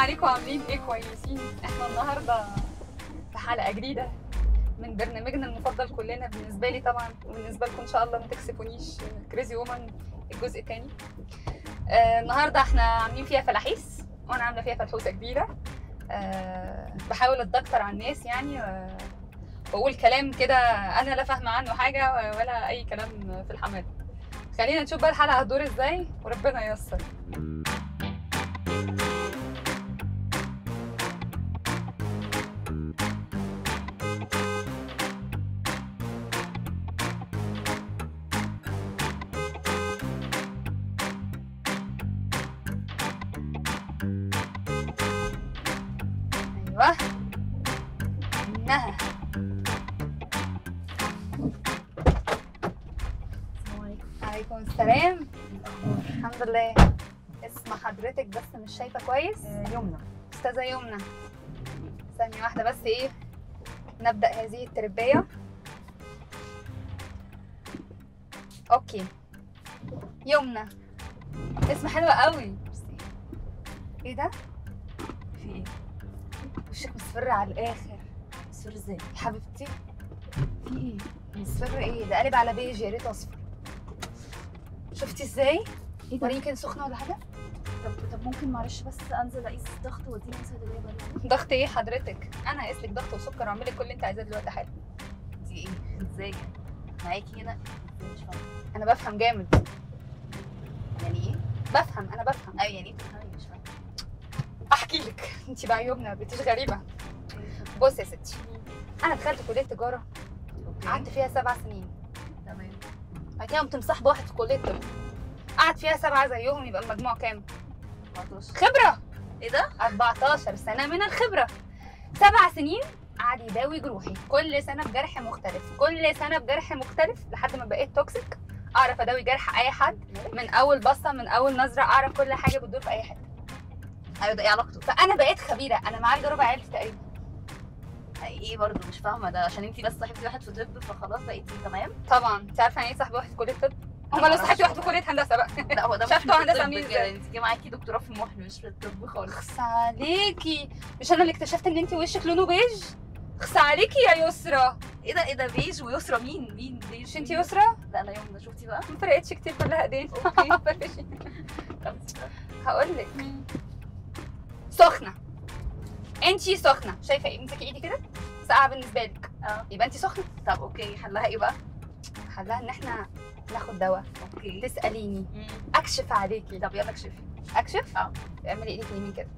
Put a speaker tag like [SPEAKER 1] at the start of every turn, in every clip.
[SPEAKER 1] عليكم عاملين ايه كويسين احنا النهارده في حلقه جديده من برنامجنا المفضل كلنا بالنسبه لي طبعا وبالنسبه لكم ان شاء الله ما تكسفونيش كريزي وومن الجزء الثاني آه النهارده احنا عاملين فيها فلاحيس وانا عامله فيها فلحوسه كبيره آه بحاول اتدكتر على الناس يعني آه واقول كلام كده انا لا فاهمه عنه حاجه ولا اي كلام في الحمام خلينا نشوف بقى الحلقه هتدور ازاي وربنا ييسر ايوه انها عليكم السلام الحمد لله اسم حضرتك بس مش شايفه كويس
[SPEAKER 2] يمنى
[SPEAKER 1] استاذه يمنى ثانيه واحده بس ايه نبدا هذه التربيه اوكي يمنى اسم حلو قوي ايه ده
[SPEAKER 2] في ايه؟
[SPEAKER 1] وشك مصفر على الاخر
[SPEAKER 2] سر ازاي؟
[SPEAKER 1] يا حبيبتي
[SPEAKER 2] في ايه؟
[SPEAKER 1] مصفر ايه ده قلب على بيج يا ريت اصفر شفتي ازاي
[SPEAKER 2] ايه ده؟
[SPEAKER 1] وريني كده سخنه ولا حاجه
[SPEAKER 2] طب طب ممكن معلش بس انزل اقيس الضغط واديني صيدليه بقى
[SPEAKER 1] ضغط ايه حضرتك انا هقيس لك ضغط وسكر واعمل لك كل اللي انت عايزاه دلوقتي حالا
[SPEAKER 2] دي ايه؟ ازاي؟ معاكي هنا ازاي مش فاهمه
[SPEAKER 1] انا بفهم جامد
[SPEAKER 2] يعني ايه؟
[SPEAKER 1] بفهم انا بفهم
[SPEAKER 2] ايوه يعني ايه بتفهمي مش فاهمه
[SPEAKER 1] احكي لك انت بقى يومنا بنتش غريبه بص يا ستي انا دخلت كليه تجاره
[SPEAKER 2] اوكي
[SPEAKER 1] قعدت فيها سبع سنين
[SPEAKER 2] تمام
[SPEAKER 1] بعد كده قمت مصاحبه واحد في كليه طب قعد فيها سبعه زيهم يبقى المجموع كام
[SPEAKER 2] 14
[SPEAKER 1] خبره
[SPEAKER 2] ايه ده؟
[SPEAKER 1] 14 سنه من الخبره سبع سنين قعد يداوي جروحي كل سنه بجرح مختلف كل سنه بجرح مختلف لحد ما بقيت توكسيك اعرف اداوي جرح اي حد من اول بصه من اول نظره اعرف كل حاجه بتدور في اي حته
[SPEAKER 2] ايوه ده ايه علاقته؟
[SPEAKER 1] فانا بقيت خبيره انا معالجه ربع عيلتي تقريبا
[SPEAKER 2] ايه برضه مش فاهمه ده عشان انتي بس صاحبتي واحد في طب فخلاص بقيتي تمام؟
[SPEAKER 1] طبعا انت عارفه يعني ايه صاحبي واحد في كليه طب امال لو صاحبتي واحد في كليه هندسه بقى
[SPEAKER 2] لا هو ده مش
[SPEAKER 1] شفتوا
[SPEAKER 2] في
[SPEAKER 1] هندسة
[SPEAKER 2] الطب
[SPEAKER 1] عاملين
[SPEAKER 2] كده،
[SPEAKER 1] ازاي؟
[SPEAKER 2] انتي معاكي دكتوراه في المحن مش في الطب خالص
[SPEAKER 1] اخس عليكي مش انا اللي اكتشفت ان انت وشك لونه بيج اخس عليكي يا يسرا
[SPEAKER 2] ايه ده ايه ده بيج ويسرا مين مين بيج
[SPEAKER 1] مش انت
[SPEAKER 2] مين؟
[SPEAKER 1] يسرا
[SPEAKER 2] لا انا يوم ده شفتي بقى
[SPEAKER 1] ما فرقتش كتير كلها ايدين
[SPEAKER 2] اوكي
[SPEAKER 1] هقول لك سخنه انتي سخنه شايفه ايه امسكي ايدي كده ساقعه بالنسبه لك
[SPEAKER 2] اه
[SPEAKER 1] يبقى انتي سخنه
[SPEAKER 2] طب اوكي حلها ايه بقى؟
[SPEAKER 1] حلها ان احنا ناخد دواء
[SPEAKER 2] اوكي
[SPEAKER 1] تساليني
[SPEAKER 2] مم.
[SPEAKER 1] اكشف عليكي
[SPEAKER 2] طب يلا اكشفي
[SPEAKER 1] اكشف
[SPEAKER 2] اه.
[SPEAKER 1] اعملي ايدك اليمين كده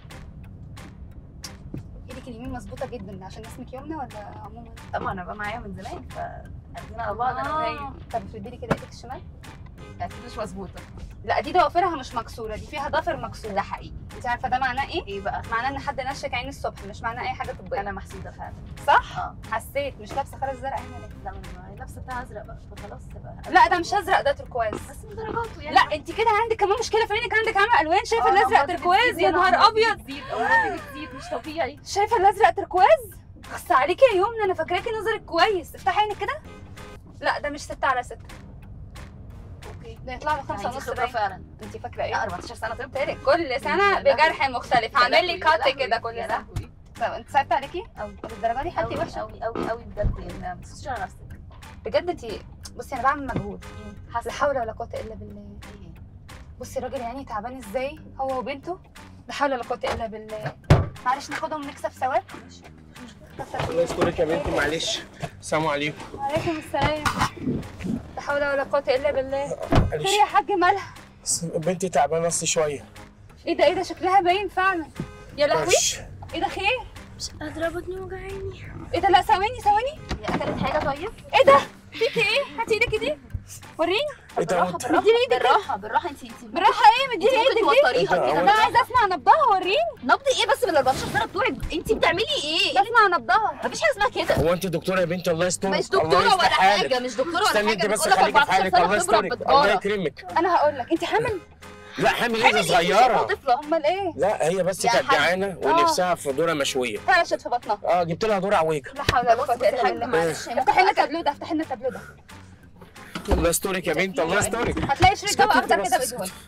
[SPEAKER 1] ايدك اليمين مظبوطه جدا عشان اسمك يمنى ولا عموما
[SPEAKER 2] طبعا انا بقى معايا من زمان فقاعدين على بعض انا وهي
[SPEAKER 1] طب افردي لي كده ايدك الشمال
[SPEAKER 2] اكيد مش مظبوطه
[SPEAKER 1] لا دي ضوافرها مش مكسوره دي فيها ضفر مكسور
[SPEAKER 2] ده حقيقي
[SPEAKER 1] انت عارفه ده معناه ايه
[SPEAKER 2] ايه بقى؟
[SPEAKER 1] معناه ان حد نشك عين الصبح مش معناه اي حاجه طبيه
[SPEAKER 2] انا محسوده فعلا
[SPEAKER 1] صح
[SPEAKER 2] اه
[SPEAKER 1] حسيت مش لابسه خرز زرق هنا ليه
[SPEAKER 2] لا ما لابسه بتاع ازرق بقى فخلاص تبقى
[SPEAKER 1] لا ده مش ازرق ده تركواز
[SPEAKER 2] بس من درجاته يعني
[SPEAKER 1] لا انت كده عندك كمان مشكله في عينك عندك عامه الوان شايفه الازرق تركواز يا نهار ابيض
[SPEAKER 2] بتزيد امراضي بتزيد مش طبيعي
[SPEAKER 1] شايفه الازرق تركواز بس عليكي يا يمنى انا فاكراكي نظرك كويس افتحي عينك كده لا ده مش ستة على ستة
[SPEAKER 2] اوكي
[SPEAKER 1] ده يطلع له خمسة
[SPEAKER 2] يعني
[SPEAKER 1] ونص
[SPEAKER 2] خبره
[SPEAKER 1] باين
[SPEAKER 2] فعلا
[SPEAKER 1] انت فاكره
[SPEAKER 2] لا
[SPEAKER 1] ايه
[SPEAKER 2] 14 سنه طب
[SPEAKER 1] قلت لك كل سنه بجرح مختلف هعمل لي كات كده كل
[SPEAKER 2] يا
[SPEAKER 1] سنه
[SPEAKER 2] لهوي
[SPEAKER 1] طب انت صعبت عليكي
[SPEAKER 2] قوي
[SPEAKER 1] للدرجه دي حالتي
[SPEAKER 2] قوي
[SPEAKER 1] وحشه
[SPEAKER 2] قوي قوي قوي بجد يعني ما تبصيش على نفسك
[SPEAKER 1] بجد انت بصي انا بعمل مجهود لا
[SPEAKER 2] حاسه
[SPEAKER 1] حول ولا قوه الا بالله
[SPEAKER 2] ايه
[SPEAKER 1] بصي الراجل يعني تعبان ازاي هو وبنته لا حول ولا قوه الا بالله معلش ناخدهم نكسب ثواب
[SPEAKER 3] الله يسترك يا بنتي معلش السلام عليكم
[SPEAKER 1] وعليكم السلام لا حول ولا قوه الا بالله خير
[SPEAKER 3] معلش
[SPEAKER 1] يا حاج مالها
[SPEAKER 3] بس بنتي تعبانه بس شويه
[SPEAKER 1] ايه ده ايه ده شكلها باين فعلا يا لهوي
[SPEAKER 3] معلش
[SPEAKER 1] ايه ده خير
[SPEAKER 4] قادرة بطني وجعاني
[SPEAKER 1] ايه ده لا ثواني ثواني
[SPEAKER 2] هي اكلت حاجه طيب
[SPEAKER 1] ايه ده فيكي ايه هاتي ايدك دي وريني
[SPEAKER 3] ايه ده
[SPEAKER 2] بالراحه
[SPEAKER 3] وانت
[SPEAKER 2] بالراحه
[SPEAKER 1] اديني ايدك
[SPEAKER 2] بالراحه بالراحه انت انت
[SPEAKER 1] بالراحه ايه مديني
[SPEAKER 2] ممكن
[SPEAKER 1] ايدك دي
[SPEAKER 2] توتريها
[SPEAKER 3] إيه
[SPEAKER 2] كده
[SPEAKER 3] ده؟
[SPEAKER 1] انا عايزه اسمع نبضها وريني
[SPEAKER 2] نبض ايه بس من 14 سنه بتوعك انت بتعملي ايه؟
[SPEAKER 1] بسمع نبضها
[SPEAKER 2] مفيش حاجه اسمها كده
[SPEAKER 3] هو انت دكتوره يا بنتي الله يسترك
[SPEAKER 2] مش
[SPEAKER 3] الله
[SPEAKER 2] دكتوره
[SPEAKER 3] يصلح
[SPEAKER 2] ولا
[SPEAKER 3] حالك.
[SPEAKER 2] حاجه مش دكتوره ولا
[SPEAKER 3] استني
[SPEAKER 2] حاجه
[SPEAKER 3] انت بس
[SPEAKER 2] بتقولك
[SPEAKER 3] خليكي في
[SPEAKER 2] 14
[SPEAKER 3] حالك
[SPEAKER 2] سنة
[SPEAKER 3] الله
[SPEAKER 2] خبرة
[SPEAKER 3] يسترك الله
[SPEAKER 2] بتجارة.
[SPEAKER 3] يكرمك
[SPEAKER 1] انا هقول لك انت حامل
[SPEAKER 3] لا حامل ايه
[SPEAKER 2] حامل
[SPEAKER 3] دي
[SPEAKER 2] إيه؟
[SPEAKER 3] صغيره
[SPEAKER 2] طفله
[SPEAKER 1] امال ايه
[SPEAKER 3] لا هي بس
[SPEAKER 2] يا
[SPEAKER 3] كانت
[SPEAKER 2] حاج.
[SPEAKER 3] جعانه ونفسها في ذره مشويه
[SPEAKER 1] فرشت في بطنها
[SPEAKER 3] اه جبت لها ذره عويجه
[SPEAKER 1] لا حول ولا
[SPEAKER 2] بص
[SPEAKER 1] قوه
[SPEAKER 2] بص
[SPEAKER 1] الا
[SPEAKER 2] الحاج
[SPEAKER 1] بالله
[SPEAKER 2] معلش هي
[SPEAKER 1] افتحي لنا
[SPEAKER 2] ممكن
[SPEAKER 1] التابلو ده افتحي لنا التابلو ده
[SPEAKER 3] الله يسترك يا بنتي الله يسترك
[SPEAKER 1] هتلاقي شريط
[SPEAKER 3] اسكتي
[SPEAKER 1] دواء
[SPEAKER 3] انت
[SPEAKER 1] اخضر
[SPEAKER 3] بس
[SPEAKER 1] كده
[SPEAKER 3] اسكتي.
[SPEAKER 1] بدهون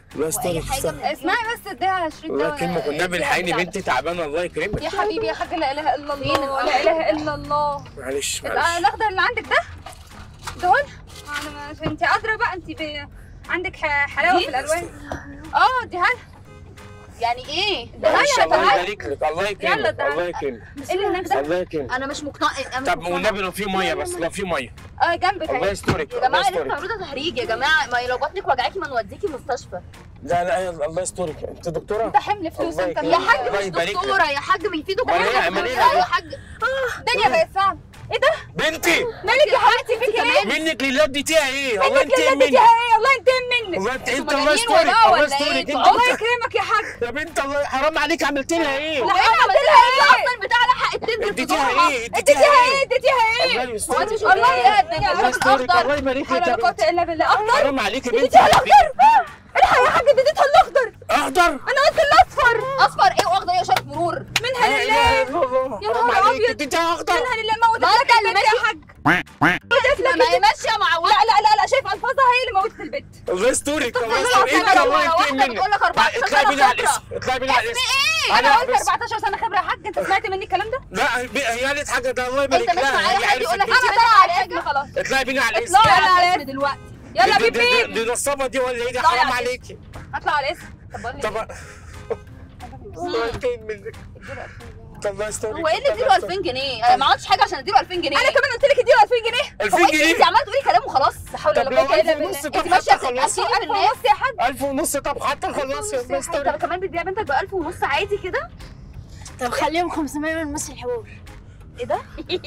[SPEAKER 3] الله
[SPEAKER 2] واي
[SPEAKER 3] يسترك
[SPEAKER 2] حاجه من دي
[SPEAKER 1] اسمعي بس اديها شريط
[SPEAKER 3] الله
[SPEAKER 1] دواء
[SPEAKER 3] يكرمك والنبي
[SPEAKER 1] اديها
[SPEAKER 3] الحقيني
[SPEAKER 1] بتاع
[SPEAKER 3] بنتي تعبانه الله يكرمك
[SPEAKER 1] يا حبيبي يا حاج لا اله الا
[SPEAKER 2] فين
[SPEAKER 1] الله
[SPEAKER 2] الأخضر؟
[SPEAKER 1] لا اله الا الله
[SPEAKER 3] معلش
[SPEAKER 1] ال-
[SPEAKER 3] معلش
[SPEAKER 1] الاخضر اللي عندك ده دول انا مش انت قادره بقى انت ب... عندك ح- حلاوه
[SPEAKER 2] دي؟
[SPEAKER 1] في الالوان اه دي هلا
[SPEAKER 2] يعني ايه
[SPEAKER 3] معلش الله
[SPEAKER 1] تعالى.
[SPEAKER 3] يبارك لك الله
[SPEAKER 1] يلا
[SPEAKER 3] يكرمك
[SPEAKER 1] تعالى.
[SPEAKER 3] الله يكرمك
[SPEAKER 1] ايه اللي هناك ده
[SPEAKER 3] الله يكرمك
[SPEAKER 2] انا مش مقتنعه أنا مش
[SPEAKER 3] طب
[SPEAKER 2] مقتنعة.
[SPEAKER 3] والنبي لو في ميه بس لو في ميه
[SPEAKER 1] اه جنبك
[SPEAKER 3] الله
[SPEAKER 1] اهي
[SPEAKER 3] يسترك
[SPEAKER 2] يا
[SPEAKER 3] الله
[SPEAKER 2] جماعه لسه
[SPEAKER 3] يسترك
[SPEAKER 2] معروضه تهريج يا جماعه ما لو بطنك وجعاكي ما نوديكي مستشفى
[SPEAKER 3] لا لا الله يسترك انت دكتوره
[SPEAKER 1] انت حمل فلوس
[SPEAKER 3] الله
[SPEAKER 1] انت
[SPEAKER 3] يكرمك.
[SPEAKER 2] يا
[SPEAKER 1] اللي-
[SPEAKER 2] حاج
[SPEAKER 3] الله
[SPEAKER 2] مش
[SPEAKER 3] يبارك لك.
[SPEAKER 2] دكتوره يا حاج ما في دكتوره
[SPEAKER 3] أمال إيه؟ أمال إيه
[SPEAKER 2] يا
[SPEAKER 3] ده؟
[SPEAKER 2] حاج
[SPEAKER 1] الدنيا بقت صعبه ايه ده
[SPEAKER 3] بنتي
[SPEAKER 1] مالك يا حبيبتي فيك ايه
[SPEAKER 3] منك لله اديتيها ايه الله
[SPEAKER 1] منك
[SPEAKER 3] ينتقم
[SPEAKER 1] لله
[SPEAKER 3] منك
[SPEAKER 1] اديتيها ايه الله ينتقم منك
[SPEAKER 3] الله انت انت
[SPEAKER 2] انتوا
[SPEAKER 3] الله
[SPEAKER 2] مجانين
[SPEAKER 3] يسترك
[SPEAKER 2] وراها
[SPEAKER 3] الله
[SPEAKER 2] ولا
[SPEAKER 3] يسترك
[SPEAKER 2] ايه؟
[SPEAKER 3] انت
[SPEAKER 1] الله يكرمك يا حاج
[SPEAKER 3] يا بنت الله حرام عليك عملت لها ايه
[SPEAKER 1] لا عملت لها ايه
[SPEAKER 2] اصلا بتاع لحق التندر في
[SPEAKER 3] اديتيها
[SPEAKER 2] ظهرها
[SPEAKER 3] ايه
[SPEAKER 1] اديتيها
[SPEAKER 3] اديتيها
[SPEAKER 1] ايه
[SPEAKER 3] ايه
[SPEAKER 1] اديتيها ايه
[SPEAKER 3] الله يسترك
[SPEAKER 2] الله
[SPEAKER 1] الله
[SPEAKER 2] يا
[SPEAKER 1] يهديك
[SPEAKER 3] الله يسترك
[SPEAKER 2] الأخضر.
[SPEAKER 3] الله يبارك لك
[SPEAKER 1] حول
[SPEAKER 3] يا
[SPEAKER 1] ولا قوه
[SPEAKER 3] بنت
[SPEAKER 1] الا بالله اخضر
[SPEAKER 3] حرام عليك يا بنت
[SPEAKER 1] اديتيها الاخضر الحق يا حاج اديتها الاخضر
[SPEAKER 3] اخضر
[SPEAKER 1] انا قلت الاصفر
[SPEAKER 2] اصفر ايه واخضر ايه وشارة مرور
[SPEAKER 1] منها
[SPEAKER 3] لا
[SPEAKER 1] لله
[SPEAKER 3] اله الا الله
[SPEAKER 1] يا
[SPEAKER 3] حرام
[SPEAKER 1] نهار
[SPEAKER 3] عليك
[SPEAKER 1] أبيض.
[SPEAKER 3] اديتها اخضر
[SPEAKER 1] منها لله موت
[SPEAKER 2] ما
[SPEAKER 1] لك
[SPEAKER 2] أنت اللي
[SPEAKER 1] البيت يا حاج
[SPEAKER 2] ما هي ماشيه مع
[SPEAKER 1] لا لا لا لا شايف الفاظها هي اللي موتت البيت
[SPEAKER 3] الله يسترك الله
[SPEAKER 2] طلع
[SPEAKER 3] يسترك انت
[SPEAKER 2] سنة
[SPEAKER 3] الله
[SPEAKER 2] ولا
[SPEAKER 3] ينتقم
[SPEAKER 2] واحدة
[SPEAKER 3] منك
[SPEAKER 2] بتقول لك 14
[SPEAKER 3] اطلعي
[SPEAKER 2] سنة
[SPEAKER 3] بينا على
[SPEAKER 2] خبرة.
[SPEAKER 3] الاسم اطلعي بينا على الاسم
[SPEAKER 1] انا قلت
[SPEAKER 3] بس-
[SPEAKER 1] 14 سنه خبره يا حاج انت سمعت مني الكلام ده
[SPEAKER 3] لا هي قالت حاجه ده الله يبارك
[SPEAKER 2] انت مش
[SPEAKER 3] لها
[SPEAKER 2] معايا
[SPEAKER 3] هي
[SPEAKER 2] حد يقول
[SPEAKER 3] عرفت
[SPEAKER 2] لك
[SPEAKER 1] انا
[SPEAKER 2] انت
[SPEAKER 1] طالعه
[SPEAKER 2] بنت
[SPEAKER 1] على
[SPEAKER 2] حاجة؟
[SPEAKER 1] اسمي خلاص
[SPEAKER 3] اطلعي بينا على الاسم
[SPEAKER 1] اطلعي
[SPEAKER 2] طلع
[SPEAKER 1] على
[SPEAKER 2] على
[SPEAKER 1] اسم
[SPEAKER 2] اسم دلوقتي
[SPEAKER 1] يلا
[SPEAKER 3] دي-
[SPEAKER 1] بيب
[SPEAKER 3] دي-
[SPEAKER 1] بيب
[SPEAKER 3] دي نصابه دي ولا ايه ده
[SPEAKER 1] اطلعي
[SPEAKER 3] حرام
[SPEAKER 1] على
[SPEAKER 3] عليكي
[SPEAKER 1] اطلع على الاسم طب بقول لك
[SPEAKER 3] طب الله ينتقم منك الله يسترك
[SPEAKER 2] هو ايه اللي اديله 2000 جنيه؟ انا ما عملتش حاجه عشان اديله 2000 جنيه
[SPEAKER 1] انا كمان قلت لك اديله 2000 جنيه
[SPEAKER 3] 2000
[SPEAKER 2] هو انت
[SPEAKER 3] جنيه
[SPEAKER 2] انت عماله تقولي كلام وخلاص
[SPEAKER 1] لا حول
[SPEAKER 3] طب
[SPEAKER 1] ولا
[SPEAKER 3] لو
[SPEAKER 1] قوه الا
[SPEAKER 3] 1000 ونص
[SPEAKER 1] بالله
[SPEAKER 3] طب
[SPEAKER 2] انت ماشيه
[SPEAKER 3] حتى خلاص
[SPEAKER 2] تسقسي
[SPEAKER 1] ألف
[SPEAKER 2] الناس
[SPEAKER 1] ونص يا حاج
[SPEAKER 3] 1000 ونص طب حتى خلاص يا الله
[SPEAKER 2] انت
[SPEAKER 3] يسترك
[SPEAKER 2] كمان بتبيع بنتك ب 1000 ونص عادي كده؟
[SPEAKER 4] طب خليهم 500 من مصر الحبوب
[SPEAKER 2] ايه ده؟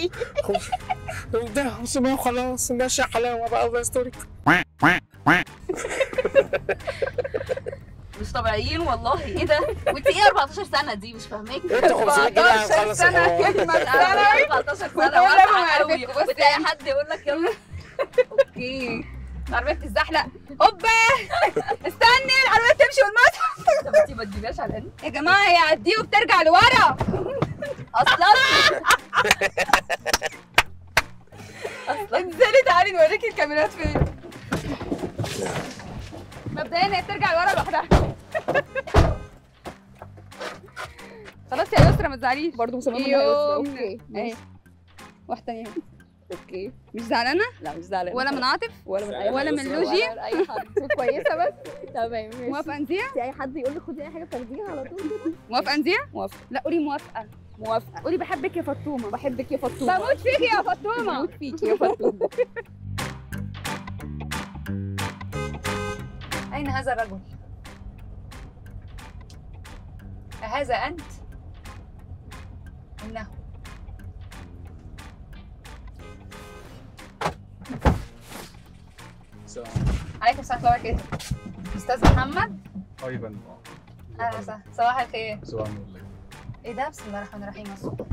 [SPEAKER 3] ده 500 وخلاص ماشي حلاوه بقى الله يسترك
[SPEAKER 2] مش طبيعيين والله ايه ده؟ وانت ايه 14 سنه دي مش فاهماك؟
[SPEAKER 3] انت 500 جنيه
[SPEAKER 1] 14
[SPEAKER 3] هنخلص
[SPEAKER 1] سنة
[SPEAKER 3] الحوار.
[SPEAKER 1] كلمة
[SPEAKER 2] انا
[SPEAKER 1] سنة
[SPEAKER 2] 14 سنه
[SPEAKER 1] وتقول لهم
[SPEAKER 2] واسعه قوي
[SPEAKER 1] عرفتكم، بس
[SPEAKER 2] وتلاقي حد يقول لك يلا
[SPEAKER 1] اوكي العربية بتتزحلق هوبا استني العربية بتمشي والموت
[SPEAKER 2] طب انت ما تجيبيهاش على الان
[SPEAKER 1] يا جماعة هي عديه وبترجع لورا
[SPEAKER 2] اصلا
[SPEAKER 1] انزلي تعالي نوريكي الكاميرات فين مبدئيا هي بترجع لورا لوحدها خلاص يا يسرا ما تزعليش برضه مصممة انها يسرا اوكي اهي واحدة تانية اهي اوكي مش زعلانة؟
[SPEAKER 5] لا مش زعلانه
[SPEAKER 1] ولا من عاطف؟
[SPEAKER 5] ولا من اي
[SPEAKER 1] ولا
[SPEAKER 5] حد.
[SPEAKER 1] من لوجي؟
[SPEAKER 5] ولا من اي حد
[SPEAKER 1] كويسة بس
[SPEAKER 5] تمام ماشي
[SPEAKER 1] موافقة انزية؟
[SPEAKER 5] في اي حد يقول لي خدي اي حاجه تاخديها على طول كده
[SPEAKER 1] موافقة انزية؟
[SPEAKER 5] موافقه
[SPEAKER 1] لا قولي موافقة
[SPEAKER 5] موافقه
[SPEAKER 1] قولي بحبك يا فطومة
[SPEAKER 5] بحبك يا فطومه
[SPEAKER 1] بموت فيكي يا فطومة
[SPEAKER 5] بموت فيكي يا فطومه
[SPEAKER 1] أين هذا الرجل؟ أهذا أنت؟ إنه عليكم السلام ورحمة الله وبركاته أستاذ محمد
[SPEAKER 6] ايضا
[SPEAKER 1] أهلا وسهلا صباح الخير
[SPEAKER 6] سؤال من
[SPEAKER 1] إيه ده بسم الله الرحمن الرحيم الصبح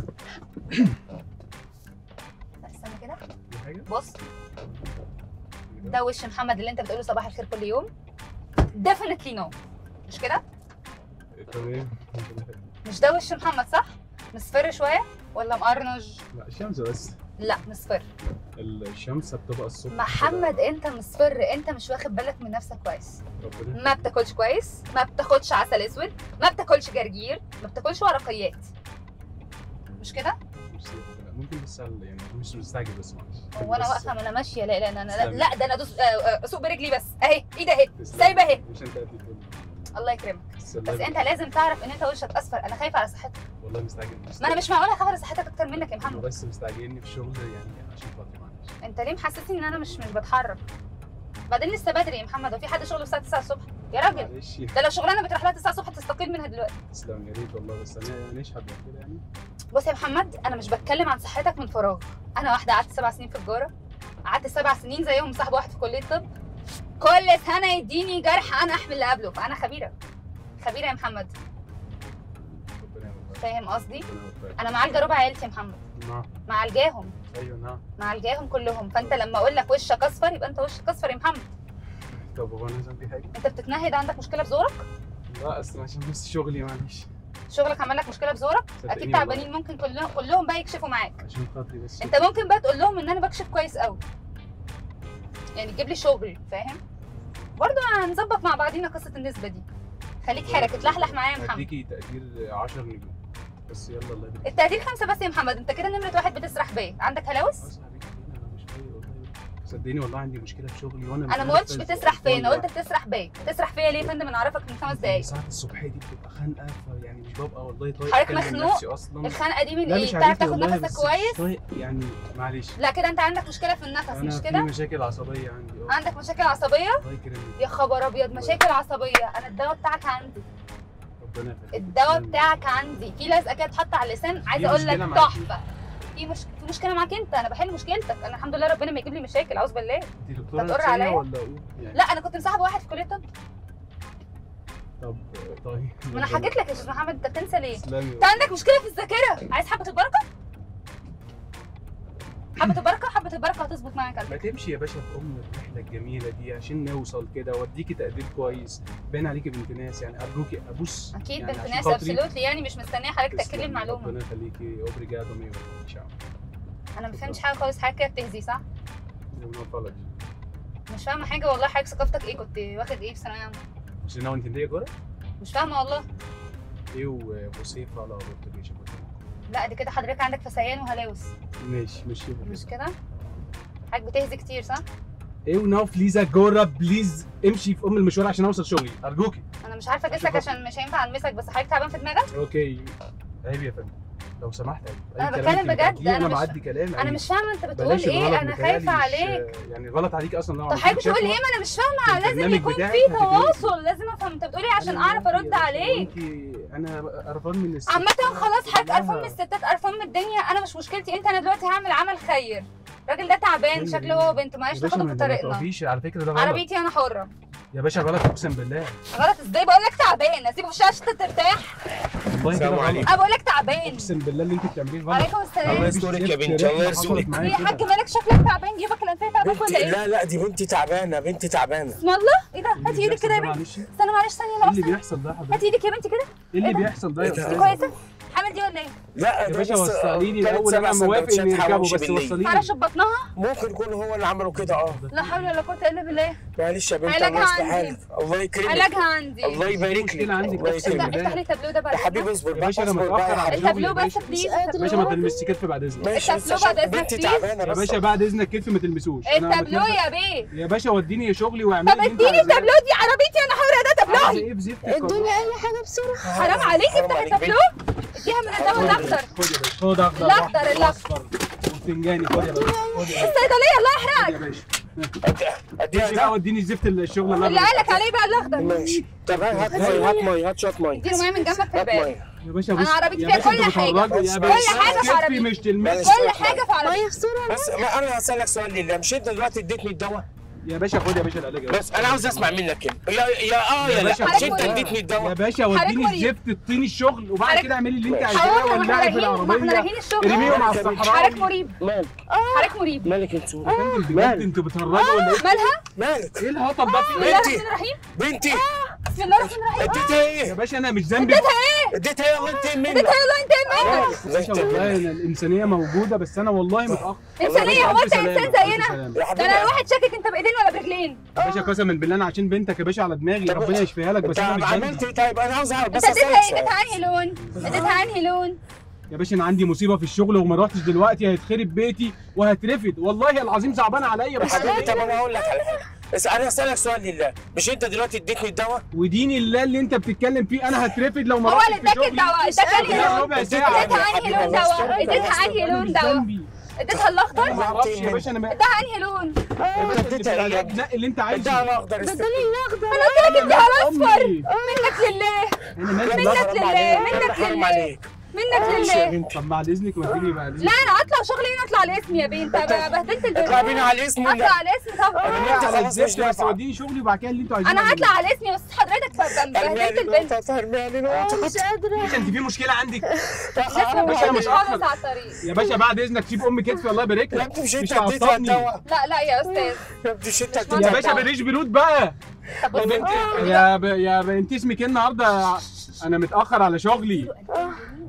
[SPEAKER 1] لا استنى كده
[SPEAKER 6] حاجه
[SPEAKER 1] بص ده وش محمد اللي أنت بتقوله صباح الخير كل يوم definitely no مش كده؟
[SPEAKER 6] تمام
[SPEAKER 1] مش ده وش محمد صح؟ مصفر شوية ولا مقرنج؟
[SPEAKER 6] لا الشمس بس
[SPEAKER 1] لا مصفر
[SPEAKER 6] الشمس بتبقى الصبح
[SPEAKER 1] محمد انت مصفر انت مش واخد بالك من نفسك كويس
[SPEAKER 6] ربنا
[SPEAKER 1] ما بتاكلش كويس ما بتاخدش عسل اسود ما بتاكلش جرجير ما بتاكلش ورقيات مش كده
[SPEAKER 6] مش لا، ممكن بس على- يعني مش مستعجل بس معلش
[SPEAKER 1] هو انا
[SPEAKER 6] بس-
[SPEAKER 1] واقفه ما انا ماشيه لا لا لا لا,
[SPEAKER 6] تسلمي.
[SPEAKER 1] لا ده انا دوس آه، آه، اسوق برجلي بس اهي ايدي اهي
[SPEAKER 6] تسلم.
[SPEAKER 1] سايبه اهي
[SPEAKER 6] مش انت قد كده
[SPEAKER 1] الله يكرمك
[SPEAKER 6] تسلم.
[SPEAKER 1] بس انت لازم تعرف ان انت وشك اصفر انا خايفه على صحتك
[SPEAKER 6] والله مستعجل
[SPEAKER 1] ما انا مش معقوله اخاف على صحتك اكتر منك يا
[SPEAKER 6] أنا
[SPEAKER 1] محمد
[SPEAKER 6] بس مستعجلني في الشغل يعني عشان خاطري معلش
[SPEAKER 1] انت ليه محسسني ان انا مش مش بتحرك بعدين لسه بدري يا محمد هو في حد شغله الساعه 9 الصبح يا راجل
[SPEAKER 6] معلش
[SPEAKER 1] ده لو شغلانه بتروح لها 9 الصبح تستقيل منها دلوقتي
[SPEAKER 6] تسلم يا ريت والله بس انا يعني اشهد كده يعني
[SPEAKER 1] بص يا محمد انا مش بتكلم عن صحتك من فراغ انا واحده قعدت سبع سنين في تجاره قعدت سبع سنين زيهم صاحب واحد في كليه طب كل سنه يديني جرح انا احمل اللي قبله فانا خبيره خبيره يا محمد
[SPEAKER 6] ربنا يوفقك
[SPEAKER 1] فاهم قصدي
[SPEAKER 6] ربنا يوفقك
[SPEAKER 1] انا معالجه ربع عيلتي يا محمد
[SPEAKER 6] نعم
[SPEAKER 1] معالجاهم
[SPEAKER 6] ايوه نعم
[SPEAKER 1] معالجاهم كلهم فانت لما اقول لك وشك اصفر يبقى انت وشك اصفر يا محمد
[SPEAKER 6] طب هو انا ذنبي حاجه؟
[SPEAKER 1] انت بتتنهد عندك مشكله في زورك
[SPEAKER 6] لا اصلا عشان بس شغلي معلش
[SPEAKER 1] شغلك عمل لك مشكله في زورك
[SPEAKER 6] صدقيني
[SPEAKER 1] اكيد
[SPEAKER 6] والله.
[SPEAKER 1] تعبانين ممكن كلهم كلهم بقى يكشفوا معاك
[SPEAKER 6] عشان خاطري بس
[SPEAKER 1] انت ممكن بقى تقول لهم ان انا بكشف كويس قوي يعني تجيب لي شغل فاهم برضه هنظبط مع بعضينا قصه النسبه دي خليك حرك اتلحلح معايا يا محمد
[SPEAKER 6] هديكي تقدير 10 نجوم بس يلا الله يبارك
[SPEAKER 1] التقدير خمسه بس يا محمد انت كده نمره واحد بتسرح بيا عندك هلاوس
[SPEAKER 6] خلاص يا حبيبي انا مش فايق والله صدقني والله عندي مشكله في شغلي وانا مش
[SPEAKER 1] انا ما
[SPEAKER 6] عارف
[SPEAKER 1] قلتش
[SPEAKER 6] أنزل.
[SPEAKER 1] بتسرح فيا انا
[SPEAKER 6] والله.
[SPEAKER 1] قلت بتسرح بيا بتسرح فيا ليه يا فندم انا اعرفك من خمس دقايق
[SPEAKER 6] ساعات الصبحيه دي بتبقى خانقه فيعني مش ببقى والله طايق
[SPEAKER 1] حضرتك
[SPEAKER 6] أكلم
[SPEAKER 1] مخنوق؟
[SPEAKER 6] نفسي اصلا
[SPEAKER 1] الخنقه دي من
[SPEAKER 6] لا
[SPEAKER 1] ايه
[SPEAKER 6] مش
[SPEAKER 1] بتعرف
[SPEAKER 6] عارف
[SPEAKER 1] تاخد
[SPEAKER 6] والله
[SPEAKER 1] نفسك
[SPEAKER 6] بس
[SPEAKER 1] كويس
[SPEAKER 6] مش طايق يعني معلش
[SPEAKER 1] لا كده انت عندك مشكله في النفس
[SPEAKER 6] انا
[SPEAKER 1] مش
[SPEAKER 6] في
[SPEAKER 1] كده
[SPEAKER 6] مشاكل عصبيه عندي اه
[SPEAKER 1] عندك مشاكل عصبيه
[SPEAKER 6] الله يكرمك
[SPEAKER 1] يا خبر ابيض مشاكل عصبيه انا الدواء بتاعك عندي
[SPEAKER 6] ربنا يخليك
[SPEAKER 1] الدواء بتاعك عندي في لزقه كده اتحط على اللسان عايزه
[SPEAKER 6] في
[SPEAKER 1] اقول لك
[SPEAKER 6] مشكلة معاكي؟
[SPEAKER 1] تحفه في مش في مشكله معاك انت انا بحل مشكلتك انا الحمد لله ربنا ما يجيب لي مشاكل اعوذ بالله
[SPEAKER 6] انت دكتوره
[SPEAKER 1] هتقر
[SPEAKER 6] نفسيه
[SPEAKER 1] عليا؟
[SPEAKER 6] ولا ايه يعني
[SPEAKER 1] لا انا كنت مصاحبه واحد في كليه الطب
[SPEAKER 6] طب طيب
[SPEAKER 1] ما انا حكيت لك يا استاذ محمد انت بتنسى ليه
[SPEAKER 6] تسلمي
[SPEAKER 1] انت عندك مشكله في الذاكره عايز حبه البركه حبه البركه حبه البركه هتظبط معاك على
[SPEAKER 6] ما
[SPEAKER 1] فكره
[SPEAKER 6] تمشي يا باشا في ام الرحله الجميله دي عشان نوصل كده واديكي تقدير كويس باين عليكي بنت ناس يعني ارجوكي ابوس
[SPEAKER 1] اكيد
[SPEAKER 6] يعني
[SPEAKER 1] بنت
[SPEAKER 6] عشان
[SPEAKER 1] ناس
[SPEAKER 6] خاطري.
[SPEAKER 1] ابسولوتلي يعني مش مستنيه حضرتك تاكد لي
[SPEAKER 6] تسلمي،
[SPEAKER 1] المعلومه
[SPEAKER 6] ربنا يخليكي اوبريجادو ميو ان شاء الله
[SPEAKER 1] انا ما فهمتش حاجه خالص حاجه كده بتهزي صح
[SPEAKER 6] يوم فلج
[SPEAKER 1] مش فاهمه حاجه والله حضرتك ثقافتك ايه كنت واخد ايه في ثانويه عامه
[SPEAKER 6] مش انا وانت انتي كوره
[SPEAKER 1] مش فاهمه والله
[SPEAKER 6] ايه وصيف على بورتوجيش
[SPEAKER 1] لا دي كده حضرتك عندك فسيان وهلاوس
[SPEAKER 6] ماشي ماشي
[SPEAKER 1] مش كده حضرتك بتهزي كتير صح
[SPEAKER 6] ايه وناو بليز اجورا بليز امشي في ام المشوار عشان اوصل شغلي ارجوكي
[SPEAKER 1] انا مش عارفه اجسك
[SPEAKER 6] عشان
[SPEAKER 1] عشان مش هينفع المسك بس حضرتك تعبان في دماغك
[SPEAKER 6] اوكي عيب يا فندم لو سمحت عيب. أي
[SPEAKER 1] أنا
[SPEAKER 6] كلام
[SPEAKER 1] بتكلم
[SPEAKER 6] أنت
[SPEAKER 1] بجد،
[SPEAKER 6] بتعديه،
[SPEAKER 1] أنا
[SPEAKER 6] انا
[SPEAKER 1] مش-
[SPEAKER 6] بعدي كلام
[SPEAKER 1] انا
[SPEAKER 6] عيب.
[SPEAKER 1] مش فاهمه انت بتقول
[SPEAKER 6] بلاش
[SPEAKER 1] ايه
[SPEAKER 6] الغلط
[SPEAKER 1] انا
[SPEAKER 6] متهيألي
[SPEAKER 1] خايفه
[SPEAKER 6] مش-
[SPEAKER 1] عليك
[SPEAKER 6] يعني غلط عليك اصلا لو
[SPEAKER 1] طب
[SPEAKER 6] عملت
[SPEAKER 1] حضرتك بتقول
[SPEAKER 6] شكوى
[SPEAKER 1] ايه ما انا مش
[SPEAKER 6] في
[SPEAKER 1] فاهمه لازم
[SPEAKER 6] البرنامج
[SPEAKER 1] يكون
[SPEAKER 6] بتاعك
[SPEAKER 1] في
[SPEAKER 6] هتتقبلي.
[SPEAKER 1] تواصل لازم افهم انت بتقول ايه عشان
[SPEAKER 6] أنا
[SPEAKER 1] اعرف
[SPEAKER 6] مالي
[SPEAKER 1] ارد
[SPEAKER 6] يا باشا،
[SPEAKER 1] عليك
[SPEAKER 6] وأنتي- انا قرفان من الست
[SPEAKER 1] عامة خلاص حضرتك قرفان من
[SPEAKER 6] كلها.
[SPEAKER 1] الستات قرفان من الدنيا انا مش مشكلتي انت انا دلوقتي هعمل عمل خير الراجل ده تعبان
[SPEAKER 6] خير
[SPEAKER 1] شكله
[SPEAKER 6] إيه؟
[SPEAKER 1] هو وبنته معلش
[SPEAKER 6] يا باشا
[SPEAKER 1] ناخده
[SPEAKER 6] ما
[SPEAKER 1] في
[SPEAKER 6] أنت ما
[SPEAKER 1] طريقنا
[SPEAKER 6] تقفيش على فكره ده غلط
[SPEAKER 1] عربيتي انا حره
[SPEAKER 6] يا باشا غلط اقسم بالله
[SPEAKER 1] غلط ازاي بقول لك تعبان اسيبه في الشاشه ترتاح
[SPEAKER 6] والله كده
[SPEAKER 3] السلام
[SPEAKER 6] غلط
[SPEAKER 3] عليكم.
[SPEAKER 1] انا بقول لك تعبان
[SPEAKER 6] اقسم بالله اللي انت بتعمليه غلط
[SPEAKER 1] عليكم
[SPEAKER 3] الله
[SPEAKER 1] السلام
[SPEAKER 3] يسترك يا بنتي، الله يسترك.
[SPEAKER 1] ايه يا حاج مالك شكلك تعبان جيبك الانفيه تعبان ولا
[SPEAKER 3] بنتي
[SPEAKER 1] ايه
[SPEAKER 3] لا لا دي بنتي تعبانه بنتي تعبانه
[SPEAKER 1] بسم الله ايه ده هاتي ايدك كده يا بنتي
[SPEAKER 6] معلش ايه
[SPEAKER 1] استنى معلش ثانيه
[SPEAKER 6] اللي
[SPEAKER 1] لا
[SPEAKER 6] بيحصل ده يا حضرتك
[SPEAKER 1] هاتي ايدك يا بنتي كده
[SPEAKER 6] ايه اللي
[SPEAKER 1] إيه ده؟
[SPEAKER 6] بيحصل ده يا
[SPEAKER 3] إيه ده؟
[SPEAKER 6] استاذ
[SPEAKER 1] كويسه حامل دي ولا ايه
[SPEAKER 3] لا
[SPEAKER 6] يا
[SPEAKER 3] ده
[SPEAKER 6] باشا
[SPEAKER 3] بس
[SPEAKER 6] وصلي لي
[SPEAKER 3] ثلاث
[SPEAKER 6] الاول
[SPEAKER 3] سبع
[SPEAKER 6] انا موافق ان
[SPEAKER 3] سندوتشات
[SPEAKER 6] يركبوا
[SPEAKER 3] حواوشي
[SPEAKER 6] بس
[SPEAKER 3] بالليل.
[SPEAKER 6] وصلي
[SPEAKER 1] معرفش
[SPEAKER 6] لي
[SPEAKER 1] بطنها
[SPEAKER 3] ممكن يكون هو اللي عمله كده اه
[SPEAKER 1] لا حول ولا قوه الا بالله
[SPEAKER 3] معلش يا بنتي
[SPEAKER 1] علاجها
[SPEAKER 3] الله يصلح
[SPEAKER 1] عندي.
[SPEAKER 3] حالك الله يكرمك
[SPEAKER 1] علاجها عندي
[SPEAKER 3] الله يبارك لك
[SPEAKER 6] مشكلة عندك
[SPEAKER 3] الله
[SPEAKER 6] بس
[SPEAKER 3] يكرمك
[SPEAKER 1] افتح افتح لي التابلو ده بعد
[SPEAKER 3] يا
[SPEAKER 1] إذنك.
[SPEAKER 3] حبيبي اصبر
[SPEAKER 6] يا
[SPEAKER 3] بقى
[SPEAKER 6] باشا انا
[SPEAKER 3] اصبر بقى
[SPEAKER 6] متاخر
[SPEAKER 3] يا
[SPEAKER 6] على
[SPEAKER 3] حبيبي
[SPEAKER 1] التابلو
[SPEAKER 6] شغلي يا
[SPEAKER 1] بس
[SPEAKER 6] باشا
[SPEAKER 1] بليز
[SPEAKER 6] يا باشا ما تلمسش كتفي بعد اذنك
[SPEAKER 3] ماشي
[SPEAKER 1] التابلو
[SPEAKER 3] لسه
[SPEAKER 1] بعد
[SPEAKER 3] شا-
[SPEAKER 1] إذنك
[SPEAKER 3] بنتي
[SPEAKER 1] فيه.
[SPEAKER 3] تعبانه
[SPEAKER 6] يا
[SPEAKER 3] بس
[SPEAKER 6] باشا بعد اذنك كتفي ما تلمسوش أنا
[SPEAKER 1] التابلو
[SPEAKER 6] متنزل-
[SPEAKER 1] يا بيه
[SPEAKER 6] يا باشا وديني شغلي واعملي
[SPEAKER 1] طب اديني التابلو دي عربيتي انا حره ده تابلوي
[SPEAKER 6] ايه في زفت
[SPEAKER 4] ادوني اي حاجه بسرعه
[SPEAKER 1] حرام عليك
[SPEAKER 3] حرام
[SPEAKER 1] افتح
[SPEAKER 3] عليك
[SPEAKER 1] التابلو اديها من الدواء الاخضر
[SPEAKER 6] خد يا باشا خد اخضر
[SPEAKER 1] الأخضر،
[SPEAKER 6] وأحمر
[SPEAKER 1] الأخضر.
[SPEAKER 6] وأصفر وبتنجاني خد يا باشا خد يا باشا
[SPEAKER 1] الصيدليه الله يحرقك
[SPEAKER 6] خد يا باشا
[SPEAKER 3] اديها
[SPEAKER 6] اديني بقى
[SPEAKER 3] ده
[SPEAKER 6] وديني الزفت الشغل اللي
[SPEAKER 1] اللي
[SPEAKER 6] انا
[SPEAKER 1] قالك عليه بقى الاخضر
[SPEAKER 3] ماشي طب هات ميه هات ميه هات شويه ميه
[SPEAKER 1] اديله معايا من جنبك في
[SPEAKER 3] هات
[SPEAKER 1] الباب
[SPEAKER 3] ميه
[SPEAKER 6] يا باشا
[SPEAKER 1] أنا
[SPEAKER 6] بص
[SPEAKER 1] عربيتي
[SPEAKER 6] يا
[SPEAKER 1] فيها
[SPEAKER 6] باشا
[SPEAKER 1] كل
[SPEAKER 6] انتوا
[SPEAKER 1] حاجة.
[SPEAKER 6] بتهرجوا يا
[SPEAKER 3] كل
[SPEAKER 6] باشا
[SPEAKER 1] حاجة في
[SPEAKER 6] كتفي
[SPEAKER 1] عربيتي.
[SPEAKER 6] مش تلمس
[SPEAKER 1] كل حاجه في عربيتي
[SPEAKER 4] ميه بسرعه
[SPEAKER 3] بس ما انا هسالك سؤال لله مش انت دلوقتي اديتني الدواء
[SPEAKER 6] يا باشا خد يا باشا العلاج يا باشا.
[SPEAKER 3] بس انا عاوز اسمع منك كده يا يا اه
[SPEAKER 6] يا
[SPEAKER 3] يا
[SPEAKER 6] باشا
[SPEAKER 3] لا مش
[SPEAKER 1] حضرتك
[SPEAKER 3] انت
[SPEAKER 1] مريض.
[SPEAKER 3] اديتني
[SPEAKER 6] يا
[SPEAKER 3] الدواء
[SPEAKER 6] باشا
[SPEAKER 1] حضرتك
[SPEAKER 6] وديني
[SPEAKER 1] مريض.
[SPEAKER 6] الزفت الطين الشغل وبعد
[SPEAKER 1] حضرتك-
[SPEAKER 6] كده اعملي اللي انت
[SPEAKER 3] ماشي.
[SPEAKER 6] عايزاه
[SPEAKER 1] حاضر ما احنا
[SPEAKER 6] ولعي في
[SPEAKER 1] رايحين ما احنا
[SPEAKER 6] العربيه
[SPEAKER 1] رايحين الشغل
[SPEAKER 6] ارميهم على
[SPEAKER 3] حضرتك
[SPEAKER 6] الصحراء
[SPEAKER 1] حضرتك مريب
[SPEAKER 3] مالك
[SPEAKER 1] حضرتك مريب
[SPEAKER 3] مالك انت
[SPEAKER 6] يا فندم بجد
[SPEAKER 3] مالك؟
[SPEAKER 6] انتوا بتهرجوا ولا ايه؟
[SPEAKER 1] مالها
[SPEAKER 3] مالك
[SPEAKER 6] ايه الهطل ده في
[SPEAKER 1] بسم
[SPEAKER 6] ايه؟
[SPEAKER 1] الله
[SPEAKER 3] بنتي.
[SPEAKER 1] الرحمن الرحيم
[SPEAKER 3] بنتي
[SPEAKER 1] بسم الله الرحمن الرحيم
[SPEAKER 3] اديتها
[SPEAKER 6] يا
[SPEAKER 3] ايه
[SPEAKER 6] باشا انا مش ذنبي
[SPEAKER 3] اديتها ايه الله ينتقم منك
[SPEAKER 1] اديتها يلا انت منك
[SPEAKER 6] يا باشا والله أنا الانسانيه موجوده بس انا والله متاخر
[SPEAKER 1] انسانيه هو
[SPEAKER 6] ألف
[SPEAKER 1] انت انسان
[SPEAKER 6] سلامة، ألف
[SPEAKER 1] زينا
[SPEAKER 6] سلامة.
[SPEAKER 3] يا
[SPEAKER 1] ده
[SPEAKER 3] حبيبي
[SPEAKER 1] انا الواحد شاكك انت بايدين ولا برجلين
[SPEAKER 6] يا باشا قسما بالله انا عشان بنتك يا باشا على دماغي
[SPEAKER 3] طب
[SPEAKER 6] ربنا يشفيها لك بس
[SPEAKER 3] انت
[SPEAKER 6] انا مش
[SPEAKER 3] عملت
[SPEAKER 6] ذنبي
[SPEAKER 3] ايه طيب انا عاوز اعرف
[SPEAKER 1] انت
[SPEAKER 3] بس
[SPEAKER 1] اديتها
[SPEAKER 3] اسالك
[SPEAKER 1] ايه اديتها
[SPEAKER 3] سؤال
[SPEAKER 1] انهي لون اديتها انهي لون
[SPEAKER 6] يا باشا انا عندي مصيبه في الشغل وما رحتش دلوقتي هيتخرب بيتي وهترفد والله العظيم صعبان عليا
[SPEAKER 3] يا
[SPEAKER 6] بس
[SPEAKER 3] حبيبي
[SPEAKER 6] أنا
[SPEAKER 3] طب انا هقول لك على حاجه بس انا اسالك سؤال لله مش انت دلوقتي اديتني الدواء
[SPEAKER 6] ودين الله اللي انت بتتكلم فيه انا هترفد لو ما
[SPEAKER 1] هو
[SPEAKER 6] رحتش
[SPEAKER 1] اللي
[SPEAKER 6] في
[SPEAKER 1] اداك
[SPEAKER 6] شغلي
[SPEAKER 1] الدواء اداك انهي
[SPEAKER 6] خلال
[SPEAKER 1] لون
[SPEAKER 6] ربع ساعه
[SPEAKER 1] اديتها انهي لون دواء اديتها انهي
[SPEAKER 6] انا
[SPEAKER 1] لون
[SPEAKER 6] مش
[SPEAKER 1] دواء
[SPEAKER 6] ذنبي
[SPEAKER 1] اديتها
[SPEAKER 6] انا
[SPEAKER 1] الاخضر
[SPEAKER 6] ما اعرفش يا باشا انا ما
[SPEAKER 1] اديتها انهي لون
[SPEAKER 6] يا باشا
[SPEAKER 3] اديتها
[SPEAKER 6] اللي
[SPEAKER 3] ايه؟
[SPEAKER 6] بالعلاج نقي اللي انت عايزه
[SPEAKER 3] اديها الاخضر
[SPEAKER 4] بدل
[SPEAKER 3] است-
[SPEAKER 4] الاخضر
[SPEAKER 6] انا اديها الاصفر
[SPEAKER 1] منك لله
[SPEAKER 6] انا مالي
[SPEAKER 1] منك
[SPEAKER 6] الأخضر.
[SPEAKER 3] حرام
[SPEAKER 1] لله،
[SPEAKER 3] عليك،
[SPEAKER 1] منك
[SPEAKER 3] حرام
[SPEAKER 1] لله.
[SPEAKER 3] عليك
[SPEAKER 1] منك
[SPEAKER 3] معلش يا
[SPEAKER 1] لله
[SPEAKER 3] بنتي
[SPEAKER 6] طب بعد اذنك وديني بعد
[SPEAKER 1] لا
[SPEAKER 6] اذنك
[SPEAKER 1] انا اطلع شغلي هنا اطلع على اسمي يا بنت بهدلت
[SPEAKER 3] اطلع
[SPEAKER 1] البنت
[SPEAKER 3] بينا على الاسم
[SPEAKER 1] اطلع
[SPEAKER 3] ولا
[SPEAKER 1] على اسمي طبعا
[SPEAKER 3] أنا
[SPEAKER 6] لا
[SPEAKER 3] انت
[SPEAKER 6] على
[SPEAKER 3] خلاص مش
[SPEAKER 6] الزفت بس
[SPEAKER 3] نافعه
[SPEAKER 6] وديني شغلي وبعد كده اللي انتوا عايزينه
[SPEAKER 1] انا هطلع على اسمي بس حضرتك بهدلت البنت
[SPEAKER 3] ترميها لي
[SPEAKER 4] آه، مش قادره
[SPEAKER 6] باشا انت في مشكله عندك
[SPEAKER 1] لسه
[SPEAKER 6] باشا
[SPEAKER 1] مش
[SPEAKER 6] مش
[SPEAKER 1] خالص على الطريق
[SPEAKER 6] يا باشا بعد اذنك سيب ام كتفي الله يبارك
[SPEAKER 3] لا
[SPEAKER 6] لك
[SPEAKER 3] انت مش
[SPEAKER 6] مش
[SPEAKER 3] انت اديتها
[SPEAKER 6] تعصبني
[SPEAKER 3] الدواء
[SPEAKER 1] لا لا يا استاذ
[SPEAKER 3] يا ابني مش انت
[SPEAKER 1] مش
[SPEAKER 3] اديتها
[SPEAKER 6] يا باشا
[SPEAKER 3] الدواء.
[SPEAKER 6] بلاش برود بقى
[SPEAKER 1] طب
[SPEAKER 6] يا
[SPEAKER 1] بص
[SPEAKER 6] بنت يا ب... يا ب... انت اسمك ايه النهارده انا متاخر على شغلي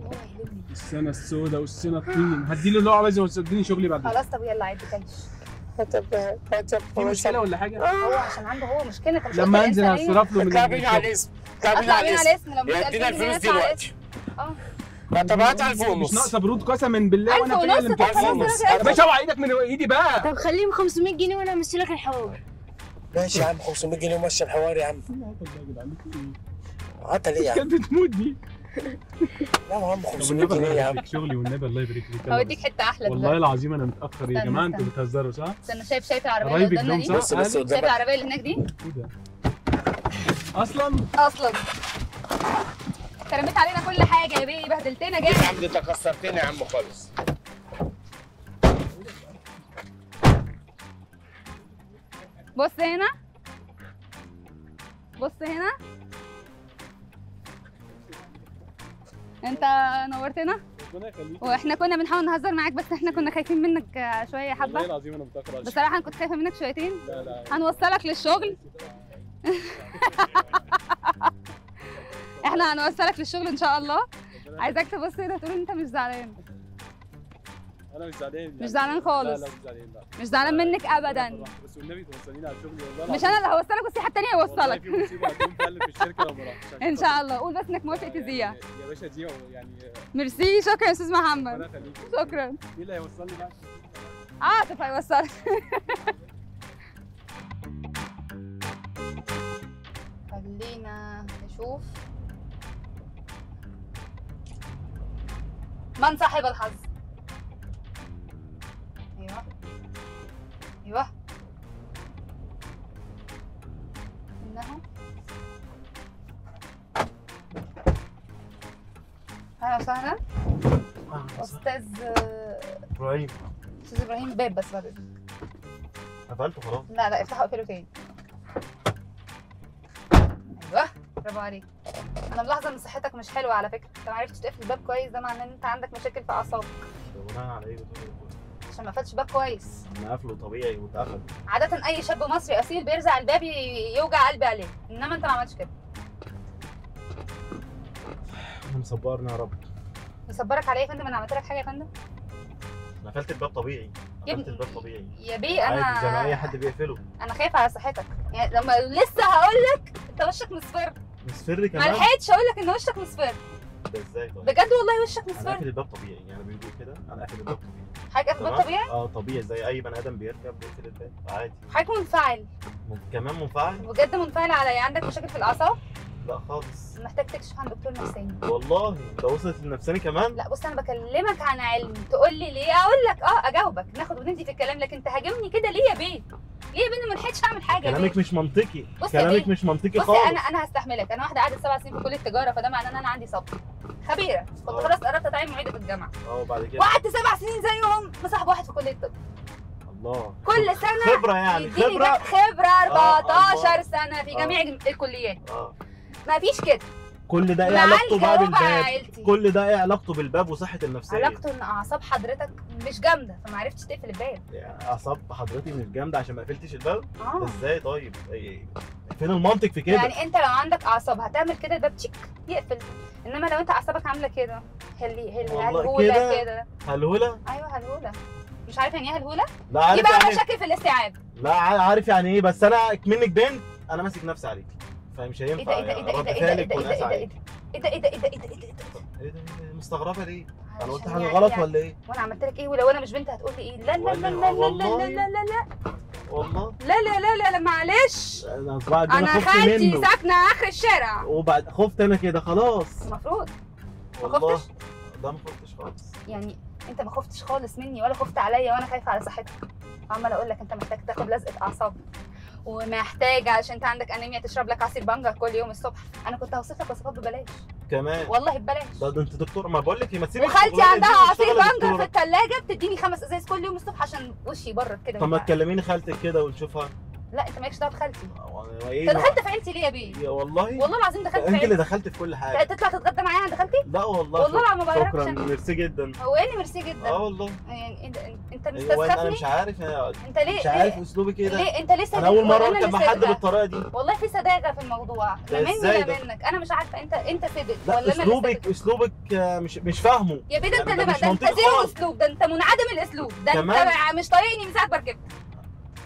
[SPEAKER 6] السنه السوداء والسنه الطين هديله اللي هو عايزه وتديني شغلي بعد
[SPEAKER 1] خلاص طب يلا عادي كلش
[SPEAKER 3] طب طب
[SPEAKER 6] في مشكله ولا حاجه
[SPEAKER 1] هو عشان عنده هو مشكله انت مش
[SPEAKER 6] لما
[SPEAKER 1] قلت
[SPEAKER 6] انزل
[SPEAKER 1] الإنسانية؟
[SPEAKER 6] هصرف له من
[SPEAKER 3] كابين على
[SPEAKER 6] الشغل.
[SPEAKER 3] الاسم كابين
[SPEAKER 1] اطلع
[SPEAKER 3] على
[SPEAKER 1] بينا
[SPEAKER 3] الاسم
[SPEAKER 1] على الاسم لو مش
[SPEAKER 3] يدينا
[SPEAKER 1] 2000 جنيه
[SPEAKER 3] الفلوس
[SPEAKER 1] ندفع على
[SPEAKER 3] دلوقتي
[SPEAKER 1] اه
[SPEAKER 3] ما طب هات 1000
[SPEAKER 6] مش
[SPEAKER 3] ونص
[SPEAKER 6] ناقصه برود قسما بالله
[SPEAKER 1] ألف
[SPEAKER 6] وانا
[SPEAKER 1] ونص
[SPEAKER 6] فعلا
[SPEAKER 1] طب خلاص
[SPEAKER 3] ونص.
[SPEAKER 1] أنا
[SPEAKER 6] يا باشا اوعى ايدك من ايدي بقى
[SPEAKER 4] طب خليهم 500 جنيه وانا امشي لك الحوار
[SPEAKER 3] ماشي يا عم 500 جنيه ومشي الحوار يا عم هاتها ليه يا عم
[SPEAKER 6] كانت بتموت دي
[SPEAKER 3] لا يا عم
[SPEAKER 6] طب
[SPEAKER 3] 500
[SPEAKER 6] والنبي
[SPEAKER 3] جنيه
[SPEAKER 6] الله
[SPEAKER 3] يا عم
[SPEAKER 6] يبارك شغلي والنبي الله يبارك لك يلا
[SPEAKER 1] هوديك
[SPEAKER 6] بس.
[SPEAKER 1] حته احلى
[SPEAKER 6] والله
[SPEAKER 1] دلوقتي
[SPEAKER 6] العظيم انا متاخر يا
[SPEAKER 1] استنى،
[SPEAKER 6] جماعه انتوا
[SPEAKER 1] استنى.
[SPEAKER 6] بتهزروا صح؟
[SPEAKER 1] استنى شايف شايف العربيه اللي
[SPEAKER 6] قرايبك
[SPEAKER 1] قدامنا
[SPEAKER 6] دول
[SPEAKER 1] دي
[SPEAKER 6] صح؟
[SPEAKER 3] بص بص
[SPEAKER 1] شايف
[SPEAKER 3] قدامك
[SPEAKER 1] العربيه اللي هناك دي
[SPEAKER 6] ايه ده؟ اصلا
[SPEAKER 1] اصلا انت رميت علينا كل حاجه يا بيه بهدلتنا
[SPEAKER 3] يا
[SPEAKER 1] جامد
[SPEAKER 3] عم دي تكسرتني يا عم خالص
[SPEAKER 1] بص هنا بص هنا انت نورتنا
[SPEAKER 6] ربنا يخليك
[SPEAKER 1] واحنا كنا بنحاول نهزر معاك بس احنا كنا خايفين منك آه، شويه
[SPEAKER 6] والله
[SPEAKER 1] حبه
[SPEAKER 6] العظيم انا متاخر على
[SPEAKER 1] بصراحه انا كنت خايفه منك شويتين
[SPEAKER 6] لا لا
[SPEAKER 1] هنوصلك للشغل احنا هنوصلك للشغل ان شاء الله عايزاك تبص كده تقول انت مش زعلان
[SPEAKER 6] انا مش زعلان
[SPEAKER 1] مش زعلان خالص.
[SPEAKER 6] لا لا مش زعلان لا
[SPEAKER 1] مش زعلان منك ابدا
[SPEAKER 6] بس والنبي توصليني على شغلي والله
[SPEAKER 1] مش انا اللي هوصلك بس حد تاني
[SPEAKER 6] والله
[SPEAKER 1] هيوصلك
[SPEAKER 6] في مصيبه هتقوم فعلا في الشركه لو ما رحتش
[SPEAKER 1] ان شاء الله قول بس انك موافق
[SPEAKER 6] يعني-
[SPEAKER 1] تذيع
[SPEAKER 6] يا باشا دي يعني
[SPEAKER 1] ميرسي شكرا يا استاذ
[SPEAKER 6] ربنا
[SPEAKER 1] محمد
[SPEAKER 6] يخليك
[SPEAKER 1] شكرا
[SPEAKER 6] مين اللي هيوصلني بقى؟
[SPEAKER 1] عاطف هيوصلك خلينا نشوف من صاحب الحظ ايوه ايوه انه اهلا وسهلا استاذ
[SPEAKER 7] ابراهيم
[SPEAKER 1] استاذ ابراهيم باب بس بعد إذنك.
[SPEAKER 7] قفلته خلاص
[SPEAKER 1] لا لا افتحه اقفله تاني ايوه برافو عليك انا ملاحظه ان صحتك مش حلوه على فكره انت ما عرفتش تقفل الباب كويس ده معناه ان انت عندك مشاكل في اعصابك
[SPEAKER 7] بناء على ايه بتقول
[SPEAKER 1] عشان ما قفلتش الباب كويس
[SPEAKER 7] انا قافله طبيعي واتقفل
[SPEAKER 1] عاده اي شاب مصري اصيل بيرزع الباب ي- يوجع قلبي عليه انما انت ما عملتش كده
[SPEAKER 7] انا مصبرني يا رب
[SPEAKER 1] يصبرك عليا يا فندم انا عملت لك حاجه يا فندم
[SPEAKER 7] انا قفلت الباب طبيعي
[SPEAKER 1] يا
[SPEAKER 7] قفلت
[SPEAKER 1] ابني-
[SPEAKER 7] الباب طبيعي
[SPEAKER 1] يا بيه انا
[SPEAKER 7] عادي زي ما اي حد بيقفله
[SPEAKER 1] انا خايفه على صحتك يعني لما لسه هقول لك انت وشك مصفر
[SPEAKER 7] مصفر
[SPEAKER 1] ما
[SPEAKER 7] كمان
[SPEAKER 1] لحقتش اقول لك ان وشك مصفر
[SPEAKER 7] ده ازاي طيب
[SPEAKER 1] بجد والله وشك
[SPEAKER 7] انا
[SPEAKER 1] مصفر
[SPEAKER 7] قافل الباب طبيعي يعني بيقول كده انا قافل الباب طبيعي
[SPEAKER 1] حضرتك قافل الباب
[SPEAKER 7] تمام؟
[SPEAKER 1] طبيعي
[SPEAKER 7] اه طبيعي زي اي بني ادم بيركب بيقفل الباب عادي
[SPEAKER 1] حضرتك منفعل
[SPEAKER 7] من- كمان منفعل
[SPEAKER 1] بجد منفعل عليا عندك مشاكل في الاعصاب
[SPEAKER 7] لا خالص
[SPEAKER 1] محتاج تكشف عن دكتور نفساني
[SPEAKER 7] والله ده وصلت لنفساني كمان
[SPEAKER 1] لا بص انا بكلمك عن علم تقول لي ليه اقول لك اه اجاوبك ناخد وندي في الكلام لكن تهاجمني كده ليه يا بيه ليه يا بيه أنا ما لحقتش اعمل حاجه يا
[SPEAKER 7] كلامك
[SPEAKER 1] بيه
[SPEAKER 7] مش منطقي
[SPEAKER 1] بص يا
[SPEAKER 7] كلامك
[SPEAKER 1] بيه.
[SPEAKER 7] مش منطقي
[SPEAKER 1] بصي
[SPEAKER 7] خالص
[SPEAKER 1] انا انا هستحملك انا واحده قعدت سبع سنين في كليه تجاره فده معناه ان انا عندي صبر خبيره كنت
[SPEAKER 7] آه.
[SPEAKER 1] خلاص قربت اتعين معيده في الجامعه
[SPEAKER 7] اه بعد كده
[SPEAKER 1] وقعدت سبع سنين زيهم مصاحب واحد في كليه الطب
[SPEAKER 7] الله
[SPEAKER 1] كل سنه
[SPEAKER 7] خبره يعني
[SPEAKER 1] يديني
[SPEAKER 7] خبره
[SPEAKER 1] خبره
[SPEAKER 7] آه،
[SPEAKER 1] 14
[SPEAKER 7] الله.
[SPEAKER 1] سنه في
[SPEAKER 7] آه.
[SPEAKER 1] جميع الكليات
[SPEAKER 7] اه
[SPEAKER 1] ما فيش كده
[SPEAKER 7] كل ده ايه
[SPEAKER 1] مع
[SPEAKER 7] علاقته بقى
[SPEAKER 1] الجواب على
[SPEAKER 7] بالباب
[SPEAKER 1] عيلتي
[SPEAKER 7] كل ده ايه علاقته بالباب وصحه النفسيه
[SPEAKER 1] علاقته ان اعصاب حضرتك مش جامده فما عرفتش تقفل الباب
[SPEAKER 7] يعني اعصاب حضرتي مش جامده عشان ما قفلتش الباب
[SPEAKER 1] اه
[SPEAKER 7] ازاي طيب إيه- فين المنطق في كده
[SPEAKER 1] يعني انت لو عندك اعصاب هتعمل كده الباب تشيك يقفل انما لو انت اعصابك عامله كده هلي هل
[SPEAKER 7] والله
[SPEAKER 1] هلهوله
[SPEAKER 7] كده.
[SPEAKER 1] كده
[SPEAKER 7] هلهوله
[SPEAKER 1] ايوه هلهوله مش عارف يعني ايه هلهوله
[SPEAKER 7] لا عارف
[SPEAKER 1] يبقى
[SPEAKER 7] يعني
[SPEAKER 1] مشاكل في الاستيعاب
[SPEAKER 7] لا ع- عارف يعني ايه بس انا منك بنت انا ماسك نفسي عليك فمش
[SPEAKER 1] ايه ده
[SPEAKER 7] هينفع
[SPEAKER 1] ايه ده ايه ده
[SPEAKER 7] رد
[SPEAKER 1] ايه ده ايه ده
[SPEAKER 7] فعلك
[SPEAKER 1] ايه ده
[SPEAKER 7] والناس
[SPEAKER 1] ايه
[SPEAKER 7] عليك
[SPEAKER 1] ده ايه ده ايه ده ايه ده ايه ده ايه ده ايه ده
[SPEAKER 7] ايه ده إيه ده؟ مستغربه ليه انا قلت
[SPEAKER 1] علشان
[SPEAKER 7] حاجه
[SPEAKER 1] يعني-
[SPEAKER 7] غلط
[SPEAKER 1] يعني-
[SPEAKER 7] ولا ايه
[SPEAKER 1] وانا عملت لك ايه ولو انا مش بنت هتقول لي ايه لا لا لا
[SPEAKER 7] ولا-
[SPEAKER 1] لا لا لا
[SPEAKER 7] والله.
[SPEAKER 1] لا لا لا لا
[SPEAKER 7] والله
[SPEAKER 1] لا لا لا لا لا معلش
[SPEAKER 7] انا صباعي ده
[SPEAKER 1] انا
[SPEAKER 7] انا خفت
[SPEAKER 1] خالتي
[SPEAKER 7] منه
[SPEAKER 1] ساكنه اخر الشارع
[SPEAKER 7] وبعد خفت انا كده خلاص
[SPEAKER 1] المفروض ما
[SPEAKER 7] والله
[SPEAKER 1] خفتش
[SPEAKER 7] ده ما خفتش خالص
[SPEAKER 1] يعني انت ما خفتش خالص مني ولا خفت عليا وانا خايفه على صحتك عمال اقول لك انت محتاج تاخد لزقه اعصاب ومحتاج عشان انت عندك انيميا تشرب لك عصير بنجر كل يوم الصبح انا كنت هوصف لك وصفات ببلاش
[SPEAKER 7] كمان
[SPEAKER 1] والله ببلاش
[SPEAKER 7] ده, ده انت دكتور ما بقول لك إيه، ما تسيبي
[SPEAKER 1] وخالتي
[SPEAKER 7] الشغلانة
[SPEAKER 1] عندها
[SPEAKER 7] دي
[SPEAKER 1] عصير
[SPEAKER 7] واشتغلي
[SPEAKER 1] بنجر
[SPEAKER 7] دكتورة.
[SPEAKER 1] في الثلاجه بتديني خمس ازاز كل يوم الصبح عشان وشي يبرد كده
[SPEAKER 7] طب ما
[SPEAKER 1] ويبقى-
[SPEAKER 7] تكلميني خالتك كده ونشوفها
[SPEAKER 1] لا انت مالكش دعوه بخالتي
[SPEAKER 7] هو
[SPEAKER 1] انت
[SPEAKER 7] ايه
[SPEAKER 1] دخلت في عيلتي ليه يا بيه
[SPEAKER 7] يا والله
[SPEAKER 1] والله العظيم دخلت في
[SPEAKER 7] انت اللي
[SPEAKER 1] عيلتي
[SPEAKER 7] دخلت في كل حاجه
[SPEAKER 1] تطلع تتغدى معايا عند خالتي
[SPEAKER 7] لا والله
[SPEAKER 1] والله العظيم ما
[SPEAKER 7] شكرا
[SPEAKER 1] بهرجش
[SPEAKER 7] ميرسي جدا
[SPEAKER 1] هو ايه اللي ميرسي جدا
[SPEAKER 7] اه والله
[SPEAKER 1] يعني انت انت
[SPEAKER 7] ايوه انا
[SPEAKER 1] مستسخفني
[SPEAKER 7] مش عارف انا
[SPEAKER 1] انت ليه
[SPEAKER 7] مش عارف
[SPEAKER 1] ليه,
[SPEAKER 7] اسلوبك ايه ده
[SPEAKER 1] ليه انت ليه صادق
[SPEAKER 7] انا اول مره
[SPEAKER 1] ولا أنا
[SPEAKER 7] اركب مع
[SPEAKER 1] اللي
[SPEAKER 7] حد
[SPEAKER 1] صادقة؟
[SPEAKER 7] بالطريقه دي
[SPEAKER 1] والله في سذاجه في الموضوع
[SPEAKER 7] ده
[SPEAKER 1] لا مني
[SPEAKER 7] ازاي
[SPEAKER 1] لا
[SPEAKER 7] ده؟
[SPEAKER 1] منك انا مش عارفه انت انت صدق
[SPEAKER 7] لا
[SPEAKER 1] ولا انا اللي
[SPEAKER 7] اسلوبك
[SPEAKER 1] صدق
[SPEAKER 7] اسلوبك آه، مش مش فاهمه
[SPEAKER 1] يا بيه ده انت
[SPEAKER 7] يعني ده
[SPEAKER 1] اللي
[SPEAKER 7] مش
[SPEAKER 1] ده انت
[SPEAKER 7] منطقي
[SPEAKER 1] زيرو
[SPEAKER 7] خالص.
[SPEAKER 1] اسلوب ده انت منعدم الاسلوب ده
[SPEAKER 7] كمان؟
[SPEAKER 1] انت مش طايقني من ساعه ما ركبت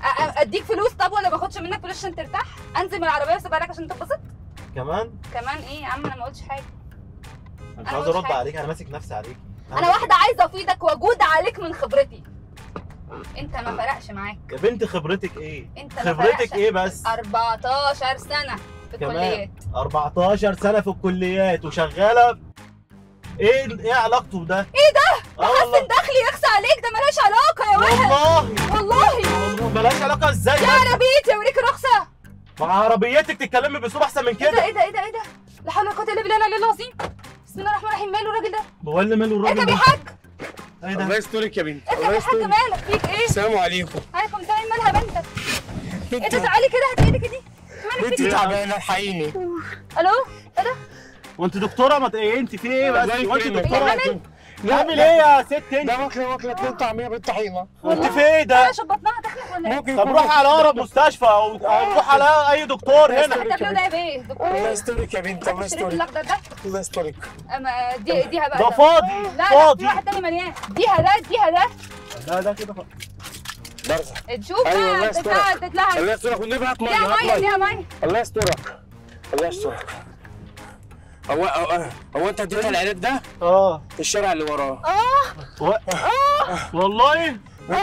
[SPEAKER 1] أ- أ- اديك فلوس طب ولا ما اخدش منك فلوس عشان ترتاح انزل من العربيه واسيبها لك عشان تتبسط
[SPEAKER 7] كمان
[SPEAKER 1] كمان ايه يا عم انا ما قلتش حاجه
[SPEAKER 7] انا مش
[SPEAKER 1] أنا
[SPEAKER 7] عاوز
[SPEAKER 1] قلت
[SPEAKER 7] ارد
[SPEAKER 1] حاجة.
[SPEAKER 7] عليك انا ماسك نفسي عليك
[SPEAKER 1] انا واحده عايزه افيدك واجود عليك من خبرتي انت ما فرقش معاك
[SPEAKER 7] يا بنت خبرتك ايه
[SPEAKER 1] انت ما
[SPEAKER 7] خبرتك
[SPEAKER 1] فرقش
[SPEAKER 7] ايه بس
[SPEAKER 1] 14 سنه في
[SPEAKER 7] كمان.
[SPEAKER 1] الكليات
[SPEAKER 7] 14 سنه في الكليات وشغاله ايه ايه علاقته بده
[SPEAKER 1] ايه ده
[SPEAKER 7] اه والله
[SPEAKER 1] دخلي يخسى عليك ده ملهاش علاقه يا واحد
[SPEAKER 7] والله
[SPEAKER 1] والله
[SPEAKER 7] والله ملهاش علاقه ازاي
[SPEAKER 1] يا عربيتي اوريك رخصه
[SPEAKER 7] مع عربيتك تتكلمي باسلوب احسن من
[SPEAKER 1] ايه ده
[SPEAKER 7] كده
[SPEAKER 1] ايه ده ايه ده ايه ده لا حول ولا قوه الا بالله العلي العظيم بسم الله الرحمن الرحيم ماله الراجل ده
[SPEAKER 7] هو اللي ماله
[SPEAKER 1] انت
[SPEAKER 7] الراجل ده
[SPEAKER 1] بيحج
[SPEAKER 7] ايه ده
[SPEAKER 3] الله يسترك يا بنت
[SPEAKER 1] انت
[SPEAKER 3] الله
[SPEAKER 1] بيحج
[SPEAKER 3] يسترك
[SPEAKER 1] مالك فيك ايه
[SPEAKER 3] السلام عليكم
[SPEAKER 1] عليكم السلام مالها بنتك ايه
[SPEAKER 3] بنتي
[SPEAKER 1] ده تعالي كده هاتي ايدك دي مالك
[SPEAKER 3] بنتي
[SPEAKER 1] فيك
[SPEAKER 3] تعبانه الحقيني
[SPEAKER 1] الو
[SPEAKER 7] وانت دكتوره ما ت- ايه انت في ايه بس
[SPEAKER 3] الله
[SPEAKER 7] وانت
[SPEAKER 3] يكرمك.
[SPEAKER 7] دكتوره
[SPEAKER 3] لا
[SPEAKER 7] تعمل ايه يا ست انت
[SPEAKER 3] ده واكله واكله اتنين طعميه بالطحينه
[SPEAKER 7] وانت في ايه ده
[SPEAKER 1] انا شبطناها تخلف ولا ايه
[SPEAKER 3] ممكن
[SPEAKER 7] طب
[SPEAKER 3] يكون
[SPEAKER 7] روح على اقرب مستشفى او أو روح على اي دكتور هنا
[SPEAKER 1] انت بتقول ده بايه دكتور
[SPEAKER 3] الله
[SPEAKER 1] ايه
[SPEAKER 3] يسترك يا بنت الله
[SPEAKER 1] الشريط
[SPEAKER 3] يسترك
[SPEAKER 1] الاخضر ده
[SPEAKER 3] الله يسترك
[SPEAKER 1] اما دي اديها بقى
[SPEAKER 7] ده
[SPEAKER 1] ده.
[SPEAKER 7] فاضي
[SPEAKER 1] لا لا في
[SPEAKER 7] فاضي
[SPEAKER 1] واحد تاني مليان اديها ده اديها ده
[SPEAKER 7] لا ده كده فاضي.
[SPEAKER 3] برزة
[SPEAKER 1] تشوف
[SPEAKER 3] أيوة، الله
[SPEAKER 1] بقى
[SPEAKER 3] يسترك.
[SPEAKER 1] تتلعب تتلعب
[SPEAKER 3] الله يسترك والنبي هات ميه
[SPEAKER 1] ليها
[SPEAKER 3] هات
[SPEAKER 1] ميه
[SPEAKER 3] ميه
[SPEAKER 1] ليها ميه
[SPEAKER 3] الله يسترك الله يسترك هو هو هو انت اديتها العلاج ده
[SPEAKER 7] اه
[SPEAKER 3] في الشارع اللي وراه
[SPEAKER 7] و... والله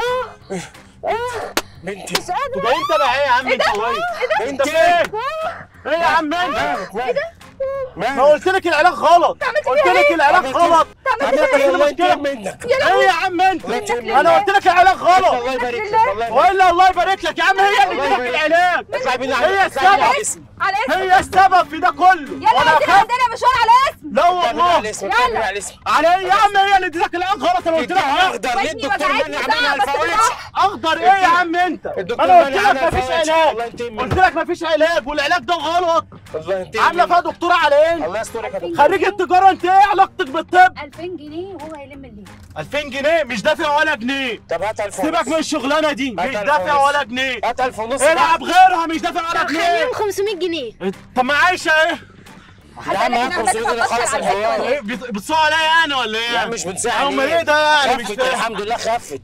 [SPEAKER 3] بنتي
[SPEAKER 7] طب انت بقى ايه يا عم انت كويس انت في ايه؟ ايه يا عم انت؟
[SPEAKER 3] مالك مالك
[SPEAKER 7] ما
[SPEAKER 3] مالك
[SPEAKER 7] قلت لك العلاج غلط قلت لك العلاج
[SPEAKER 3] عملت
[SPEAKER 7] غلط
[SPEAKER 3] عملت
[SPEAKER 7] عندك
[SPEAKER 3] ايه الله
[SPEAKER 7] مشكله
[SPEAKER 3] يكرم منك
[SPEAKER 7] ايه يا عم انت؟
[SPEAKER 3] الله يكرمك.
[SPEAKER 7] انا قلت لك العلاج غلط
[SPEAKER 3] الله يبارك لك الله يبارك
[SPEAKER 7] والا الله يبارك لك يا عم هي اللي
[SPEAKER 3] الله
[SPEAKER 7] ادتك
[SPEAKER 3] يبارك.
[SPEAKER 7] العلاج
[SPEAKER 3] اطلع بينا
[SPEAKER 7] هي
[SPEAKER 3] على اطلع بينا على
[SPEAKER 7] السبب
[SPEAKER 3] الاسم
[SPEAKER 1] على اسم
[SPEAKER 7] هي السبب في ده كله
[SPEAKER 1] يلا
[SPEAKER 7] وانا
[SPEAKER 1] عندنا
[SPEAKER 7] اخاف
[SPEAKER 1] عندنا مشوار على اسم
[SPEAKER 7] لا
[SPEAKER 3] اطلع بينا على
[SPEAKER 7] والله
[SPEAKER 3] الاسم اطلع بينا على الاسم
[SPEAKER 7] على ايه يا عم هي اللي ادتك العلاج غلط انا قلت لك
[SPEAKER 3] اديها
[SPEAKER 7] لا.
[SPEAKER 3] اخضر ليه
[SPEAKER 1] ودني
[SPEAKER 3] الدكتور
[SPEAKER 1] وجعتني
[SPEAKER 3] مانع منها
[SPEAKER 1] بقى، بس
[SPEAKER 3] الفواحش
[SPEAKER 1] بالراحة.
[SPEAKER 7] اخضر ايه يا عم انت
[SPEAKER 3] الدكتور
[SPEAKER 7] انا قلت
[SPEAKER 3] مانع
[SPEAKER 7] لك
[SPEAKER 3] عنها
[SPEAKER 7] مفيش
[SPEAKER 3] الفواحش.
[SPEAKER 7] علاج
[SPEAKER 3] الله ينتقم
[SPEAKER 7] قلت
[SPEAKER 3] منك
[SPEAKER 7] لك مفيش علاج والعلاج ده غلط
[SPEAKER 3] الله ينتقم
[SPEAKER 7] عامله
[SPEAKER 3] منك.
[SPEAKER 7] فيها دكتوره على ايه
[SPEAKER 3] الله يسترك يا دكتور
[SPEAKER 7] خريج التجاره انت ايه علاقتك بالطب
[SPEAKER 1] 2000 جنيه وهو هيلم الليل
[SPEAKER 7] 2000 جنيه مش دافع ولا جنيه
[SPEAKER 3] طب هات 1000
[SPEAKER 7] سيبك من الشغلانه دي مش
[SPEAKER 3] هات
[SPEAKER 7] دافع
[SPEAKER 3] الفلوس.
[SPEAKER 7] ولا جنيه
[SPEAKER 3] هات 1000 ونص
[SPEAKER 7] العب غيرها مش دافع ولا جنيه
[SPEAKER 4] خليهم 500 جنيه
[SPEAKER 7] طب ما عايشه ايه
[SPEAKER 3] يا عم هات 500 جنيه خلص الحوار
[SPEAKER 7] ايه بت- بتصوا عليا انا ولا ايه
[SPEAKER 3] يا عم مش بنساعد
[SPEAKER 7] امال ايه ده يعني مش
[SPEAKER 3] خفت
[SPEAKER 7] فاهم
[SPEAKER 3] الحمد لله خفت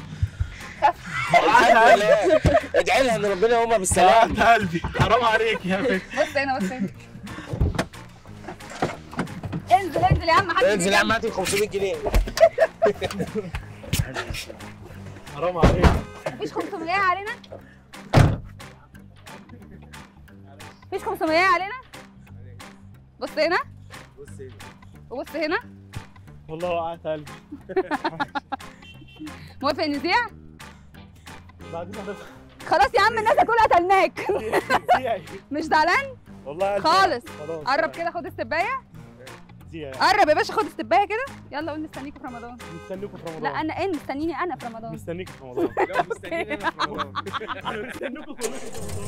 [SPEAKER 7] الحمد
[SPEAKER 3] الحمد لله ادعي لها ان ربنا يقومها بالسلامه
[SPEAKER 7] يا قلبي حرام عليك يا بنت
[SPEAKER 1] بص هنا بص هنا انزل انزل يا عم حد
[SPEAKER 3] انزل يا عم هات ال 500 جنيه
[SPEAKER 7] حرام عليك
[SPEAKER 1] مفيش 500 علينا مفيش 500 علينا بص هنا وبص هنا
[SPEAKER 7] والله وقعت قلبي
[SPEAKER 1] موافق نذيع
[SPEAKER 7] بعدين هدف-
[SPEAKER 1] خلاص يا عم الناس هتقول قتلناك
[SPEAKER 7] زيعي.
[SPEAKER 1] مش زعلان
[SPEAKER 7] والله قلبي
[SPEAKER 1] خالص.
[SPEAKER 7] خلاص
[SPEAKER 1] قرب كده خد السبايه
[SPEAKER 7] زيعي.
[SPEAKER 1] قرب يا باشا خد السبايه كده يلا قول مستنيكوا في رمضان
[SPEAKER 7] مستنيكم في رمضان
[SPEAKER 1] لا انا ايه مستنيني انا في رمضان
[SPEAKER 7] مستنيكم في رمضان
[SPEAKER 6] لا مستنيين انا في رمضان
[SPEAKER 7] انا مستنيكم كلكم في رمضان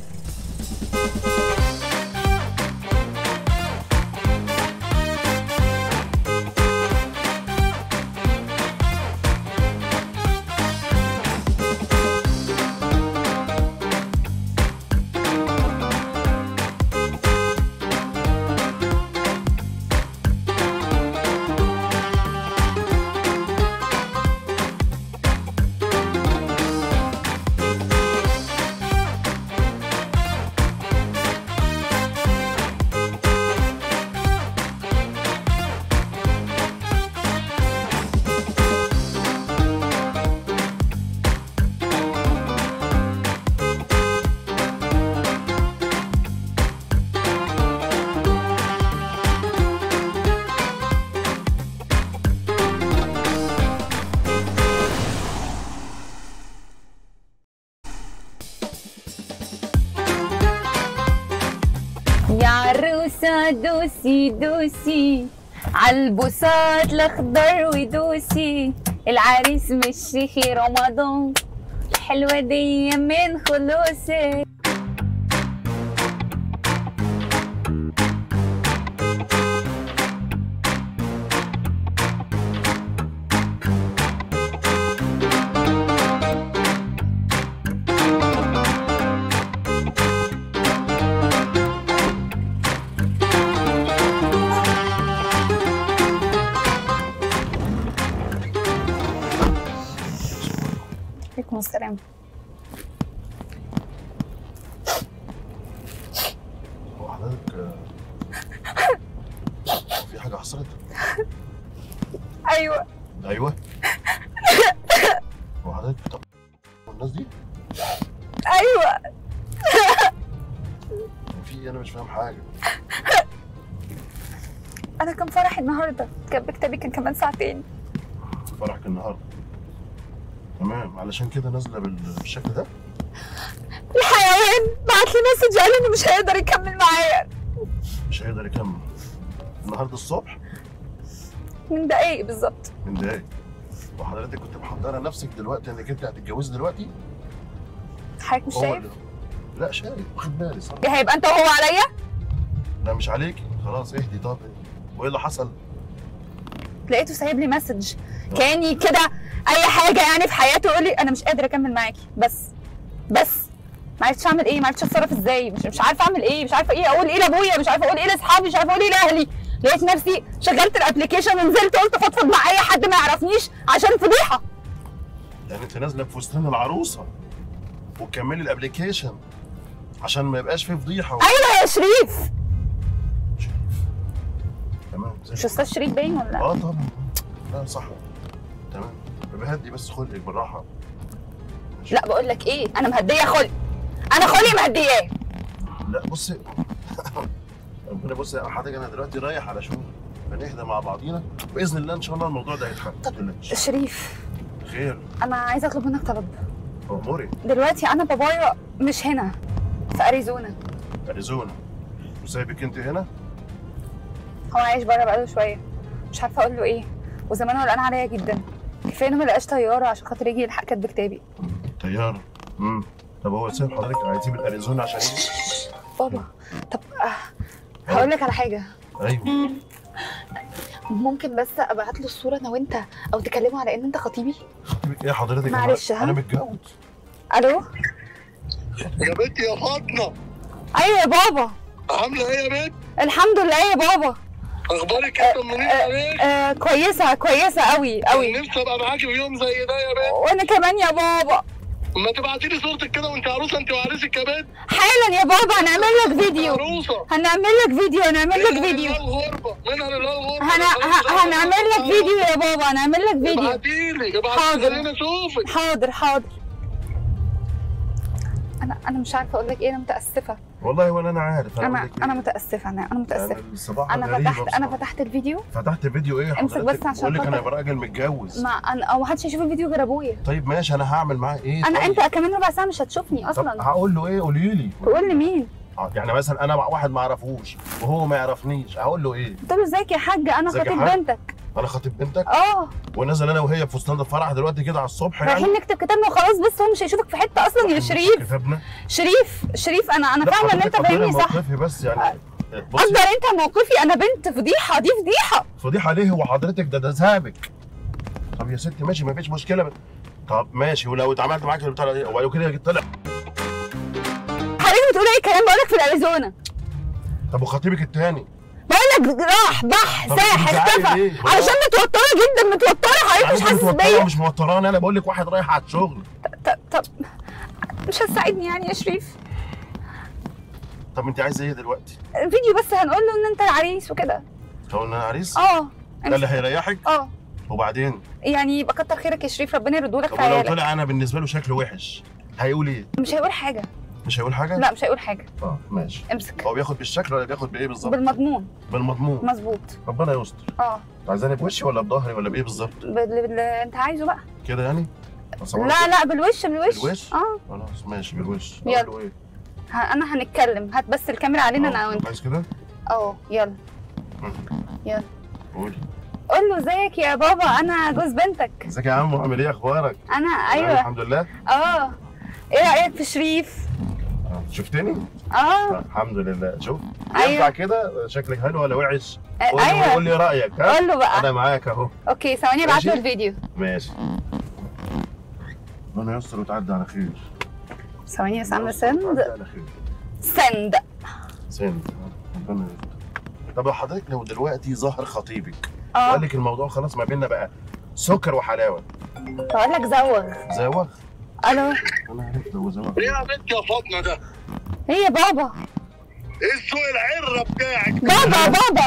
[SPEAKER 1] يا عروسة دوسي دوسي عالبساط الاخضر ودوسي العريس مش شيخي رمضان الحلوة دي من خلوصي عليكم السلام
[SPEAKER 8] حاجه حصلت
[SPEAKER 1] ايوه
[SPEAKER 8] ايوه وحضرتك طب والناس دي
[SPEAKER 1] ايوه
[SPEAKER 8] في إيه؟ انا مش فاهم حاجه
[SPEAKER 1] انا كان فرح النهارده كان بكتابي كان كمان ساعتين
[SPEAKER 8] فرحك النهارده تمام علشان كده نازله بال- بالشكل ده
[SPEAKER 1] الحيوان بعت لي مسج قال انه مش هيقدر يكمل معايا
[SPEAKER 8] مش هيقدر يكمل النهارده الصبح
[SPEAKER 1] من دقايق بالظبط
[SPEAKER 8] من دقايق وحضرتك كنت محضره نفسك دلوقتي انك انت هتتجوزي دلوقتي
[SPEAKER 1] حضرتك مش
[SPEAKER 8] هو
[SPEAKER 1] شايف
[SPEAKER 8] اللي- لا شايف واخد بالي صح
[SPEAKER 1] دي هيبقى انت وهو عليا
[SPEAKER 8] لا مش عليكي خلاص اهدي طب وايه اللي حصل
[SPEAKER 1] لقيته سايب لي مسج كاني كده اي حاجه يعني في حياته يقول لي انا مش قادر اكمل معاكي بس بس ما عرفتش اعمل ايه ما عرفتش اتصرف ازاي مش مش عارفه اعمل ايه مش عارفه ايه اقول ايه لابويا مش عارفه اقول ايه لاصحابي مش عارفه اقول ايه لاهلي لقيت نفسي شغلت الابلكيشن ونزلت قلت فضفض مع اي حد ما يعرفنيش عشان فضيحه
[SPEAKER 8] يعني انت نازله بفستان العروسه وتكملي الابلكيشن عشان ما يبقاش فيه فضيحه و...
[SPEAKER 1] ايوه يا شريف
[SPEAKER 8] تمام زي
[SPEAKER 1] مش استاذ شريف باين ولا
[SPEAKER 8] اه طبعا لا صح تمام بهدي بس خلقك بالراحه
[SPEAKER 1] لا بقول لك ايه انا مهديه خلق انا خلقي مهدياه
[SPEAKER 8] لا بصي ربنا بصي حضرتك انا دلوقتي رايح على شغل فنهدى مع بعضينا باذن الله ان شاء الله الموضوع ده هيتحل
[SPEAKER 1] طب
[SPEAKER 8] متقلقش.
[SPEAKER 1] شريف
[SPEAKER 8] خير
[SPEAKER 1] انا عايزه اطلب منك طلب
[SPEAKER 8] اموري
[SPEAKER 1] دلوقتي انا بابايا مش هنا في اريزونا
[SPEAKER 8] اريزونا وسايبك انت هنا
[SPEAKER 1] هو عايش بره بقاله شويه مش عارفه اقول له ايه وزمانه قلقان عليا جدا كفايه انه ما لقاش طياره عشان خاطر يجي يلحق كاتب كتابي
[SPEAKER 8] طياره امم طب هو سايب حضرتك عايزين من اريزونا عشان يجي
[SPEAKER 1] بابا طب آه هقول لك على حاجه
[SPEAKER 8] ايوه
[SPEAKER 1] ممكن بس ابعت له الصوره انا وانت او تكلمه على ان انت خطيبي
[SPEAKER 8] خطيبك ايه حضرتك
[SPEAKER 1] معلش،
[SPEAKER 8] أنا-
[SPEAKER 1] ها؟
[SPEAKER 8] انا متجوز
[SPEAKER 1] الو
[SPEAKER 9] يا بنتي يا فاطمه
[SPEAKER 1] ايوه يا بابا
[SPEAKER 9] عامله ايه يا بنت؟
[SPEAKER 1] الحمد لله يا بابا
[SPEAKER 9] اخبارك ايه طمنيني عليك؟
[SPEAKER 1] آه كويسه كويسه قوي قوي
[SPEAKER 9] نفسي ابقى معاكي في يوم زي ده يا بنت
[SPEAKER 1] وانا كمان يا بابا
[SPEAKER 9] ما تبعتي لي صورتك كده وانت عروسه انت وعريسك يا بنت
[SPEAKER 1] حالا يا بابا هنعمل لك فيديو
[SPEAKER 9] عروسه
[SPEAKER 1] هنعمل لك فيديو هنعمل لك فيديو
[SPEAKER 9] منها لله الغربه منها لله الغربه
[SPEAKER 1] هن... ه- هنعمل لك فيديو يا بابا هنعمل لك فيديو
[SPEAKER 9] ابعتي لي ابعتي
[SPEAKER 1] حاضر.
[SPEAKER 9] لي اشوفك
[SPEAKER 1] حاضر حاضر انا انا مش عارفه اقول لك ايه انا متاسفه
[SPEAKER 8] والله ولا انا عارف
[SPEAKER 1] انا
[SPEAKER 8] أقول لك
[SPEAKER 1] انا
[SPEAKER 8] إيه.
[SPEAKER 1] متاسفه انا انا متاسفه
[SPEAKER 8] يعني الصباحة
[SPEAKER 1] انا
[SPEAKER 8] غريبة
[SPEAKER 1] فتحت انا
[SPEAKER 8] بصراحة.
[SPEAKER 1] فتحت الفيديو
[SPEAKER 8] فتحت فيديو ايه
[SPEAKER 1] امسك
[SPEAKER 8] حضرتك
[SPEAKER 1] بس عشان
[SPEAKER 8] بقول لك انا
[SPEAKER 1] خاطر-
[SPEAKER 8] راجل متجوز
[SPEAKER 1] ما انا او محدش هيشوف الفيديو غير ابويا
[SPEAKER 8] طيب ماشي انا هعمل معاه ايه
[SPEAKER 1] انا
[SPEAKER 8] طيب؟
[SPEAKER 1] انت كمان ربع ساعه مش هتشوفني
[SPEAKER 8] طب
[SPEAKER 1] اصلا
[SPEAKER 8] هقول له ايه قولي لي
[SPEAKER 1] تقول لي مين
[SPEAKER 8] يعني مثلا انا مع واحد ما اعرفوش وهو ما يعرفنيش هقول له ايه
[SPEAKER 1] قلت له ازيك يا حاج انا
[SPEAKER 8] ازيك يا
[SPEAKER 1] خطيب
[SPEAKER 8] حاج؟
[SPEAKER 1] بنتك
[SPEAKER 8] انا خاطب بنتك
[SPEAKER 1] اه
[SPEAKER 8] ونزل انا وهي في فستان الفرح دلوقتي كده على الصبح يعني
[SPEAKER 1] رايحين نكتب كتابنا وخلاص بس هو مش هيشوفك في حته اصلا يا شريف
[SPEAKER 8] كتابنا
[SPEAKER 1] شريف شريف انا انا
[SPEAKER 8] لا،
[SPEAKER 1] فاهمه ان
[SPEAKER 8] حضرتك
[SPEAKER 1] انت
[SPEAKER 8] قدري
[SPEAKER 1] فاهمني صح
[SPEAKER 8] موقفي بس يعني بصي
[SPEAKER 1] قدر انت موقفي انا بنت فضيحه دي فضيحه
[SPEAKER 8] فضيحه ليه هو حضرتك ده ده ذهبك طب يا ستي ماشي ما فيش مشكله طب ماشي ولو اتعاملت معاك البتاع دي ولو كده طلع
[SPEAKER 1] حضرتك بتقول اي كلام بقولك في الاريزونا
[SPEAKER 8] طب وخطيبك التاني
[SPEAKER 1] بقولك راح بح
[SPEAKER 8] طب
[SPEAKER 1] ساح
[SPEAKER 8] بتزعقي
[SPEAKER 1] اختفى
[SPEAKER 8] ليه؟
[SPEAKER 1] علشان متوتره جدا متوتره حضرتك مش
[SPEAKER 8] يعني انت
[SPEAKER 1] حاسس
[SPEAKER 8] متوتره
[SPEAKER 1] بيا
[SPEAKER 8] مش موتراني انا بقول لك واحد رايح على الشغل
[SPEAKER 1] طب طب مش هتساعدني يعني يا شريف
[SPEAKER 8] طب انت عايزه ايه دلوقتي؟
[SPEAKER 1] الفيديو بس هنقول له ان انت عريس وكده
[SPEAKER 8] تقول ان انا عريس؟
[SPEAKER 1] اه
[SPEAKER 8] ده اللي هيريحك
[SPEAKER 1] اه
[SPEAKER 8] وبعدين
[SPEAKER 1] يعني يبقى كتر خيرك يا شريف ربنا يردولك
[SPEAKER 8] طب
[SPEAKER 1] في
[SPEAKER 8] ولو
[SPEAKER 1] عيالك
[SPEAKER 8] طلع انا بالنسبه له شكله وحش هيقول ايه؟
[SPEAKER 1] مش هيقول حاجه
[SPEAKER 8] مش هيقول حاجه؟
[SPEAKER 1] لا مش هيقول حاجه
[SPEAKER 8] اه ماشي
[SPEAKER 1] امسك
[SPEAKER 8] هو بياخد بالشكل ولا بياخد بايه بالظبط؟
[SPEAKER 1] بالمضمون
[SPEAKER 8] بالمضمون
[SPEAKER 1] مظبوط
[SPEAKER 8] ربنا يستر
[SPEAKER 1] اه
[SPEAKER 8] عايزاني بوشي ولا بظهري ولا بايه بالظبط؟
[SPEAKER 1] بال... بال... انت عايزه بقى
[SPEAKER 8] كده يعني؟ أصور
[SPEAKER 1] لا لا بالوش بالوش
[SPEAKER 8] بالوش؟
[SPEAKER 1] اه
[SPEAKER 8] خلاص ماشي بالوش
[SPEAKER 1] يلا.
[SPEAKER 8] أقول له ايه؟
[SPEAKER 1] ه- انا هنتكلم هات بس الكاميرا علينا انا
[SPEAKER 8] آه،
[SPEAKER 1] وانت
[SPEAKER 8] عايز كده؟
[SPEAKER 1] اه يلا يلا
[SPEAKER 8] قولي
[SPEAKER 1] قول له ازيك يا بابا انا جوز بنتك
[SPEAKER 8] ازيك يا عم عامل ايه اخبارك؟
[SPEAKER 1] انا
[SPEAKER 8] تمام،
[SPEAKER 1] ايوه
[SPEAKER 8] الحمد لله
[SPEAKER 1] اه ايه رايك في شريف
[SPEAKER 8] آه، شفتني؟
[SPEAKER 1] اه
[SPEAKER 8] آه، الحمد لله شوف
[SPEAKER 1] أيوة.
[SPEAKER 8] ينفع كده شكلك حلو ولا وحش؟
[SPEAKER 1] آه،
[SPEAKER 8] قول لي
[SPEAKER 1] ايوه
[SPEAKER 8] قول لي رايك ها؟
[SPEAKER 1] قول له بقى
[SPEAKER 8] انا معاك اهو
[SPEAKER 1] اوكي ثواني ابعت له
[SPEAKER 8] ماشي.
[SPEAKER 1] الفيديو
[SPEAKER 8] ماشي ربنا يستر وتعدي على خير
[SPEAKER 1] ثواني بس عامله
[SPEAKER 8] يستر وتعدي
[SPEAKER 1] سند
[SPEAKER 8] على خير
[SPEAKER 1] سند
[SPEAKER 8] سند ربنا يستر طب حضرتك لو دلوقتي ظهر خطيبك
[SPEAKER 1] اه
[SPEAKER 8] وقال لك الموضوع خلاص ما بيننا بقى سكر وحلاوه
[SPEAKER 1] بقول لك زوغ
[SPEAKER 8] زواغ
[SPEAKER 1] الو
[SPEAKER 8] انا عرفت هو زواغ
[SPEAKER 9] ايه يا بنت يا فاطمه ده؟
[SPEAKER 1] ايه يا بابا
[SPEAKER 9] ايه السوق العره بتاعك؟
[SPEAKER 1] بابا بابا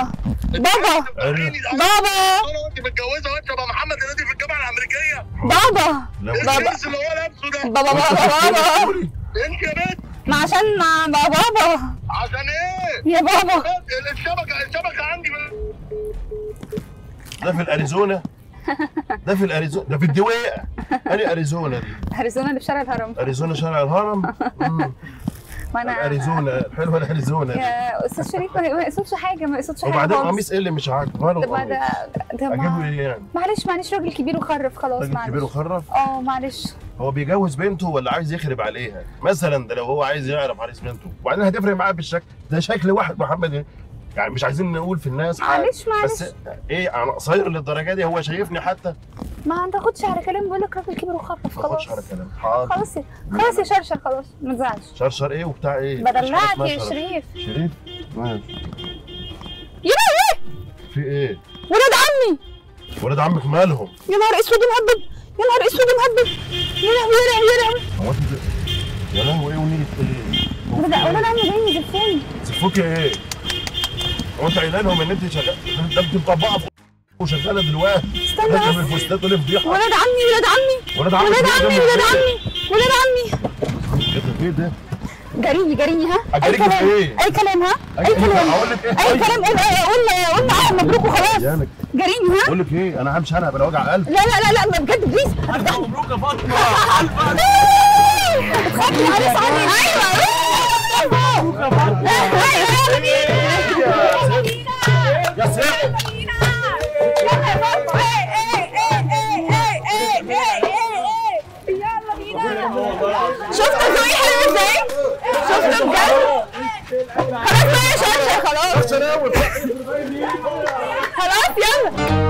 [SPEAKER 4] بابا
[SPEAKER 9] توريني ده
[SPEAKER 4] بابا
[SPEAKER 9] انا وانت متجوزه وانت مع محمد هنيدي في الجامعه الامريكيه
[SPEAKER 4] بابا
[SPEAKER 8] لا
[SPEAKER 9] ايه
[SPEAKER 4] بابا.
[SPEAKER 9] الجنس اللي هو لابسه ده
[SPEAKER 4] بابا بابا بابا
[SPEAKER 9] انت يا بنت
[SPEAKER 4] ما عشان ما بابا
[SPEAKER 9] عشان ايه
[SPEAKER 4] يا بابا
[SPEAKER 9] الشبكه الشبكه عندي بال-
[SPEAKER 8] ده في الاريزونا ده في الاريزونا ده في الدواء انا اريزونا دي
[SPEAKER 1] اريزونا اللي في شارع الهرم
[SPEAKER 8] اريزونا شارع الهرم مم.
[SPEAKER 1] ما انا
[SPEAKER 8] الاريزونا حلوه الاريزونا دي
[SPEAKER 1] يا استاذ شريف ما ما يقصدش حاجه ما يقصدش حاجه
[SPEAKER 8] وبعدين
[SPEAKER 1] خالص.
[SPEAKER 8] قميص ايه اللي مش عاجبه ماله
[SPEAKER 1] ده ما
[SPEAKER 8] القميص؟
[SPEAKER 1] ده ده
[SPEAKER 8] اجيبه
[SPEAKER 1] ما
[SPEAKER 8] ايه يعني
[SPEAKER 1] معلش معلش راجل كبير وخرف خلاص
[SPEAKER 8] راجل كبير
[SPEAKER 1] معلش
[SPEAKER 8] وخرف
[SPEAKER 1] اه معلش
[SPEAKER 8] هو بيجوز بنته ولا عايز يخرب عليها مثلا ده لو هو عايز يعرف عريس بنته وبعدين هتفرق معاه بالشكل ده شكل واحد محمد يعني مش عايزين نقول في الناس حاجه
[SPEAKER 1] معلش معلش
[SPEAKER 8] بس ايه انا قصير للدرجه دي هو شايفني حتى
[SPEAKER 1] ما تاخدش على كلام بقول لك راجل كبير وخرف
[SPEAKER 8] ما
[SPEAKER 1] خلاص
[SPEAKER 8] اخدش على كلام حاضر
[SPEAKER 1] خلاص يا- خلاص يا شرشر خلاص ما تزعلش
[SPEAKER 8] شرشر ايه وبتاع ايه مفيش حاجة
[SPEAKER 1] بدلعك
[SPEAKER 8] اسمها
[SPEAKER 1] يا
[SPEAKER 8] شرف.
[SPEAKER 1] شريف
[SPEAKER 8] شريف ماشي
[SPEAKER 1] يا لهوي
[SPEAKER 8] في ايه
[SPEAKER 1] ولاد عمي
[SPEAKER 8] ولاد عمك مالهم
[SPEAKER 1] يا نهار اسود مهبب يا نهار اسود مهبب يا لهوي يا لهوي يا لهوي
[SPEAKER 8] هو انت يا لهوي ايه ونيلة ايه
[SPEAKER 1] ولاد ولاد عمي جايين يزفوني
[SPEAKER 8] سفوكي ايه هو انت قايله لهم ان انت شغال ده انت مطبقه في وشغاله دلوقتي
[SPEAKER 1] استنى
[SPEAKER 8] راكب
[SPEAKER 1] بس
[SPEAKER 8] الفستان دي فضيحه
[SPEAKER 1] ولاد عمي ولاد عمي
[SPEAKER 8] ولاد عمك
[SPEAKER 1] ولاد
[SPEAKER 8] مين
[SPEAKER 1] عمي
[SPEAKER 8] جنب
[SPEAKER 1] ولاد
[SPEAKER 8] البيت؟
[SPEAKER 1] عمي ولاد عمي
[SPEAKER 8] ايه ده ايه ده
[SPEAKER 1] جريني جريني ها اي
[SPEAKER 8] أجريك في
[SPEAKER 1] كلام
[SPEAKER 8] إيه؟
[SPEAKER 1] اي كلام ها اي
[SPEAKER 8] أي-
[SPEAKER 1] كلام
[SPEAKER 8] اقول لك ايه
[SPEAKER 1] اي
[SPEAKER 8] طيب؟
[SPEAKER 1] كلام قول قول قول معاهم مبروك وخلاص
[SPEAKER 8] يانك
[SPEAKER 1] جريني ها
[SPEAKER 8] بقول لك ايه انا همشي انا بلا وجع قلب
[SPEAKER 1] لا لا لا لا بجد بليز
[SPEAKER 7] مبروك يا فاطمه
[SPEAKER 1] بتخافي على صعبي ايوه
[SPEAKER 8] يا سيف
[SPEAKER 1] شفتوا ذوقي حلو ازاي؟ شفتوا بجد؟ خلاص بقى يا شرشر خلاص خلاص يلا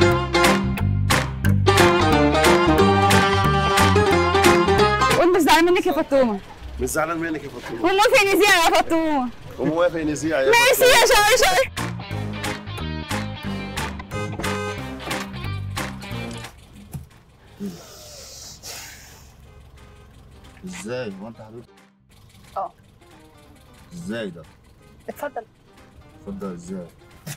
[SPEAKER 1] وانت مش زعلان منك يا فطومه
[SPEAKER 8] مش زعلان منك يا فاطمه
[SPEAKER 1] وموافق نزيع يا فطومه
[SPEAKER 8] وموافق نزيع يا
[SPEAKER 1] ميرسي
[SPEAKER 8] فاطمة.
[SPEAKER 1] يا شرشر
[SPEAKER 8] ازاي هو انت حضرتك
[SPEAKER 1] اه.
[SPEAKER 8] ازاي ده
[SPEAKER 1] اتفضل
[SPEAKER 8] اتفضل ازاي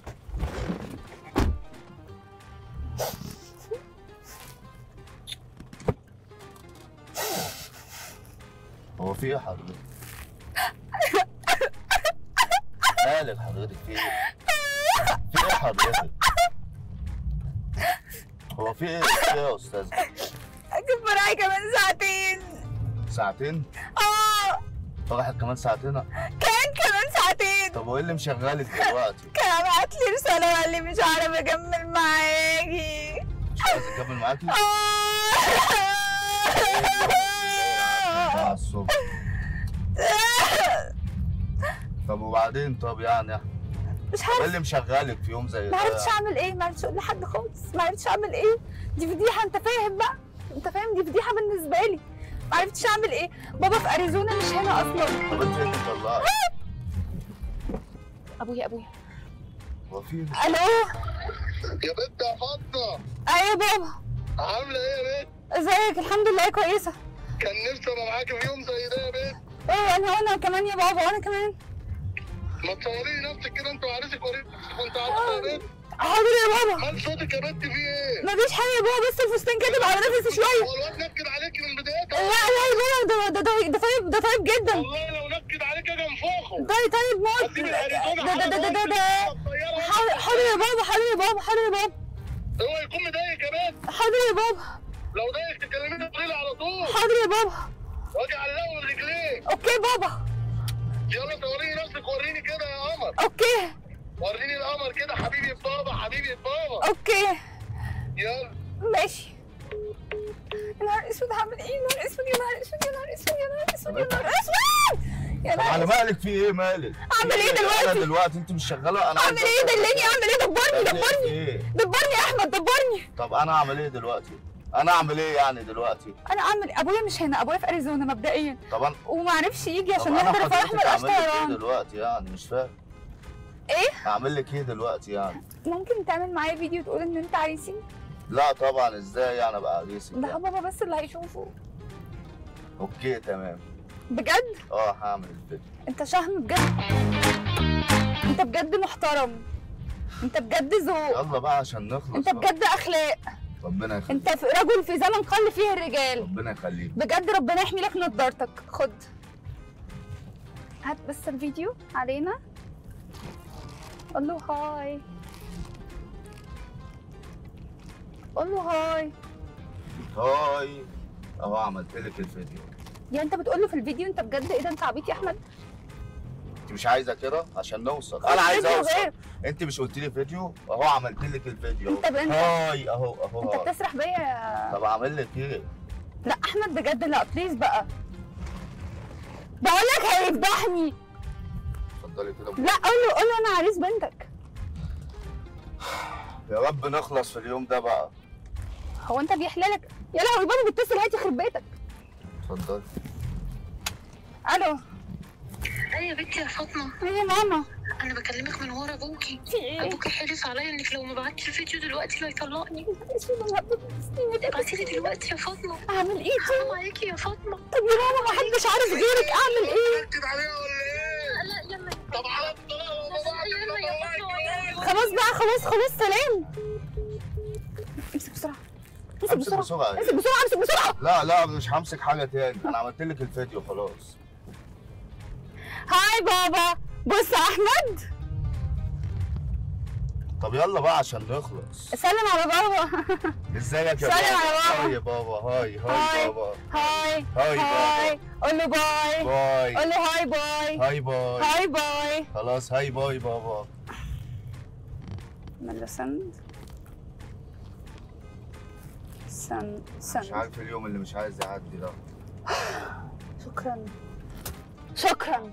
[SPEAKER 8] هو في ايه حضرتك؟ مالك حضرتك في ايه؟ في ايه حضرتك؟ هو في ايه في ايه يا استاذ؟
[SPEAKER 1] اجيب براعي كمان ساعتين
[SPEAKER 8] ساعتين؟
[SPEAKER 1] اه
[SPEAKER 8] راحت كمان ساعتين؟
[SPEAKER 1] كان كمان ساعتين
[SPEAKER 8] طب وايه اللي مشغلك دلوقتي؟
[SPEAKER 1] كان بعت لي رسالة وقال لي مش عارف اكمل معاكي
[SPEAKER 8] مش عايز اكمل معاكي؟ على الصبح طب وبعدين طب يعني
[SPEAKER 1] مش
[SPEAKER 8] ايه
[SPEAKER 1] عارف
[SPEAKER 8] اللي مشغلك في يوم زي
[SPEAKER 1] ما
[SPEAKER 8] ده؟
[SPEAKER 1] عرفتش اعمل ايه ما عرفتش اقول لحد خالص ما عرفتش اعمل ايه دي فضيحه انت فاهم بقى انت فاهم دي فضيحه بالنسبه لي ما عرفتش اعمل ايه بابا في اريزونا مش هنا اصلا
[SPEAKER 8] طب انت انت طلعت
[SPEAKER 1] ابويا ابويا
[SPEAKER 8] هو في
[SPEAKER 1] الو
[SPEAKER 9] يا بنت يا فاطمه
[SPEAKER 1] ايوه بابا
[SPEAKER 9] عامله ايه يا بنت
[SPEAKER 1] ازيك الحمد لله كويسه
[SPEAKER 9] كان نفسي ابقى معاكي في يوم زي ده يا بنت
[SPEAKER 1] ايه انا وانا كمان يا بابا وانا كمان
[SPEAKER 9] ما تصوري نفسك كده انت وعريسك وريك كنت عارفه يا بنت
[SPEAKER 1] حاضر يا بابا
[SPEAKER 9] مال صوتك يا بنت في ايه؟
[SPEAKER 1] مفيش حاجه يا بابا بس الفستان كاتب على نفسي شويه
[SPEAKER 9] هو الواد نكد عليكي من
[SPEAKER 1] لا
[SPEAKER 9] بدايتها
[SPEAKER 1] لا يا بابا ده ده ده ده طيب ده طيب جدا
[SPEAKER 9] والله لو نكد عليك اجي انفخه
[SPEAKER 1] طيب طيب موت
[SPEAKER 9] هسيب الاريزونا
[SPEAKER 1] ده ده ده ده ده حاضر حاضر يا بابا حاضر يا بابا حاضر يا بابا
[SPEAKER 9] هو يكون مضايق يا بنت
[SPEAKER 1] حاضر يا بابا
[SPEAKER 9] لو ضايق تكلميني طويل على طول
[SPEAKER 1] حاضر يا بابا
[SPEAKER 9] واجي علقه من رجليه
[SPEAKER 1] اوكي بابا
[SPEAKER 9] يلا صوريني نفسك وريني كده يا قمر
[SPEAKER 1] اوكي
[SPEAKER 9] وريني القمر كده حبيبي بابا حبيبي بابا
[SPEAKER 1] اوكي
[SPEAKER 9] يلا
[SPEAKER 1] ماشي يا نهار اسود هعمل ايه يا نهار اسود يا نهار اسود يا نهار اسود يا نهار اسود يا نهار اسود يا
[SPEAKER 8] طب على
[SPEAKER 1] نهار اسود
[SPEAKER 8] مالك في ايه مالك؟
[SPEAKER 1] أعمل إيه
[SPEAKER 8] في
[SPEAKER 1] دلوقتي؟
[SPEAKER 8] انا دلوقتي انت مش شغاله انا
[SPEAKER 1] اعمل
[SPEAKER 8] عايز
[SPEAKER 1] ايه
[SPEAKER 8] أفهم.
[SPEAKER 1] دلني اعمل ايه دبرني
[SPEAKER 8] تعمل إيه؟
[SPEAKER 1] دبرني
[SPEAKER 8] ايه؟
[SPEAKER 1] دبرني يا احمد دبرني
[SPEAKER 8] طب انا اعمل ايه دلوقتي؟ انا اعمل ايه يعني دلوقتي؟
[SPEAKER 1] انا اعمل ابويا مش هنا ابويا في اريزونا مبدئيا
[SPEAKER 8] طب انا
[SPEAKER 1] وما عرفش يجي
[SPEAKER 8] طب
[SPEAKER 1] عشان
[SPEAKER 8] انا
[SPEAKER 1] نحضر فرح
[SPEAKER 8] حضرتك اعمل لك ايه
[SPEAKER 1] طيران
[SPEAKER 8] دلوقتي يعني مش فاهم
[SPEAKER 1] ايه
[SPEAKER 8] اعمل لك ايه دلوقتي يعني؟
[SPEAKER 1] ممكن تعمل معايا فيديو تقول ان انت عريسي
[SPEAKER 8] لا طبعا ازاي يعني ابقى عريسك
[SPEAKER 1] ده
[SPEAKER 8] يعني؟
[SPEAKER 1] بابا بس اللي هيشوفه
[SPEAKER 8] اوكي تمام
[SPEAKER 1] بجد
[SPEAKER 8] اه هعمل الفيديو
[SPEAKER 1] انت شهم بجد انت بجد محترم
[SPEAKER 4] انت بجد ذوق
[SPEAKER 10] يلا بقى عشان نخلص
[SPEAKER 4] انت بجد اخلاق
[SPEAKER 10] ربنا يخليك
[SPEAKER 4] انت في رجل في زمن قل فيه الرجال
[SPEAKER 10] ربنا يخليك
[SPEAKER 4] بجد ربنا يحمي لك نضارتك خد هات بس الفيديو علينا قول له هاي قول له هاي
[SPEAKER 10] هاي اهو عملت لك الفيديو
[SPEAKER 4] يا انت بتقول له في الفيديو انت بجد ايه ده انت عبيط يا احمد
[SPEAKER 10] انت مش عايزه كده عشان نوصل انا عايز
[SPEAKER 4] فيديو
[SPEAKER 10] اوصل
[SPEAKER 4] غير.
[SPEAKER 10] انت مش قلت لي فيديو اهو عملت لك الفيديو
[SPEAKER 4] انت بنت.
[SPEAKER 10] هاي اهو اهو
[SPEAKER 4] انت
[SPEAKER 10] هاي.
[SPEAKER 4] بتسرح بيا يا-
[SPEAKER 10] طب اعمل لك ايه
[SPEAKER 4] لا احمد بجد لا بليز بقى بقول لك هيفضحني
[SPEAKER 10] اتفضلي كده
[SPEAKER 4] لا قول له قول له انا عريس بنتك
[SPEAKER 10] يا رب نخلص في اليوم ده بقى
[SPEAKER 4] هو انت بيحلالك يا لهوي بابا بيتصل هاتي يخرب بيتك
[SPEAKER 10] اتفضلي
[SPEAKER 4] الو
[SPEAKER 11] ايه يا بنتي يا فاطمه
[SPEAKER 4] ايه يا ماما
[SPEAKER 11] انا بكلمك من ورا ابوكي
[SPEAKER 4] في ايه
[SPEAKER 11] ابوكي حلف عليا انك لو ما بعتش الفيديو دلوقتي لا يطلقني ابعتي لي دلوقتي يا فاطمه
[SPEAKER 4] اعمل ايه
[SPEAKER 11] حرام عليكي يا فاطمه
[SPEAKER 4] طب يا ماما ما حدش عارف غيرك اعمل ايه
[SPEAKER 9] اكد عليها ولا ايه؟
[SPEAKER 11] لا يلا
[SPEAKER 9] طب على الطلاق وباباك
[SPEAKER 11] يلا يا فاطمه
[SPEAKER 4] خلاص بقى خلاص خلاص سلام امسك بسرعه امسك
[SPEAKER 10] امسك
[SPEAKER 4] بسرعه
[SPEAKER 10] بسرعه
[SPEAKER 4] امسك بسرعه امسك بسرعه
[SPEAKER 10] لا لا مش همسك حاجه تاني انا عملت لك الفيديو خلاص
[SPEAKER 4] هاي بابا بص يا احمد
[SPEAKER 10] طب يلا بقى عشان نخلص
[SPEAKER 4] سلم على بابا
[SPEAKER 10] ازيك يا
[SPEAKER 4] سلام
[SPEAKER 10] بابا
[SPEAKER 4] على بابا.
[SPEAKER 10] هاي يا بابا هاي
[SPEAKER 4] هاي.
[SPEAKER 10] هاي بابا
[SPEAKER 4] هاي
[SPEAKER 10] هاي
[SPEAKER 4] هاي قول له باي
[SPEAKER 10] باي
[SPEAKER 4] قول له هاي باي
[SPEAKER 10] هاي باي
[SPEAKER 4] هاي باي
[SPEAKER 10] خلاص هاي باي بابا
[SPEAKER 4] ماله سند سند
[SPEAKER 10] مش
[SPEAKER 4] سند
[SPEAKER 10] عارف اليوم اللي مش عايز يعدي ده
[SPEAKER 4] شكرا شكرا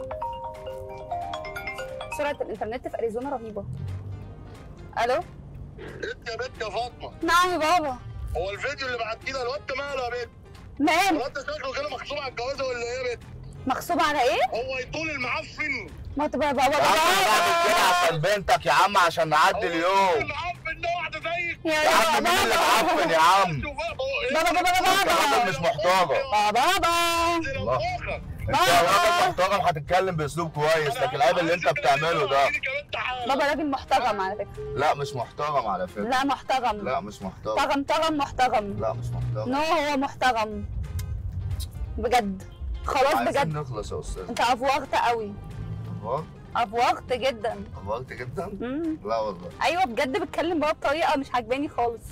[SPEAKER 4] سرعة الإنترنت في أريزونا رهيبة ألو
[SPEAKER 9] انت يا بنت يا فاطمه
[SPEAKER 4] نعم يا بابا
[SPEAKER 9] هو الفيديو اللي بعتيه ده الواد ده ماله يا بنت؟
[SPEAKER 4] مال
[SPEAKER 9] الواد ده شكله كده مغصوب على الجوازه ولا ايه يا بنت؟
[SPEAKER 4] مغصوب على إيه؟
[SPEAKER 9] هو يطول المعفن
[SPEAKER 4] ما تبقى بابا
[SPEAKER 10] يا عم انا بعمل كده
[SPEAKER 4] بابا
[SPEAKER 10] عشان بنتك يا عم عشان نعدي اليوم
[SPEAKER 9] المعفن ده واحده زيك
[SPEAKER 4] يا
[SPEAKER 10] يا عم مين اللي معفن يا عم
[SPEAKER 4] بابا بابا
[SPEAKER 10] انت راجل
[SPEAKER 4] بابا
[SPEAKER 10] مش محترم
[SPEAKER 4] بابا بابا
[SPEAKER 10] الله. انت راجل محترم هتتكلم باسلوب كويس لكن العيب اللي انت بتعمله ده
[SPEAKER 4] بابا راجل محترم على فكرة
[SPEAKER 10] لا مش محترم على فكره
[SPEAKER 4] لا محترم
[SPEAKER 10] لا مش محترم
[SPEAKER 4] طغم طغم محترم
[SPEAKER 10] لا مش محترم
[SPEAKER 4] نو هو محترم بجد خلاص
[SPEAKER 10] عايزين
[SPEAKER 4] بجد
[SPEAKER 10] نخلص يا استاذ
[SPEAKER 4] انت افوغت قوي
[SPEAKER 10] أفوار؟
[SPEAKER 4] افوغت جدا
[SPEAKER 10] أفورت جدا
[SPEAKER 4] مم.
[SPEAKER 10] لا والله
[SPEAKER 4] ايوه بجد بتكلم بابا بطريقه مش عاجباني خالص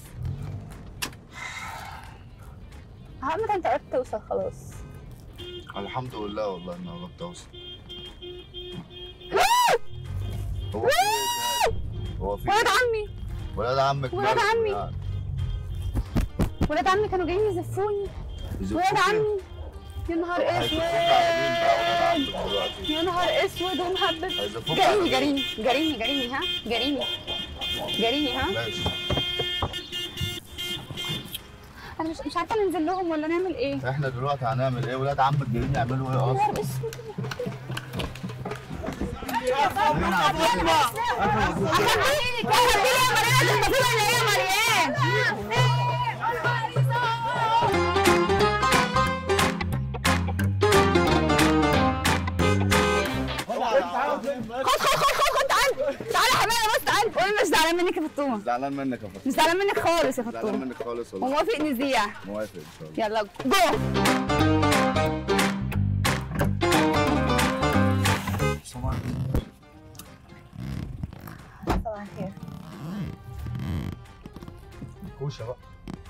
[SPEAKER 4] عامة انت عرفت توصل خلاص
[SPEAKER 10] الحمد لله والله اني قربت اوصل هو في إيه ده؟ هو في
[SPEAKER 4] ولاد
[SPEAKER 10] إيه؟
[SPEAKER 4] عمي
[SPEAKER 10] ولاد عمك
[SPEAKER 4] ولاد
[SPEAKER 10] مالهم
[SPEAKER 4] عمي.
[SPEAKER 10] يعني؟
[SPEAKER 4] ولاد عمي كانوا جايين يزفوني
[SPEAKER 10] يزفوك
[SPEAKER 4] ولاد
[SPEAKER 10] إيه؟
[SPEAKER 4] عمي يا نهار
[SPEAKER 10] هيزفوك على مين بقى ولاد
[SPEAKER 4] اسود
[SPEAKER 10] عمك دلوقتي؟
[SPEAKER 4] يا نهار اسود ومهبب
[SPEAKER 10] هيزفوك على
[SPEAKER 4] جريني
[SPEAKER 10] مين؟
[SPEAKER 4] جريني جريني جريني ها جريني جريني ها
[SPEAKER 10] ماشي
[SPEAKER 4] انا مش مش عارفه ننزل لهم ولا نعمل ايه
[SPEAKER 10] احنا دلوقتي هنعمل ايه ولاد عمك جايين يعملوا ايه اصلا
[SPEAKER 4] اخديني اخديني يا مريم المفروض ان هي مريم خد خد خد خد خد تعال تعال يا حبايبي بس تعال قول مش زعلان منك يا فطومه
[SPEAKER 10] زعلان منك يا فاطمه
[SPEAKER 4] مش زعلان منك خالص يا
[SPEAKER 10] زعلان
[SPEAKER 4] فطومه
[SPEAKER 10] منك خالص والله
[SPEAKER 4] وموافق نذيع
[SPEAKER 10] موافق ان شاء الله
[SPEAKER 4] يلا جو صباح الخير
[SPEAKER 6] كوشه بقى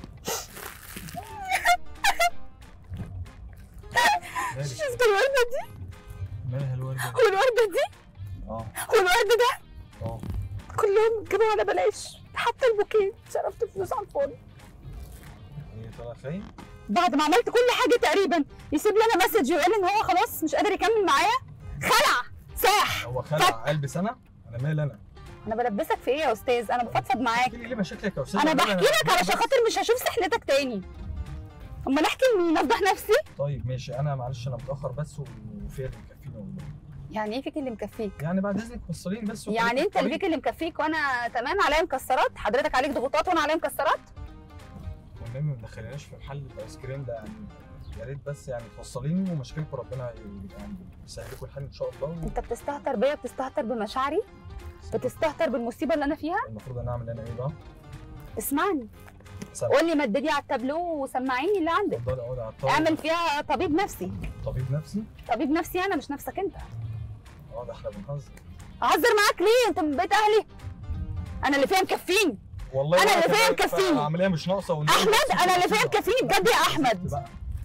[SPEAKER 6] مالك
[SPEAKER 4] شفت الوردة دي؟
[SPEAKER 6] مالها الورده
[SPEAKER 4] هو الوردة دي؟
[SPEAKER 6] اه
[SPEAKER 4] هو الوردة ده؟
[SPEAKER 6] اه
[SPEAKER 4] كلهم جابوها على بلاش حتى البوكيه صرفت فلوس على الفاضي
[SPEAKER 6] هي طالعه خاين
[SPEAKER 4] بعد ما عملت كل حاجة تقريبا يسيب لي انا مسج ويقول ان هو خلاص مش قادر يكمل معايا خلع ساح
[SPEAKER 6] هو خلع البس انا انا مال انا
[SPEAKER 4] انا بلبسك في ايه يا استاذ انا بفضفض معاك
[SPEAKER 6] احكي لي ليه مشاكلك يا استاذ
[SPEAKER 4] انا
[SPEAKER 6] والله
[SPEAKER 4] بحكي لك علشان خاطر مش هشوف سحلتك تاني امال احكي لمين افضح نفسي
[SPEAKER 6] طيب ماشي انا معلش انا متاخر بس وفيا اللي مكفيني والله
[SPEAKER 4] يعني ايه فيك اللي مكفيك
[SPEAKER 6] يعني بعد اذنك وصلين بس
[SPEAKER 4] يعني
[SPEAKER 6] وخليك
[SPEAKER 4] انت اللي
[SPEAKER 6] في
[SPEAKER 4] فيك اللي مكفيك وانا تمام عليا مكسرات حضرتك عليك ضغوطات وانا عليا مكسرات
[SPEAKER 6] الطريق. والنبي ما تدخليناش في محل الايس كريم ده يعني يا ريت بس يعني توصليني ومشاكلكم ربنا يعني يسهل لكم الحال ان شاء الله
[SPEAKER 4] انت بتستهتر بيا بتستهتر بمشاعري بتستهتر بالمصيبه اللي انا فيها
[SPEAKER 12] المفروض انا اعمل انا ايه بقى؟
[SPEAKER 4] اسمعني
[SPEAKER 12] سامع.
[SPEAKER 4] قول لي مددي على التابلو وسمعيني اللي عندك
[SPEAKER 12] اتفضلي اقعدي على الطاوله
[SPEAKER 4] اعمل فيها طبيب نفسي
[SPEAKER 12] طبيب نفسي
[SPEAKER 4] طبيب نفسي انا مش نفسك انت
[SPEAKER 12] اه ده احنا بنهزر
[SPEAKER 4] اهزر معاك ليه انت من بيت اهلي انا اللي فيها مكفيني
[SPEAKER 12] والله
[SPEAKER 4] أنا
[SPEAKER 12] وقت
[SPEAKER 4] اللي فيها
[SPEAKER 12] بقى
[SPEAKER 4] مكفيني.
[SPEAKER 12] العمليه مش ناقصه والنبي
[SPEAKER 4] احمد انا اللي فيها مكفيني بجد يا احمد
[SPEAKER 12] بقى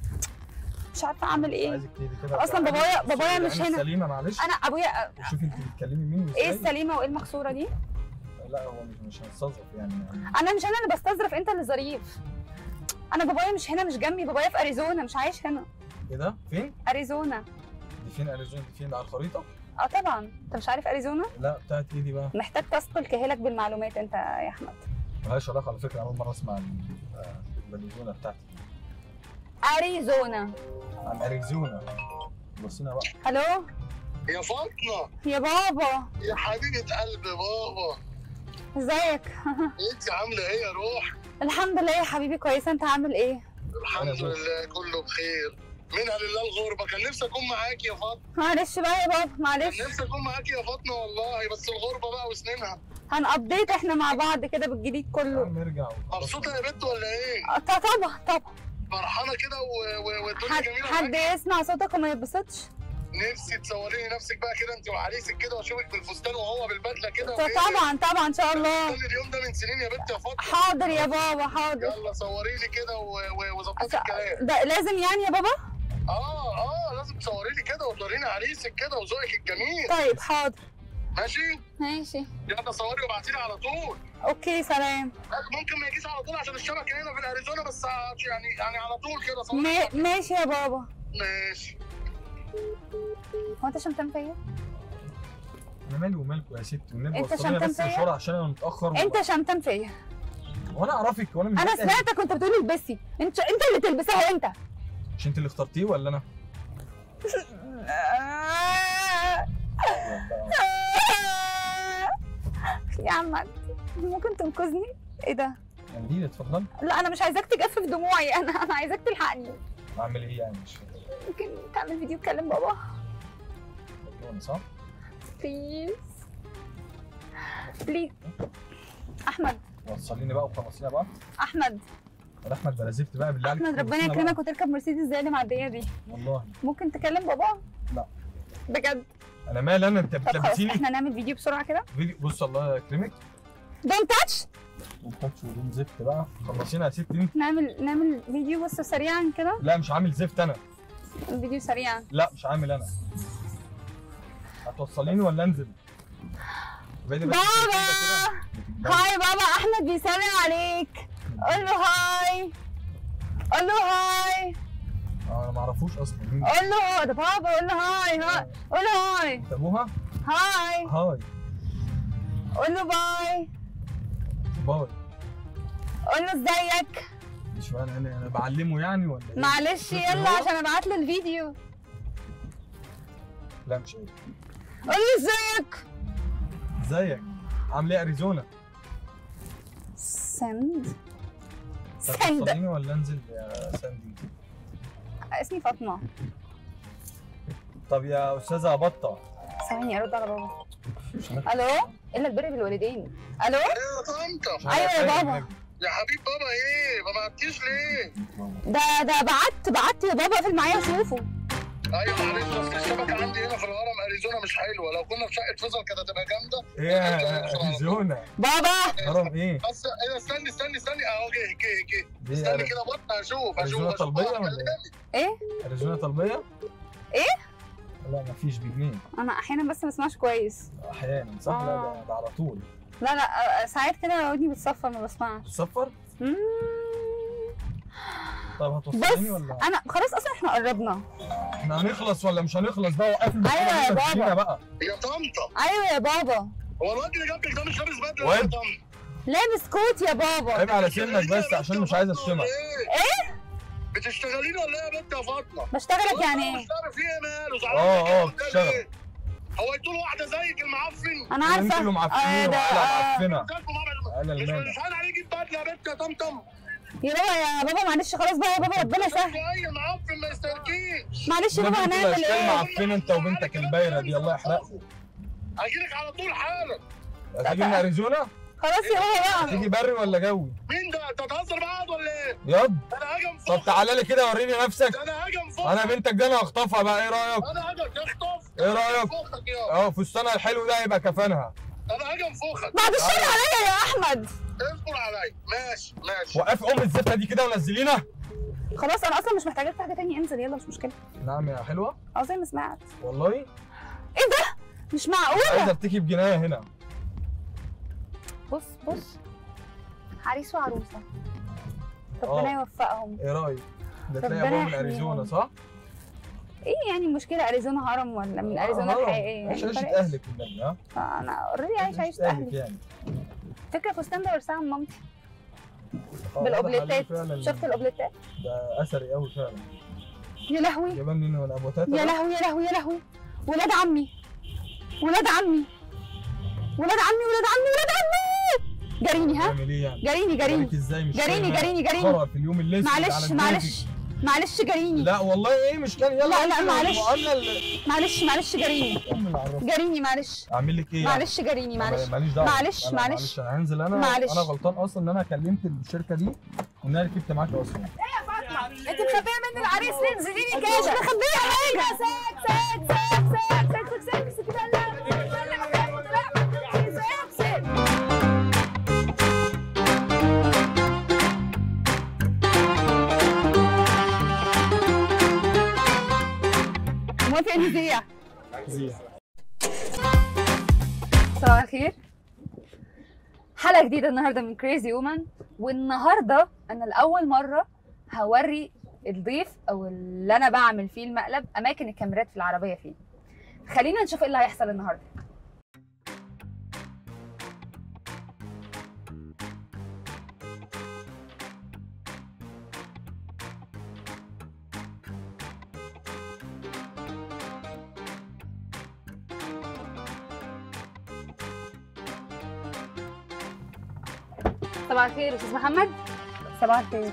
[SPEAKER 4] مش عارفه اعمل ايه
[SPEAKER 12] عايزك تهدي كده
[SPEAKER 4] اصلا بابايا بابايا مش هنا
[SPEAKER 12] سليمه معلش
[SPEAKER 4] انا ابويا
[SPEAKER 12] شوفي انت بتتكلمي مين وازاي
[SPEAKER 4] ايه السليمه وايه المكسوره دي
[SPEAKER 12] لا هو مش مش هنستظرف يعني
[SPEAKER 4] انا مش انا اللي بستظرف انت اللي ظريف انا بابايا مش هنا مش جنبي بابايا في اريزونا مش عايش هنا
[SPEAKER 12] ايه ده؟ فين؟
[SPEAKER 4] اريزونا
[SPEAKER 12] دي فين اريزونا دي فين على الخريطه؟
[SPEAKER 4] اه طبعا انت مش عارف اريزونا
[SPEAKER 12] لا بتاعت ايه دي بقى؟
[SPEAKER 4] محتاج تثقل كهلك بالمعلومات انت يا احمد
[SPEAKER 12] ملهاش علاقه على فكره اول مره اسمع ال- آه، الاريزونا بتاعتي
[SPEAKER 4] اريزونا
[SPEAKER 12] عن اريزونا بصينا بقى
[SPEAKER 4] الو
[SPEAKER 9] يا فاطمه
[SPEAKER 4] يا بابا
[SPEAKER 9] يا حبيبه قلب بابا
[SPEAKER 4] ازيك
[SPEAKER 9] انت عامله ايه يا روح
[SPEAKER 4] الحمد لله يا حبيبي كويسه انت عامل ايه
[SPEAKER 9] الحمد لله كله بخير منها لله الغربه كان نفسي اكون معاكي يا فاطمه
[SPEAKER 4] معلش بقى يا بابا معلش
[SPEAKER 9] كان نفسي اكون معاكي يا فاطمه والله بس الغربه بقى وسنينها
[SPEAKER 4] هنقضيت احنا مع بعض كده بالجديد كله
[SPEAKER 12] نرجع
[SPEAKER 9] مبسوطه يا بنت ولا ايه؟
[SPEAKER 4] آه، طبعا طبعا
[SPEAKER 9] فرحانه كده و- و- والدنيا
[SPEAKER 4] حد,
[SPEAKER 9] جميله
[SPEAKER 4] حد
[SPEAKER 9] معاكي؟
[SPEAKER 4] يسمع صوتك وما يتبسطش
[SPEAKER 9] نفسي تصوريني نفسك بقى كده انت وعريسك كده واشوفك بالفستان وهو بالبدله كده
[SPEAKER 4] طبعا طبعا ان شاء الله
[SPEAKER 9] كل اليوم ده من سنين يا بنت يا فاطمه
[SPEAKER 4] حاضر يا بابا حاضر
[SPEAKER 9] يلا صوري لي كده و- و- وظبطي الكلام
[SPEAKER 4] ده لازم يعني يا بابا
[SPEAKER 9] اه اه لازم تصوري لي كده وتوريني عريسك كده وذوقك الجميل
[SPEAKER 4] طيب حاضر
[SPEAKER 9] ماشي
[SPEAKER 4] ماشي
[SPEAKER 9] يلا صوري وابعتي لي على طول
[SPEAKER 4] اوكي سلام
[SPEAKER 9] ممكن ما يجيش على طول عشان الشبكه هنا في الاريزونا بس يعني يعني على طول كده صوري
[SPEAKER 4] ما- ماشي يا بابا
[SPEAKER 9] ماشي
[SPEAKER 4] هو انت شمتان فيا
[SPEAKER 12] انا مالي ومالكوا يا ستي والنبي
[SPEAKER 4] انت
[SPEAKER 12] وصلينا
[SPEAKER 4] شمتان
[SPEAKER 12] بس
[SPEAKER 4] فيا؟
[SPEAKER 12] مشوار عشان انا متاخر
[SPEAKER 4] انت شمتان فيا
[SPEAKER 12] وانا اعرفك وانا من
[SPEAKER 4] انا
[SPEAKER 12] بيت أهلي.
[SPEAKER 4] سمعتك وانت بتقولي البسي انت انت اللي تلبسها انت
[SPEAKER 12] مش انت اللي اخترتيه ولا انا؟
[SPEAKER 4] يا عم ممكن تنقذني ايه ده
[SPEAKER 12] قنديل اتفضل
[SPEAKER 4] لا انا مش عايزاك تجفف دموعي انا انا عايزاك تلحقني
[SPEAKER 12] اعمل ايه يعني مش فاهم
[SPEAKER 4] ممكن تعمل فيديو تكلم بابا
[SPEAKER 12] مجنون صح؟
[SPEAKER 4] بليز بليز احمد
[SPEAKER 12] وصليني بقى وخلصينا بقى
[SPEAKER 4] احمد
[SPEAKER 12] ولا احمد بلا زفت بقى بالله عليك
[SPEAKER 4] احمد ربنا
[SPEAKER 12] خلصينا بقى.
[SPEAKER 4] يكرمك وتركب مرسيدس زي اللي معديه دي
[SPEAKER 12] والله
[SPEAKER 4] ممكن تكلم بابا
[SPEAKER 12] لا
[SPEAKER 4] بجد
[SPEAKER 12] انا مال انا انت
[SPEAKER 4] طب خلاص
[SPEAKER 12] بتلبسيني
[SPEAKER 4] احنا نعمل فيديو بسرعه كده
[SPEAKER 12] فيديو بص الله يكرمك
[SPEAKER 4] دونت تاتش
[SPEAKER 12] وتاتش ودون زفت بقى خلصينا يا ستي انت
[SPEAKER 4] نعمل نعمل فيديو بس سريعا كده
[SPEAKER 12] لا مش عامل زفت انا
[SPEAKER 4] فيديو سريعا
[SPEAKER 12] لا مش عامل انا هتوصليني ولا انزل؟ بعيدي بس
[SPEAKER 4] بابا هاي بابا احمد بيسلم عليك قول له هاي قول له هاي
[SPEAKER 12] آه، انا ما اعرفوش اصلا مين
[SPEAKER 4] قول له ده بابا قول له هاي هاي قول له هاي
[SPEAKER 12] انت ابوها؟
[SPEAKER 4] هاي
[SPEAKER 12] هاي
[SPEAKER 4] قول له باي
[SPEAKER 12] باي
[SPEAKER 4] قول له ازيك
[SPEAKER 12] مش فاهم انا انا بعلمه يعني ولا ايه؟
[SPEAKER 4] معلش
[SPEAKER 12] شفت
[SPEAKER 4] يلا
[SPEAKER 12] هو؟
[SPEAKER 4] عشان ابعت له الفيديو
[SPEAKER 12] لا مش قادر
[SPEAKER 4] قول له ازيك
[SPEAKER 12] ازيك؟ عامل ايه اريزونا؟
[SPEAKER 4] سند
[SPEAKER 12] طب
[SPEAKER 4] سند
[SPEAKER 12] توصليني ولا انزل يا ساندي؟
[SPEAKER 4] اسمي فاطمه
[SPEAKER 12] طب يا استاذه بطه
[SPEAKER 4] ثواني ارد على بابا
[SPEAKER 12] مش هناخد-
[SPEAKER 4] الو الا البر بالوالدين الو
[SPEAKER 9] يا طنطا
[SPEAKER 4] ايوه يا بابا
[SPEAKER 9] يا حبيب بابا ايه ما بعتيش ليه
[SPEAKER 4] ده ده بعت بعت يا بابا اقفل معايا اشوفه
[SPEAKER 9] ايوه معلش اصل الشبكه عندي هنا في الهرم اريزونا مش حلوه لو كنا في شقه فيصل كانت هتبقى جامده
[SPEAKER 12] ايه يا اريزونا؟
[SPEAKER 4] بابا
[SPEAKER 12] هرم ايه؟
[SPEAKER 9] بس ايه استني استني استني اهو جه جه جه
[SPEAKER 12] دي
[SPEAKER 9] استني
[SPEAKER 12] أر-
[SPEAKER 9] كده بطل اشوف اشوف
[SPEAKER 12] اريزونا
[SPEAKER 9] اشوف
[SPEAKER 12] طلبيه
[SPEAKER 9] بقى
[SPEAKER 12] ولا ايه؟
[SPEAKER 4] ايه
[SPEAKER 12] اريزونا طلبيه؟
[SPEAKER 4] ايه
[SPEAKER 12] لا مفيش بجنيه
[SPEAKER 4] انا احيانا بس ما بسمعش كويس
[SPEAKER 12] احيانا صح لا ده, ده على طول
[SPEAKER 4] لا لا ساعات كده ودني بتصفر ما بسمعش
[SPEAKER 12] تصفر؟
[SPEAKER 4] مم.
[SPEAKER 12] طب
[SPEAKER 4] بص
[SPEAKER 12] هتوصليني ولا
[SPEAKER 4] انا خلاص اصلا احنا قربنا
[SPEAKER 12] احنا هنخلص ولا مش هنخلص بقى وقف لي
[SPEAKER 4] أيوة يا
[SPEAKER 12] البطارية
[SPEAKER 4] بابا.
[SPEAKER 12] بقى
[SPEAKER 9] يا طنطا
[SPEAKER 4] ايوه يا بابا
[SPEAKER 9] هو الواد اللي جنبك ده مش لابس بدله
[SPEAKER 12] واد.
[SPEAKER 9] يا طنطا
[SPEAKER 4] لابس كوت يا بابا
[SPEAKER 12] عيب على سنك بس عشان مش عايز اشتمك
[SPEAKER 4] ايه
[SPEAKER 9] بتشتغليني ولا ايه يا بنت يا فاطمه؟
[SPEAKER 4] بشتغلك يعني
[SPEAKER 9] مش
[SPEAKER 4] ايه
[SPEAKER 9] عارف ايه ماله
[SPEAKER 12] اه
[SPEAKER 9] زعلان
[SPEAKER 12] اه
[SPEAKER 9] منك كده
[SPEAKER 12] بتشتغل
[SPEAKER 9] ليه؟ هو يطول واحده زيك المعفن
[SPEAKER 4] انا عارفه
[SPEAKER 12] انتوا اللي معفنين
[SPEAKER 4] آه، ده-
[SPEAKER 12] وعلى
[SPEAKER 4] آه.
[SPEAKER 12] معفنه انا
[SPEAKER 9] مش
[SPEAKER 12] المال
[SPEAKER 9] مش عارف عليك البدله يا بنت يا طمطم
[SPEAKER 4] يا بابا يا بابا معلش خلاص بقى يا بابا ربنا يسهل
[SPEAKER 9] اي معفن ما يستركيش
[SPEAKER 4] معلش يا بابا
[SPEAKER 12] النبي
[SPEAKER 4] هنعمل
[SPEAKER 12] اشكال
[SPEAKER 4] ايه
[SPEAKER 12] معفنه انت وبنتك البايره دي الله يحرقها
[SPEAKER 9] هجيلك على طول حالا
[SPEAKER 13] هتيجي من اريزونا
[SPEAKER 4] خلاص يا بابا
[SPEAKER 13] هتيجي بري ولا جوي
[SPEAKER 9] مين ده انت هتهزر معايا ولا ايه؟
[SPEAKER 13] ياض
[SPEAKER 9] انا هاجم
[SPEAKER 13] طب تعالى لي كده وريني نفسك
[SPEAKER 9] انا هاجم فوق
[SPEAKER 13] انا بنتك دي انا هخطفها بقى ايه رايك
[SPEAKER 9] انا هاجم تخطف
[SPEAKER 13] ايه رايك
[SPEAKER 9] فوقك يا
[SPEAKER 13] اه فستانها الحلو ده هيبقى كفنها
[SPEAKER 9] انا هاجم فوقك
[SPEAKER 4] بعد الشر عليا يا احمد
[SPEAKER 9] اصبر عليا ماشي ماشي
[SPEAKER 13] وقف ام الزفته دي كده ونزلينا
[SPEAKER 4] خلاص انا اصلا مش محتاجه في حاجه تانية انزل يلا مش مشكله
[SPEAKER 13] نعم يا حلوه
[SPEAKER 4] اه زي ما سمعت
[SPEAKER 13] والله
[SPEAKER 4] ايه ده مش معقوله
[SPEAKER 13] عايز ابتكي بجنايه هنا
[SPEAKER 4] بص بص عريس وعروسه
[SPEAKER 13] آه.
[SPEAKER 4] ربنا يوفقهم
[SPEAKER 13] ايه رايك ده تلاقي
[SPEAKER 4] ربنا
[SPEAKER 13] ابوها من
[SPEAKER 4] يحميهم.
[SPEAKER 13] اريزونا صح
[SPEAKER 4] ايه يعني المشكله اريزونا هرم ولا من اريزونا
[SPEAKER 13] هرم.
[SPEAKER 4] الحقيقيه
[SPEAKER 13] عيش
[SPEAKER 4] يعني
[SPEAKER 13] عيشه
[SPEAKER 4] فرق.
[SPEAKER 13] اهلك والنبي ها
[SPEAKER 4] انا اوريدي عايشه عيشه
[SPEAKER 13] اهلك
[SPEAKER 4] اهلي
[SPEAKER 13] يعني
[SPEAKER 4] فكره فستان ده ورثها من مامتي
[SPEAKER 13] آه، واضح
[SPEAKER 4] بالاوبليتات
[SPEAKER 13] عليه فعلاً
[SPEAKER 4] شفت الاوبليتات
[SPEAKER 13] ده اثري قوي فعلا
[SPEAKER 4] يا لهوي
[SPEAKER 13] جبان منه من ابو تاتا
[SPEAKER 4] يا
[SPEAKER 13] ده.
[SPEAKER 4] لهوي يا لهوي يا لهوي ولاد عمي ولاد عمي ولاد عمي ولاد عمي ولاد عمي جاريني ها
[SPEAKER 13] تعمل ايه يعني
[SPEAKER 4] جاريني جاريني
[SPEAKER 13] جاريك ازاي مش
[SPEAKER 4] جاريني
[SPEAKER 13] فاهم.
[SPEAKER 4] جاريني جاريني
[SPEAKER 13] خرا في اليوم اللي
[SPEAKER 4] معلش معلش معلش جاريني
[SPEAKER 13] لا والله ايه مش كان يلا
[SPEAKER 4] لا لا
[SPEAKER 13] أمي
[SPEAKER 4] معلش
[SPEAKER 13] وأنا اللي-
[SPEAKER 4] معلش معلش جاريني
[SPEAKER 13] امي اللي عرفتني.
[SPEAKER 4] جاريني معلش
[SPEAKER 13] اعمل لك ايه
[SPEAKER 4] معلش جاريني معلش
[SPEAKER 13] ماليش دعوه
[SPEAKER 4] معلش
[SPEAKER 13] لا، لا،
[SPEAKER 4] معلش
[SPEAKER 13] انا هنزل انا
[SPEAKER 4] معلش.
[SPEAKER 13] انا غلطان اصلا ان انا كلمت الشركه دي وان انا ركبت معاك اصلا
[SPEAKER 4] انت مخبيه من العريس ليه انزلي لي كده مش مخبيه حاجه ساك ساك ساك ساك ساك ساك ساك كده لا موافق نذيع صباح الخير حلقه جديده النهارده من كريزي وومن والنهارده انا لاول مره هوري الضيف او اللي انا بعمل فيه المقلب اماكن الكاميرات في العربيه فين خلينا نشوف ايه اللي هيحصل النهارده صباح الخير استاذ محمد صباح الخير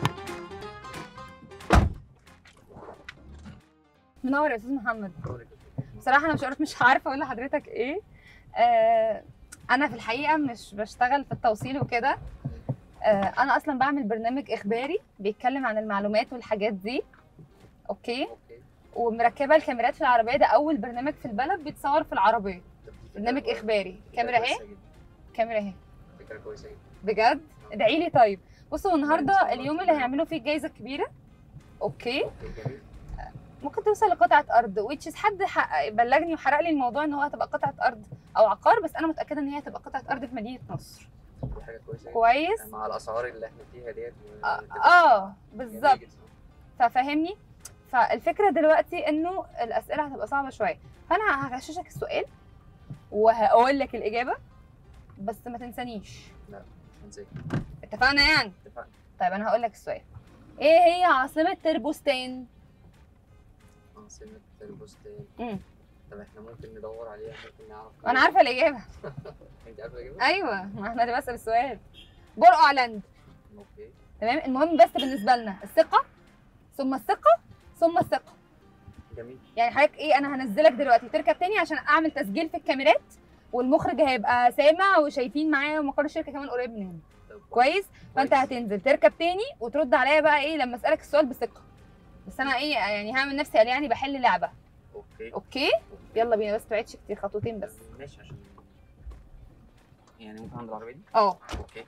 [SPEAKER 4] منور يا استاذ محمد بصراحه انا مش عارف مش عارفه اقول لحضرتك ايه آه انا في الحقيقه مش بشتغل في التوصيل وكده آه انا اصلا بعمل برنامج اخباري بيتكلم عن المعلومات والحاجات دي اوكي ومركبه الكاميرات في العربيه ده اول برنامج في البلد بيتصور في العربيه برنامج اخباري كاميرا اهي كاميرا اهي
[SPEAKER 14] فكره كويسه جدا
[SPEAKER 4] بجد ادعي لي طيب بصوا النهارده اليوم اللي هيعملوا فيه الجايزه الكبيره اوكي ممكن توصل لقطعه ارض ويتشز حد حق- بلغني وحرق لي الموضوع ان هو هتبقى قطعه ارض او عقار بس انا متاكده ان هي هتبقى قطعه ارض في مدينه نصر
[SPEAKER 14] دي حاجه كويسه جدا.
[SPEAKER 4] كويس.
[SPEAKER 14] مع الاسعار اللي احنا فيها ديت
[SPEAKER 4] اه بالظبط ففهمني فالفكره دلوقتي انه الاسئله هتبقى صعبه شويه فانا هغششك السؤال وهقول لك الاجابه بس ما تنسانيش
[SPEAKER 14] لا مش هنساك
[SPEAKER 4] اتفقنا يعني
[SPEAKER 14] اتفقنا
[SPEAKER 4] طيب انا هقول لك السؤال ايه هي عاصمه تربوستان
[SPEAKER 14] عاصمه البستان
[SPEAKER 4] امم
[SPEAKER 14] طب احنا ممكن ندور عليها ممكن نعرف
[SPEAKER 4] انا عارفه الاجابه
[SPEAKER 14] انت عارفه الاجابه؟
[SPEAKER 4] ايوه ما احنا اللي بسال السؤال برقع اعلند
[SPEAKER 14] اوكي
[SPEAKER 4] تمام المهم بس بالنسبه لنا الثقه ثم الثقه ثم الثقه
[SPEAKER 14] جميل
[SPEAKER 4] يعني حضرتك ايه انا هنزلك دلوقتي تركب تاني عشان اعمل تسجيل في الكاميرات والمخرج هيبقى سامع وشايفين معايا ومقر الشركه كمان قريب من هنا كويس فانت هتنزل تركب تاني وترد عليا بقى ايه لما اسالك السؤال بثقه بس انا ايه يعني هعمل نفسي قال يعني بحل لعبه
[SPEAKER 14] اوكي
[SPEAKER 4] اوكي يلا بينا بس تعيدش كتير خطوتين بس
[SPEAKER 14] ماشي عشان يعني ممكن عند العربيه دي؟
[SPEAKER 4] اه
[SPEAKER 14] اوكي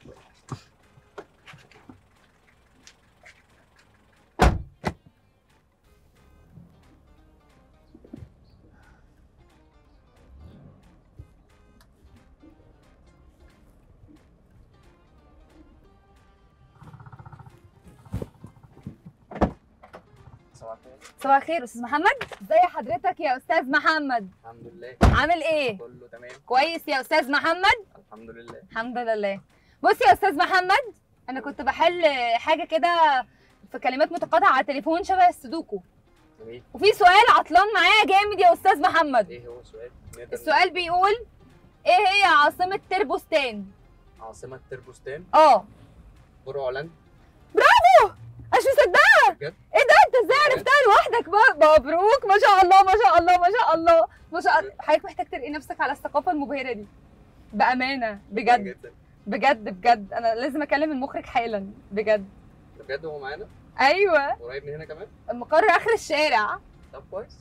[SPEAKER 14] صباح الخير
[SPEAKER 4] صباح الخير استاذ محمد ازي حضرتك يا استاذ محمد
[SPEAKER 14] الحمد لله
[SPEAKER 4] عامل ايه
[SPEAKER 14] كله تمام
[SPEAKER 4] كويس يا استاذ محمد
[SPEAKER 14] الحمد لله
[SPEAKER 4] الحمد لله بص يا استاذ محمد انا كنت بحل حاجه كده في كلمات متقاطعه على التليفون شبه السودوكو
[SPEAKER 14] جميل
[SPEAKER 4] وفي سؤال عطلان معايا جامد يا استاذ محمد
[SPEAKER 14] ايه هو السؤال؟ نقدر
[SPEAKER 4] السؤال بيقول ايه هي عاصمه تربوستان
[SPEAKER 14] عاصمة تربوستان
[SPEAKER 4] اه
[SPEAKER 14] برو هولندا
[SPEAKER 4] برافو مش مصدقه
[SPEAKER 14] بجد؟
[SPEAKER 4] ايه ده انت ازاي عرفتها لوحدك بقى مبروك ما شاء الله ما شاء الله ما شاء الله ما شاء الله حضرتك محتاج ترقي نفسك على الثقافه المبهره دي بامانه بجد بجد بجد انا لازم اكلم المخرج حالا بجد
[SPEAKER 14] ده بجد هو معانا
[SPEAKER 4] ايوه
[SPEAKER 14] قريب من هنا كمان
[SPEAKER 4] المقر اخر الشارع
[SPEAKER 14] طب كويس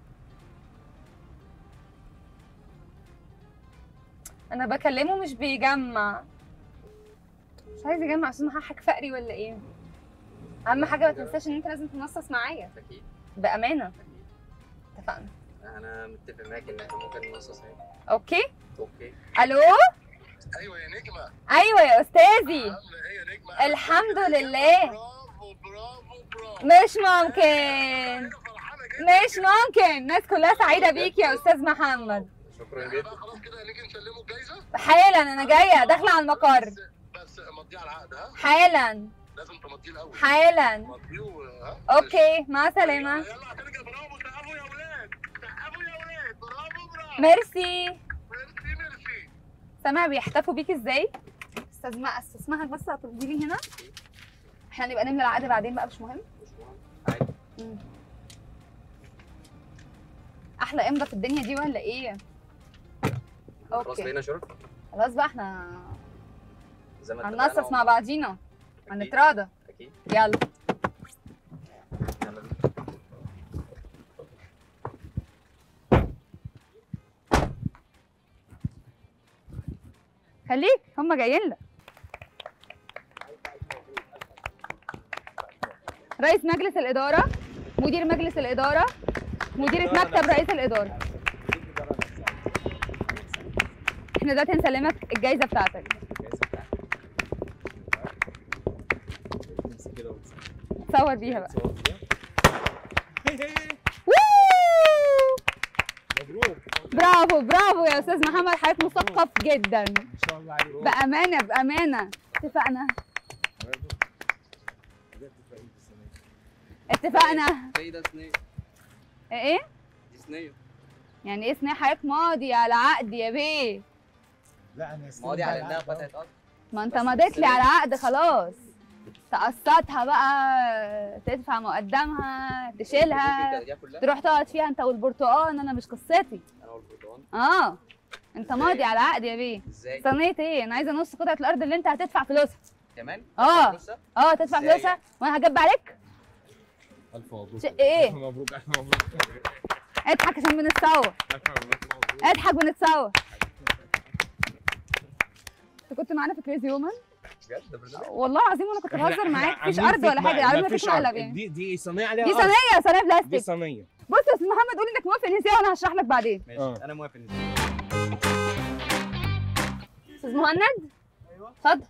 [SPEAKER 4] انا بكلمه مش بيجمع مش عايز يجمع عشان هضحك فقري ولا ايه اهم حاجه ما تنساش ان انت لازم تنصص معايا
[SPEAKER 14] اكيد
[SPEAKER 4] بامانه اتفقنا
[SPEAKER 14] انا متفق معاك ان احنا ممكن ننصص هنا
[SPEAKER 4] اوكي
[SPEAKER 14] اوكي
[SPEAKER 4] الو
[SPEAKER 9] ايوه يا نجمه
[SPEAKER 4] ايوه يا استاذي
[SPEAKER 9] ايه يا نجمه
[SPEAKER 4] الحمد لله مش ممكن مش ممكن الناس كلها سعيده بيك يا استاذ محمد
[SPEAKER 14] شكرا جدا
[SPEAKER 9] خلاص كده نيجي نسلمه الجايزه
[SPEAKER 4] حالا انا جايه داخله على المقر
[SPEAKER 9] بس مضيه على العقد ها
[SPEAKER 4] حالا
[SPEAKER 9] لازم تمضيه الاول
[SPEAKER 4] حالا
[SPEAKER 9] مضيه و- ها
[SPEAKER 4] اوكي مع السلامه
[SPEAKER 9] يلا هترجع برافو سقفوا يا ولاد سقفوا يا ولاد برافو برافو
[SPEAKER 4] ميرسي
[SPEAKER 9] ميرسي ميرسي
[SPEAKER 4] سامع بيحتفوا بيك ازاي استاذ ما استسمحك بس هتفضي لي هنا احنا نبقى نملى العقد بعدين بقى مش مهم مم. احلى امضه في الدنيا دي ولا ايه
[SPEAKER 14] خلاص
[SPEAKER 4] اوكي
[SPEAKER 14] بقينا شرط
[SPEAKER 4] خلاص بقى احنا
[SPEAKER 14] زي ما اتفقنا
[SPEAKER 4] هننصص مع بعضينا هنتراضى
[SPEAKER 14] اكيد
[SPEAKER 4] يلا
[SPEAKER 14] يلا بينا.
[SPEAKER 4] خليك هم جايين لك رئيس مجلس الإدارة مدير مجلس الإدارة مديرة مكتب رئيس الإدارة احنا دلوقتي هنسلمك الجايزة بتاعتك تصور بيها بقى ووو!
[SPEAKER 3] مبروك
[SPEAKER 4] برافو برافو يا استاذ محمد حضرتك مثقف جدا
[SPEAKER 3] ان شاء الله عليك
[SPEAKER 4] بامانه بامانه اتفقنا اتفقنا
[SPEAKER 14] ايه ده صينيه
[SPEAKER 4] ايه
[SPEAKER 14] دي صينيه
[SPEAKER 4] يعني ايه صينيه حضرتك ماضي على عقد يا بيه
[SPEAKER 12] لا انا
[SPEAKER 14] ماضي على انها قطعه ارض
[SPEAKER 4] ما انت مضيت لي على عقد خلاص تقسطها بقى تدفع مقدمها تشيلها
[SPEAKER 14] دي كلها
[SPEAKER 4] تروح تقعد فيها انت والبرتقال انا مش قصتي
[SPEAKER 14] انا والبرتقال
[SPEAKER 4] اه انت ماضي على عقد يا بيه
[SPEAKER 14] ازاي
[SPEAKER 4] صينيه ايه انا عايزه نص قطعه الارض اللي انت هتدفع فلوسها
[SPEAKER 14] كمان
[SPEAKER 4] اه
[SPEAKER 14] فلوسها؟
[SPEAKER 4] اه تدفع
[SPEAKER 14] ازاي
[SPEAKER 4] فلوسها وانا هجب عليك
[SPEAKER 3] الف مبروك
[SPEAKER 4] ش- ايه؟
[SPEAKER 3] الف مبروك الف مبروك
[SPEAKER 4] اضحك عشان بنتصور
[SPEAKER 3] الف مبروك
[SPEAKER 4] اضحك بنتصور انت كنت معانا في كريزي وومن
[SPEAKER 14] بجد ده برنامج
[SPEAKER 4] والله العظيم وانا كنت
[SPEAKER 3] إحنا-
[SPEAKER 4] بهزر
[SPEAKER 3] إحنا
[SPEAKER 4] معاك مفيش
[SPEAKER 3] عاملين
[SPEAKER 4] ارض ولا
[SPEAKER 3] فيك
[SPEAKER 4] حاجه
[SPEAKER 3] ما-
[SPEAKER 4] عامله
[SPEAKER 3] مفيش
[SPEAKER 4] فيك
[SPEAKER 3] أرض.
[SPEAKER 4] مقلب يعني
[SPEAKER 3] دي دي صينيه عليها
[SPEAKER 4] دي
[SPEAKER 3] أرض.
[SPEAKER 4] صينيه صينيه
[SPEAKER 3] دي
[SPEAKER 4] بلاستيك
[SPEAKER 3] صينيه
[SPEAKER 4] بص يا استاذ محمد قول انك موافق نسيها وانا هشرح لك بعدين
[SPEAKER 14] ماشي
[SPEAKER 3] آه.
[SPEAKER 14] انا موافق
[SPEAKER 4] استاذ مهند ايوه اتفضل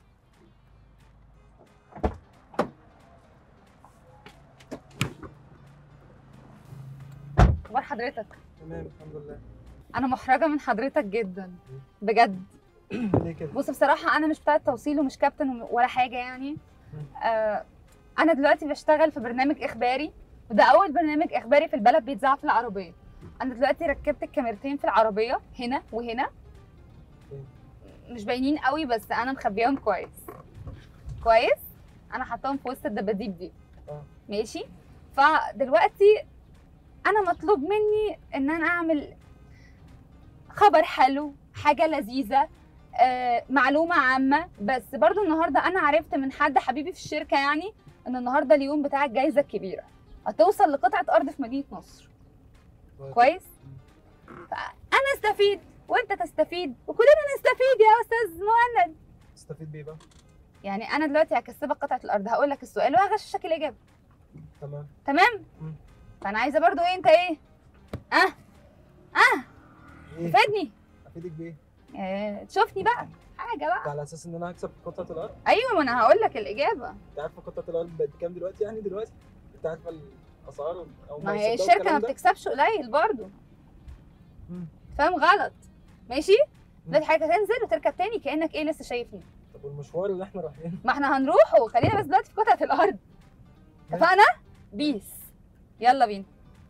[SPEAKER 4] اخبار حضرتك
[SPEAKER 13] تمام الحمد لله
[SPEAKER 4] انا محرجه من حضرتك جدا بجد
[SPEAKER 13] ليه كده؟
[SPEAKER 4] بص بصراحه انا مش بتاعه توصيل ومش كابتن وم- ولا حاجه يعني آه انا دلوقتي بشتغل في برنامج اخباري وده اول برنامج اخباري في البلد بيتذاع في العربيه انا دلوقتي ركبت الكاميرتين في العربيه هنا وهنا مش باينين قوي بس انا مخبيهم كويس كويس انا حطاهم في وسط الدباديب دي
[SPEAKER 13] اه.
[SPEAKER 4] ماشي فدلوقتي انا مطلوب مني ان انا اعمل خبر حلو حاجه لذيذه آه، معلومه عامه بس برضو النهارده انا عرفت من حد حبيبي في الشركه يعني ان النهارده اليوم بتاع الجائزه الكبيره هتوصل لقطعه ارض في مدينه نصر كويس فانا استفيد وانت تستفيد وكلنا نستفيد يا استاذ مهند
[SPEAKER 13] تستفيد بيه بقى
[SPEAKER 4] يعني انا دلوقتي هكسبك قطعه الارض هقول لك السؤال وهغششك الاجابه
[SPEAKER 13] تمام
[SPEAKER 4] تمام
[SPEAKER 13] مم.
[SPEAKER 4] فانا عايزه برضو ايه انت ايه اه اه
[SPEAKER 13] ايه؟
[SPEAKER 4] تفيدني
[SPEAKER 13] افيدك بايه؟
[SPEAKER 4] آه، تشوفني بقى حاجه بقى
[SPEAKER 13] ده على اساس ان انا هكسب قطعه الارض
[SPEAKER 4] ايوه ما انا هقول لك الاجابه
[SPEAKER 13] انت عارفه قطعه الارض بقت بكام دلوقتي يعني دلوقتي؟ انت عارفه الاسعار او
[SPEAKER 4] ما هي الشركه ما بتكسبش قليل برضو
[SPEAKER 13] مم.
[SPEAKER 4] فاهم غلط ماشي دلوقتي حضرتك هتنزل وتركب تاني كانك ايه لسه شايفني
[SPEAKER 13] طب والمشوار اللي احنا رايحين
[SPEAKER 4] ما احنا هنروحه خلينا بس دلوقتي في قطعه الارض اتفقنا بيس يلا بينا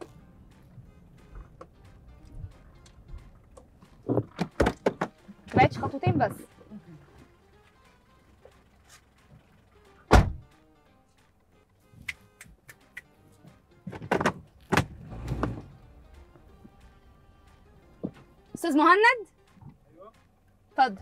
[SPEAKER 4] بعتش خطوتين بس استاذ مهند اتفضل اتفضل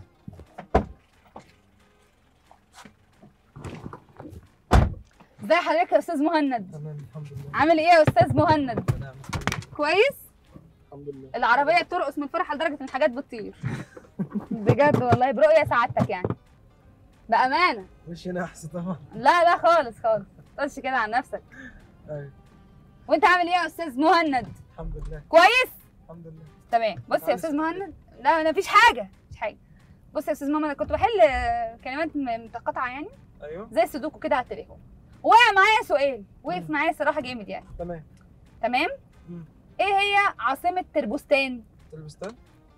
[SPEAKER 4] ازي حضرتك يا استاذ مهند
[SPEAKER 13] تمام الحمد لله
[SPEAKER 4] عامل ايه يا استاذ مهند
[SPEAKER 13] تمام
[SPEAKER 4] كويس
[SPEAKER 13] الحمد لله
[SPEAKER 4] العربيه بترقص من الفرحه لدرجه ان حاجات بتطير بجد والله برؤيه سعادتك يعني بامانه
[SPEAKER 13] مش نحس طبعا
[SPEAKER 4] لا لا خالص خالص ما تقولش كده عن نفسك
[SPEAKER 13] ايوه
[SPEAKER 4] وانت عامل ايه يا استاذ مهند
[SPEAKER 13] الحمد لله
[SPEAKER 4] كويس
[SPEAKER 13] الحمد لله
[SPEAKER 4] تمام بص يا استاذ مهند لا انا مفيش حاجه مفيش حاجه بص يا استاذ مهند انا كنت بحل آه، كلمات م- متقاطعه يعني
[SPEAKER 13] ايوه
[SPEAKER 4] زي السودوكو كده على التليفون وقع معايا سؤال وقف معايا صراحه جامد يعني
[SPEAKER 13] تمام
[SPEAKER 4] تمام
[SPEAKER 13] مم.
[SPEAKER 4] ايه هي عاصمه تربستان
[SPEAKER 13] تلبستان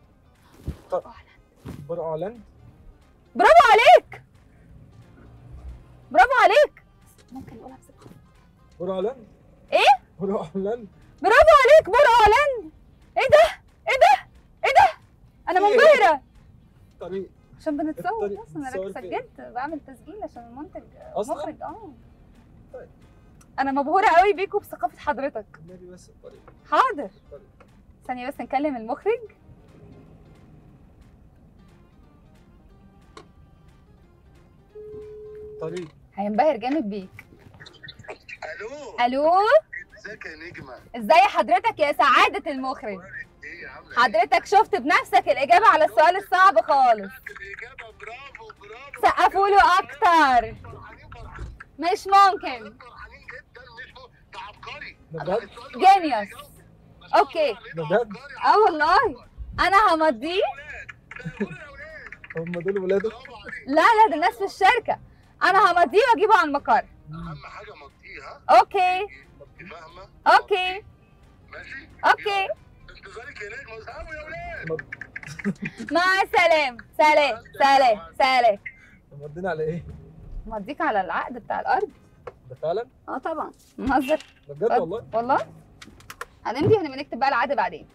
[SPEAKER 13] بر اعلان
[SPEAKER 4] برافو عليك برافو عليك ممكن نقولها بثقه
[SPEAKER 13] بر اعلان
[SPEAKER 4] ايه
[SPEAKER 13] بر اعلان
[SPEAKER 4] برافو عليك بور هولاند ايه ده ايه ده ايه ده انا
[SPEAKER 13] في إيه؟
[SPEAKER 4] منبهره
[SPEAKER 13] طريق
[SPEAKER 4] عشان بنتصور
[SPEAKER 13] الطريق
[SPEAKER 4] بص انا
[SPEAKER 13] بتصور
[SPEAKER 4] راكب
[SPEAKER 13] فين؟
[SPEAKER 4] سجلت بعمل تسجيل عشان المنتج
[SPEAKER 13] أصلاً؟
[SPEAKER 4] مخرج اه
[SPEAKER 13] طيب.
[SPEAKER 4] انا مبهوره قوي بيكوا بثقافه حضرتك
[SPEAKER 13] النبي بس الطريق
[SPEAKER 4] حاضر
[SPEAKER 13] الطريق
[SPEAKER 4] ثانيه بس نكلم المخرج
[SPEAKER 13] طريق
[SPEAKER 4] هينبهر جامد بيك
[SPEAKER 9] الو
[SPEAKER 4] الو
[SPEAKER 9] ازيك يا نجمه
[SPEAKER 4] ازاي حضرتك يا سعاده المخرج حضرتك شفت بنفسك الاجابه على السؤال الصعب خالص سقفوا له اكتر مش ممكن
[SPEAKER 13] بجد
[SPEAKER 4] جينيوس اوكي
[SPEAKER 13] بجد
[SPEAKER 4] اه والله انا همضيه
[SPEAKER 13] هم دول ولاده
[SPEAKER 4] لا لا ده الناس في الشركه انا همضيه واجيبه على المقر
[SPEAKER 9] اهم حاجه مضيها
[SPEAKER 4] اوكي
[SPEAKER 9] فاهمه
[SPEAKER 4] اوكي
[SPEAKER 9] ماشي
[SPEAKER 4] اوكي
[SPEAKER 9] انتظارك يا نجمه اصحابي يا ولاد
[SPEAKER 4] مع السلامه سلام سلام سلام
[SPEAKER 13] مودينا على ايه
[SPEAKER 4] مضيك على العقد بتاع الارض
[SPEAKER 13] ده فعلا
[SPEAKER 4] اه طبعا مهزر
[SPEAKER 13] ده بجد والله
[SPEAKER 4] والله هنمضي هنبقى نكتب بقى العقد بعدين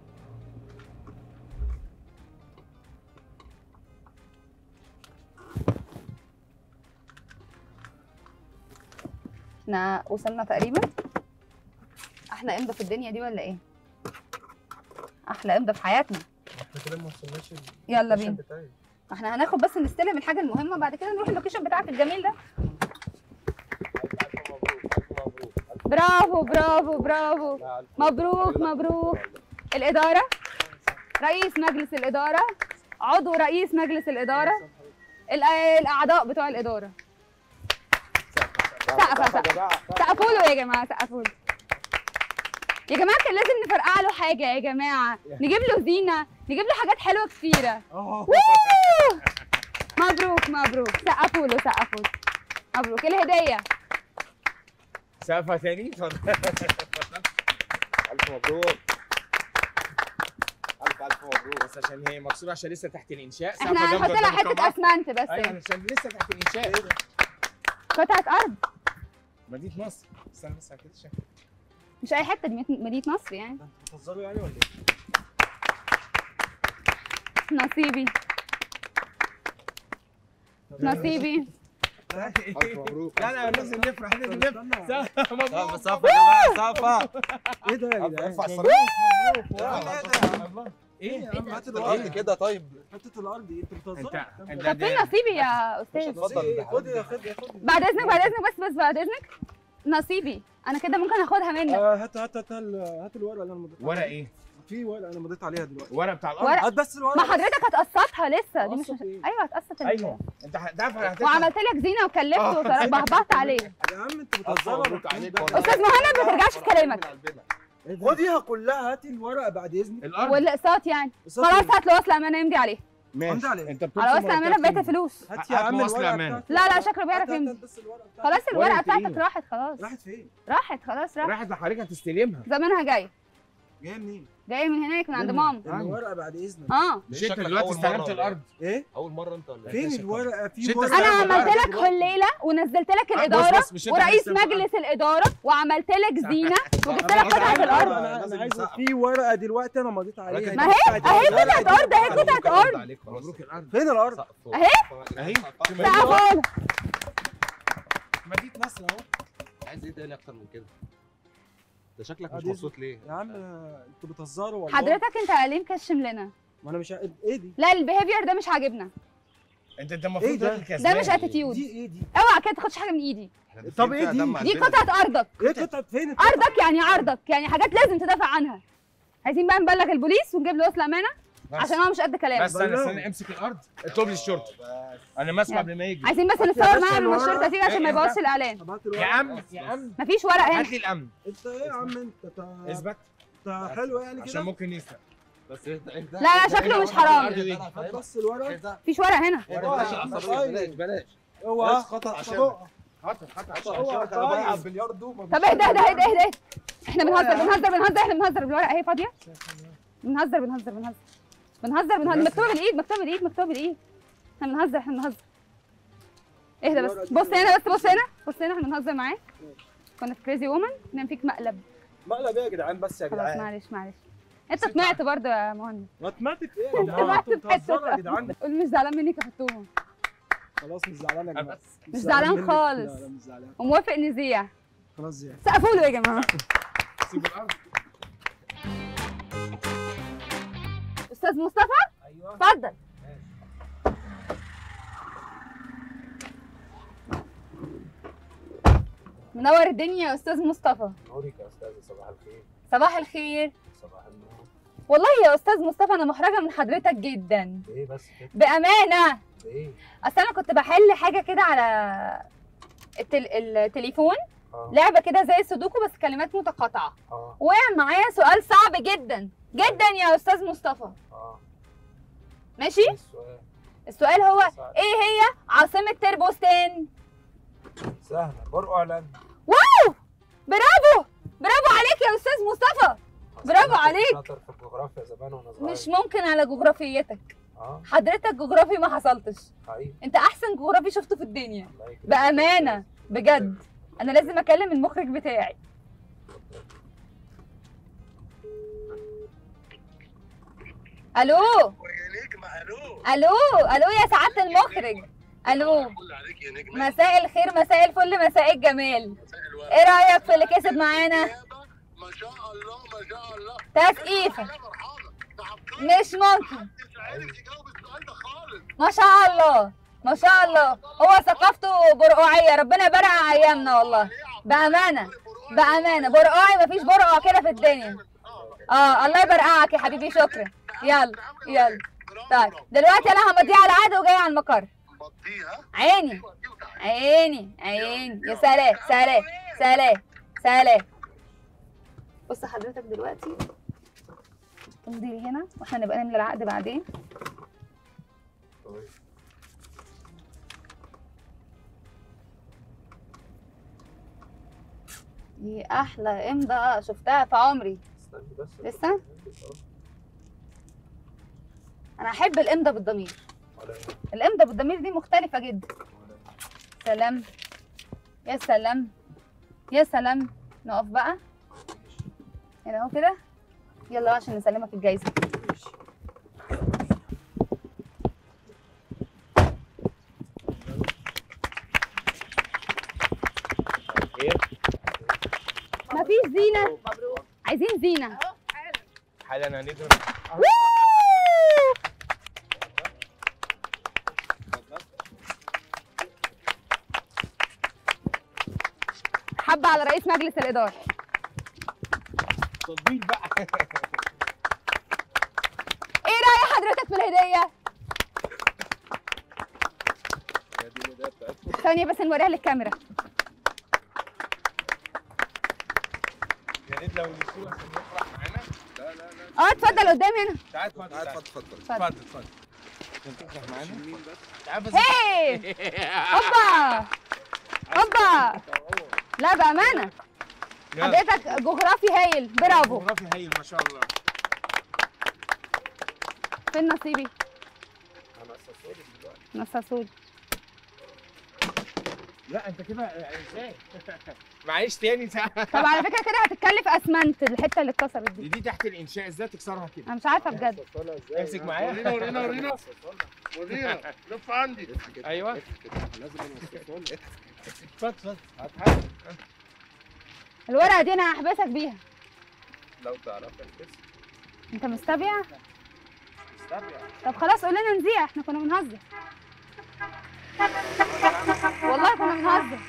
[SPEAKER 4] احنا وصلنا تقريبا احلى امضى في الدنيا دي ولا ايه احلى امضى في حياتنا
[SPEAKER 13] احنا كده ما وصلناش ال-
[SPEAKER 4] يلا
[SPEAKER 13] اللوكيشن
[SPEAKER 4] بينا.
[SPEAKER 13] بتاعي.
[SPEAKER 4] احنا هناخد بس نستلم الحاجه المهمه بعد كده نروح اللوكيشن بتاعك الجميل ده برافو برافو برافو مبروك مبروك الإدارة رئيس مجلس الإدارة عضو رئيس مجلس الإدارة الأ- الأعضاء بتوع الإدارة سقف سقف سقفوا له يا جماعة سقفوا له يا جماعة كان لازم نفرقع له حاجة يا جماعة نجيب له زينة نجيب له حاجات حلوة كتيرة ووو! مبروك مبروك سقفوا له سقفوا له مبروك الهدية
[SPEAKER 3] سقفها تاني اتفضل الف مبروك الف الف مبروك بس عشان هي مكسوره عشان لسه تحت الانشاء
[SPEAKER 4] احنا
[SPEAKER 3] سقفها
[SPEAKER 4] هنحط
[SPEAKER 3] جنب
[SPEAKER 4] لها
[SPEAKER 3] قدام
[SPEAKER 4] حتة
[SPEAKER 3] الكاميرا.
[SPEAKER 4] أسمنت بس
[SPEAKER 3] ايوه عشان لسه تحت الانشاء
[SPEAKER 4] قطعة أرض
[SPEAKER 3] مدينه نصر استنى بس على كده شكل
[SPEAKER 4] مش أي حتة دي مدينة- مدينة نصر يعني
[SPEAKER 13] بتهزروا يعني ولا
[SPEAKER 4] نصيبي نصيبي
[SPEAKER 3] الف مبروك لا لا لازم نفرح لازم نفرح مبروك
[SPEAKER 13] صفا
[SPEAKER 3] يا جماعه صفا
[SPEAKER 13] ايه ده يا جدعان
[SPEAKER 3] ارفع الصاروخ
[SPEAKER 13] ايه حته الارض كده طيب حته الارض ايه انتوا بتهزروا
[SPEAKER 3] انت
[SPEAKER 4] طب فين نصيبي يا أستاذ
[SPEAKER 13] اتفضل خد يا خد يا خد
[SPEAKER 4] بعد إذنك بعد إذنك بس بس بعد إذنك نصيبي أنا كده ممكن آخدها منك
[SPEAKER 13] آه، هات هات هات ال- هات الورقه اللي انا مضيت
[SPEAKER 3] ورقه
[SPEAKER 13] عليها.
[SPEAKER 3] ايه؟
[SPEAKER 13] في ورقه انا مضيت عليها دلوقتي
[SPEAKER 3] ورقه بتاع الارض
[SPEAKER 4] ورق
[SPEAKER 13] هات بس الورقه
[SPEAKER 4] ما حضرتك هتقسطها لسه دي مش
[SPEAKER 13] أقسط إيه؟
[SPEAKER 4] ايوه هتقسط ال-
[SPEAKER 3] ايوه انت هتعرف هتدفع
[SPEAKER 4] وعملت لك زينه وكلفت وبهبطت عليه
[SPEAKER 13] يا عم انت بتهزروا
[SPEAKER 3] مبروك عليك والله.
[SPEAKER 4] استاذ مهند ما ترجعش في كلامك
[SPEAKER 13] خديها كلها هاتي الورقه بعد اذنك
[SPEAKER 3] الارض
[SPEAKER 4] والاقساط يعني
[SPEAKER 13] اقساط
[SPEAKER 4] خلاص
[SPEAKER 13] إيه؟
[SPEAKER 4] هات له وصل امانه يمضي عليه
[SPEAKER 3] ماشي
[SPEAKER 13] امضي عليه.
[SPEAKER 3] انت
[SPEAKER 4] على
[SPEAKER 3] بترسم
[SPEAKER 4] وصل امانه بقيه الفلوس
[SPEAKER 13] هات يا
[SPEAKER 3] هات
[SPEAKER 13] عم
[SPEAKER 3] له وصل
[SPEAKER 13] الورقه
[SPEAKER 3] أمانة.
[SPEAKER 13] بتاعتك.
[SPEAKER 4] لا لا شكله بيعرف
[SPEAKER 13] هات- هات
[SPEAKER 4] يمضي
[SPEAKER 13] بس الورقه بتاعتك.
[SPEAKER 4] خلاص الورقه
[SPEAKER 3] ورقة
[SPEAKER 4] بتاعتك
[SPEAKER 3] إيه؟
[SPEAKER 4] راحت خلاص
[SPEAKER 13] راحت فين؟
[SPEAKER 4] راحت خلاص راحت
[SPEAKER 3] راحت لحضرتك هتستلمها
[SPEAKER 4] زمانها جايه
[SPEAKER 13] جايه منين؟
[SPEAKER 4] جايه من هناك من عند ماما
[SPEAKER 13] الورقه بعد اذنك
[SPEAKER 4] اه
[SPEAKER 3] مش انت دلوقتي استلمت الارض
[SPEAKER 13] ايه؟
[SPEAKER 10] اول مره انت ولا
[SPEAKER 13] فين
[SPEAKER 3] شكراً.
[SPEAKER 13] الورقه
[SPEAKER 3] مش
[SPEAKER 13] في
[SPEAKER 3] انت
[SPEAKER 13] ورقه
[SPEAKER 3] استلمت
[SPEAKER 4] انا
[SPEAKER 3] الأرض
[SPEAKER 4] عملت لك حليله ونزلت لك
[SPEAKER 3] بص-
[SPEAKER 4] الاداره
[SPEAKER 3] بص، مش انت
[SPEAKER 4] ورئيس
[SPEAKER 3] استلمت الأرض.
[SPEAKER 4] مجلس الاداره وعملت لك زينه وجبت لك قطعه الارض
[SPEAKER 13] انا انا عايز في ورقه دلوقتي انا مضيت عليها
[SPEAKER 4] ما هي اهي قطعه ارض اهي قطعه ارض
[SPEAKER 3] مبروك الارض
[SPEAKER 13] فين الارض؟
[SPEAKER 4] اهي
[SPEAKER 3] اهي
[SPEAKER 4] سقفوا
[SPEAKER 3] مدينه نصر اهو
[SPEAKER 10] عايز ايه تاني اكتر من كده انت شكلك مش
[SPEAKER 13] بعد
[SPEAKER 10] مبسوط ليه
[SPEAKER 13] يا عم انتوا بتهزروا والله
[SPEAKER 4] حضرتك انت ليه مكشم لنا
[SPEAKER 13] ما انا مش ع- ايه دي
[SPEAKER 4] لا البيهيفير ده مش عاجبنا
[SPEAKER 3] انت انت
[SPEAKER 13] إيه
[SPEAKER 3] المفروض
[SPEAKER 13] ده؟
[SPEAKER 3] تاخد كسبان
[SPEAKER 4] ده مش اتيتيود
[SPEAKER 13] دي ايه دي
[SPEAKER 4] اوعى كده تاخدش حاجه من ايدي
[SPEAKER 13] طب ايه دي
[SPEAKER 4] دي قطعه ارضك
[SPEAKER 13] ايه قطعه فين
[SPEAKER 4] ارضك يعني عرضك يعني حاجات لازم تدافع عنها عايزين بقى نبلغ البوليس ونجيب له وصل امانه
[SPEAKER 3] بس.
[SPEAKER 4] عشان هو مش قد كلام
[SPEAKER 3] بس استنى استنى امسك الارض اطلب لي الشرطه انا ما اسمع
[SPEAKER 4] يلا.
[SPEAKER 3] قبل ما يجي
[SPEAKER 4] عايزين بس نتصور معاها قبل ما الشرطه تيجي عشان ما يبوظش الاعلان
[SPEAKER 3] يا عم يا عم
[SPEAKER 4] مفيش ورق هنا
[SPEAKER 3] هات لي الامن
[SPEAKER 13] انت ايه يا عم انت تا-
[SPEAKER 3] اثبت
[SPEAKER 13] تا حلو يعني
[SPEAKER 3] عشان
[SPEAKER 13] كده
[SPEAKER 3] ممكن يسرق بس
[SPEAKER 4] لا لا شكله مش حرام
[SPEAKER 13] هات بس الورق
[SPEAKER 4] مفيش ورق هنا
[SPEAKER 13] بلاش
[SPEAKER 10] بلاش
[SPEAKER 13] اوعى
[SPEAKER 10] بس خطر عشان
[SPEAKER 3] خطر خطر عشان
[SPEAKER 13] اوعى
[SPEAKER 10] انا بلعب
[SPEAKER 13] طيب.
[SPEAKER 10] بلياردو
[SPEAKER 4] طب اهدى اهدى اهدى اهدى اهدى. احنا بنهزر بنهزر بنهزر احنا بنهزر بالورقه اهي فاضيه بنهزر بنهزر بنهزر بنهزر بنهزر مكتوبه بالايد مكتوبه بالايد مكتوبه بالايد احنا بنهزر احنا بنهزر اهدى بس بص هنا بس بص هنا بص هنا احنا بنهزر معاك كنا في كريزي وومن نعمل فيك مقلب
[SPEAKER 13] مقلب ايه يا جدعان بس يا
[SPEAKER 4] خلاص
[SPEAKER 13] جدعان
[SPEAKER 4] معلش معلش انت طمعت برضه يا مهند
[SPEAKER 13] ما طمعت في ايه يا جدعان
[SPEAKER 4] طمعت
[SPEAKER 13] انتوا
[SPEAKER 4] في
[SPEAKER 13] بتهزروا يا
[SPEAKER 4] حته
[SPEAKER 13] جدعان
[SPEAKER 4] قول مش زعلان مني كفتوهم
[SPEAKER 13] خلاص مش زعلان يا جماعه
[SPEAKER 4] مش زعلان
[SPEAKER 13] منك.
[SPEAKER 4] خالص.
[SPEAKER 13] لا لا مش زعلان
[SPEAKER 4] وموافق نذيع
[SPEAKER 13] خلاص زعلان
[SPEAKER 4] سقفوا له يا جماعه
[SPEAKER 3] سيب الارض
[SPEAKER 4] استاذ مصطفى
[SPEAKER 13] ايوه
[SPEAKER 4] اتفضل منور الدنيا يا استاذ مصطفى
[SPEAKER 7] نورك يا استاذ صباح الخير
[SPEAKER 4] صباح الخير
[SPEAKER 7] صباح النور
[SPEAKER 4] والله يا استاذ مصطفى انا محرجه من حضرتك جدا
[SPEAKER 7] ايه بس كده
[SPEAKER 4] بامانه
[SPEAKER 7] ايه
[SPEAKER 4] اصل انا كنت بحل حاجه كده على التل... التليفون
[SPEAKER 7] اه
[SPEAKER 4] لعبه كده زي السودوكو بس كلمات متقاطعه
[SPEAKER 7] اه
[SPEAKER 4] وقع معايا سؤال صعب جدا جدا يا استاذ مصطفى
[SPEAKER 7] اه
[SPEAKER 4] ماشي
[SPEAKER 7] ايه السؤال
[SPEAKER 4] السؤال هو
[SPEAKER 7] صعب.
[SPEAKER 4] ايه هي عاصمه تربوستان
[SPEAKER 7] سهله برقع لن
[SPEAKER 4] واو برافو برافو عليك يا استاذ مصطفى برافو عليك.
[SPEAKER 7] شاطر في الجغرافيا زمان وانا صغير
[SPEAKER 4] مش ممكن على جغرافيتك
[SPEAKER 7] اه
[SPEAKER 4] حضرتك جغرافي ما حصلتش
[SPEAKER 7] حقيقي
[SPEAKER 4] انت احسن جغرافي شفته في الدنيا
[SPEAKER 7] الله يكرمك.
[SPEAKER 4] بامانه بجد انا لازم اكلم المخرج بتاعي الو
[SPEAKER 9] يا نجمة الو
[SPEAKER 4] الو الو يا سعاده المخرج الو
[SPEAKER 9] كل عليك يا نجمة
[SPEAKER 4] مساء الخير مساء الفل مساء الجمال ايه رايك في اللي كسب معانا
[SPEAKER 9] ما شاء الله ما شاء الله
[SPEAKER 4] تسقيفه
[SPEAKER 9] انا فرحانة ده عبقري
[SPEAKER 4] مش ممكن
[SPEAKER 9] مش عارف يجاوب السؤال ده خالص
[SPEAKER 4] ما شاء الله ما شاء الله هو ثقافته برقوعيه ربنا يبارك ايامنا والله بامانه بامانه برقوعي مفيش برقع كده في الدنيا اه الله يبرقعك يا حبيبي شكرا يلا يلا طيب دلوقتي انا همضيها على العقد وجايه على المقر
[SPEAKER 9] مضيها
[SPEAKER 4] عيني عيني عيني يا سلام سلام سلام سلام بص حضرتك دلوقتي تمضي لي هنا واحنا نبقى نملى العقد بعدين دي احلى امضه شفتها في عمري
[SPEAKER 7] استني بس
[SPEAKER 4] لسه انا احب الامضه بالضمير
[SPEAKER 7] ولا إيه؟
[SPEAKER 4] الامضه بالضمير دي مختلفه جدا سلام يا سلام يا سلام نقف بقى هنا اهو كده يلا عشان نسلمك الجايزه مفيش زينه عايزين زينه
[SPEAKER 3] حالا هنضرب
[SPEAKER 4] حبه على رئيس مجلس الاداره
[SPEAKER 3] تطبيل بقى
[SPEAKER 4] ايه راي حضرتك في الهديه ثانيه بس نوريها للكاميرا
[SPEAKER 3] يا ريت لو نسيبه عشان يفرح معانا لا لا لا
[SPEAKER 4] اه اتفضل قدام هنا
[SPEAKER 3] تعال اتفضل تعال اتفضل
[SPEAKER 4] اتفضل.
[SPEAKER 3] اتفضل اتفضل عشان تفرح معانا تعال بس
[SPEAKER 4] هي هوبا هوبا لا بامانه
[SPEAKER 3] يلا.
[SPEAKER 4] حضرتك جغرافي هايل برافو
[SPEAKER 3] جغرافي هايل ما شاء الله
[SPEAKER 4] فين نصيبي
[SPEAKER 7] انا اساسوري دلوقتي
[SPEAKER 4] نصاصولي
[SPEAKER 3] لا انت كده ازاي معلش تاني ساعة
[SPEAKER 4] طب على فكره كده هتتكلف اسمنت الحته اللي اتكسرت دي
[SPEAKER 3] دي دي تحت الانشاء ازاي تكسرها كده
[SPEAKER 4] انا مش عارفه بجد
[SPEAKER 3] امسك معايا
[SPEAKER 9] ورينا ورينا ورينا ورينا لف عندي
[SPEAKER 3] ايوه
[SPEAKER 7] لازم انا
[SPEAKER 3] اتفضل اتفضل هات حاجة.
[SPEAKER 4] الورقه دي انا هحبسك بيها
[SPEAKER 7] لو تعرف الاسم
[SPEAKER 4] انت مستبيع طب خلاص قول لنا نذيع احنا كنا بنهزر والله كنا بنهزر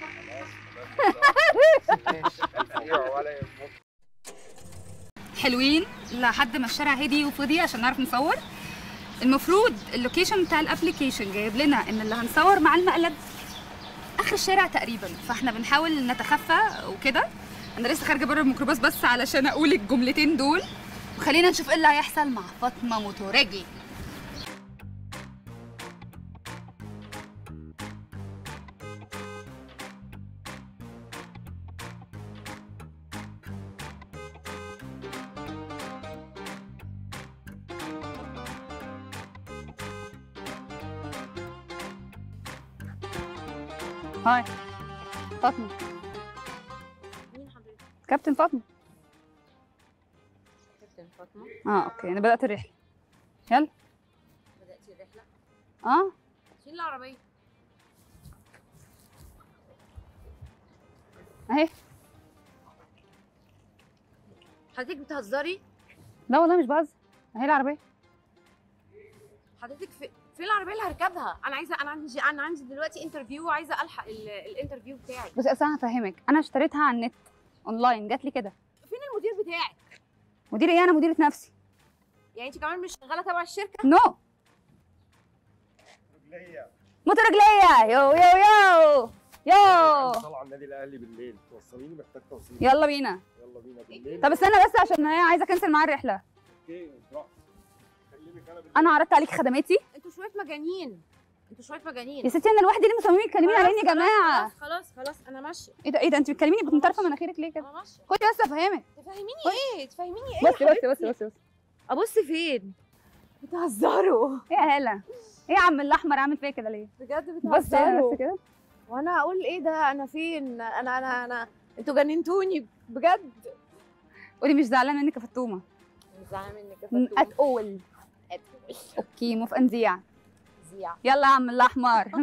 [SPEAKER 4] حلوين لحد ما الشارع هدي وفضي عشان نعرف نصور المفروض اللوكيشن بتاع الابلكيشن جايب لنا ان اللي هنصور مع المقلب اخر الشارع تقريبا فاحنا بنحاول نتخفى وكده انا لسه خارجه بره الميكروباص بس علشان اقول الجملتين دول وخلينا نشوف ايه اللي هيحصل مع فاطمه موتورجي هاي فاطمه
[SPEAKER 5] مين حضرتك؟
[SPEAKER 4] كابتن فاطمه
[SPEAKER 5] كابتن فاطمه
[SPEAKER 4] اه اوكي انا بدات الرحله يلا
[SPEAKER 5] بداتي الرحله
[SPEAKER 4] اه
[SPEAKER 5] فين العربيه
[SPEAKER 4] اهي
[SPEAKER 5] حضرتك بتهزري
[SPEAKER 4] لا والله مش بهزر اهي العربيه
[SPEAKER 5] حضرتك في فين العربيه اللي هركبها انا عايزه انا عندي انا عندي دلوقتي انترفيو وعايزه الحق ال- الانترفيو بتاعي
[SPEAKER 4] بصي اصل انا هفهمك انا اشتريتها على النت اونلاين جات لي كده
[SPEAKER 5] فين المدير بتاعك
[SPEAKER 4] مدير ايه انا مديره نفسي
[SPEAKER 5] يعني انت كمان مش شغاله تبع الشركه
[SPEAKER 4] نو موتور رجليه يو يو يو يو
[SPEAKER 3] طالعه النادي الاهلي بالليل توصليني محتاج توصيل
[SPEAKER 4] يلا بينا
[SPEAKER 3] يلا بينا بالليل
[SPEAKER 4] طب استنى بس عشان هي عايزه اكنسل معاها الرحله
[SPEAKER 3] اوكي براحتك كلمك انا بالليل
[SPEAKER 4] انا عرضت عليك خدماتي
[SPEAKER 5] انتوا شويه مجانين انتوا شويه مجانين
[SPEAKER 4] يا ستي انا لوحدي ليه مصممين تكلميني على اني يا جماعه
[SPEAKER 5] خلاص خلاص خلاص انا ماشيه
[SPEAKER 4] ايه ده ايه ده انت بتكلميني من طرف مناخيرك ليه كده
[SPEAKER 5] انا ماشيه
[SPEAKER 4] خدي بس افهمك
[SPEAKER 5] تفهميني ايه تفهميني ايه
[SPEAKER 4] بصي
[SPEAKER 5] يا
[SPEAKER 4] بصي بصي
[SPEAKER 5] حبيبتي؟
[SPEAKER 4] بصي بصي
[SPEAKER 5] ابص فين بتهزروا
[SPEAKER 4] ايه يا هلا ايه يا عم الاحمر عامل فيا كده ليه
[SPEAKER 5] بجد
[SPEAKER 4] بصي بس
[SPEAKER 5] بتهزروا
[SPEAKER 4] كده
[SPEAKER 5] وانا اقول ايه ده انا فين انا انا انا انتوا جننتوني بجد
[SPEAKER 4] قولي مش زعلانه منك يا فطومه
[SPEAKER 5] مش زعلانه منك يا
[SPEAKER 4] ات اول اوكي موافقه نذيع
[SPEAKER 5] فظيع
[SPEAKER 4] يلا يا عم الاحمر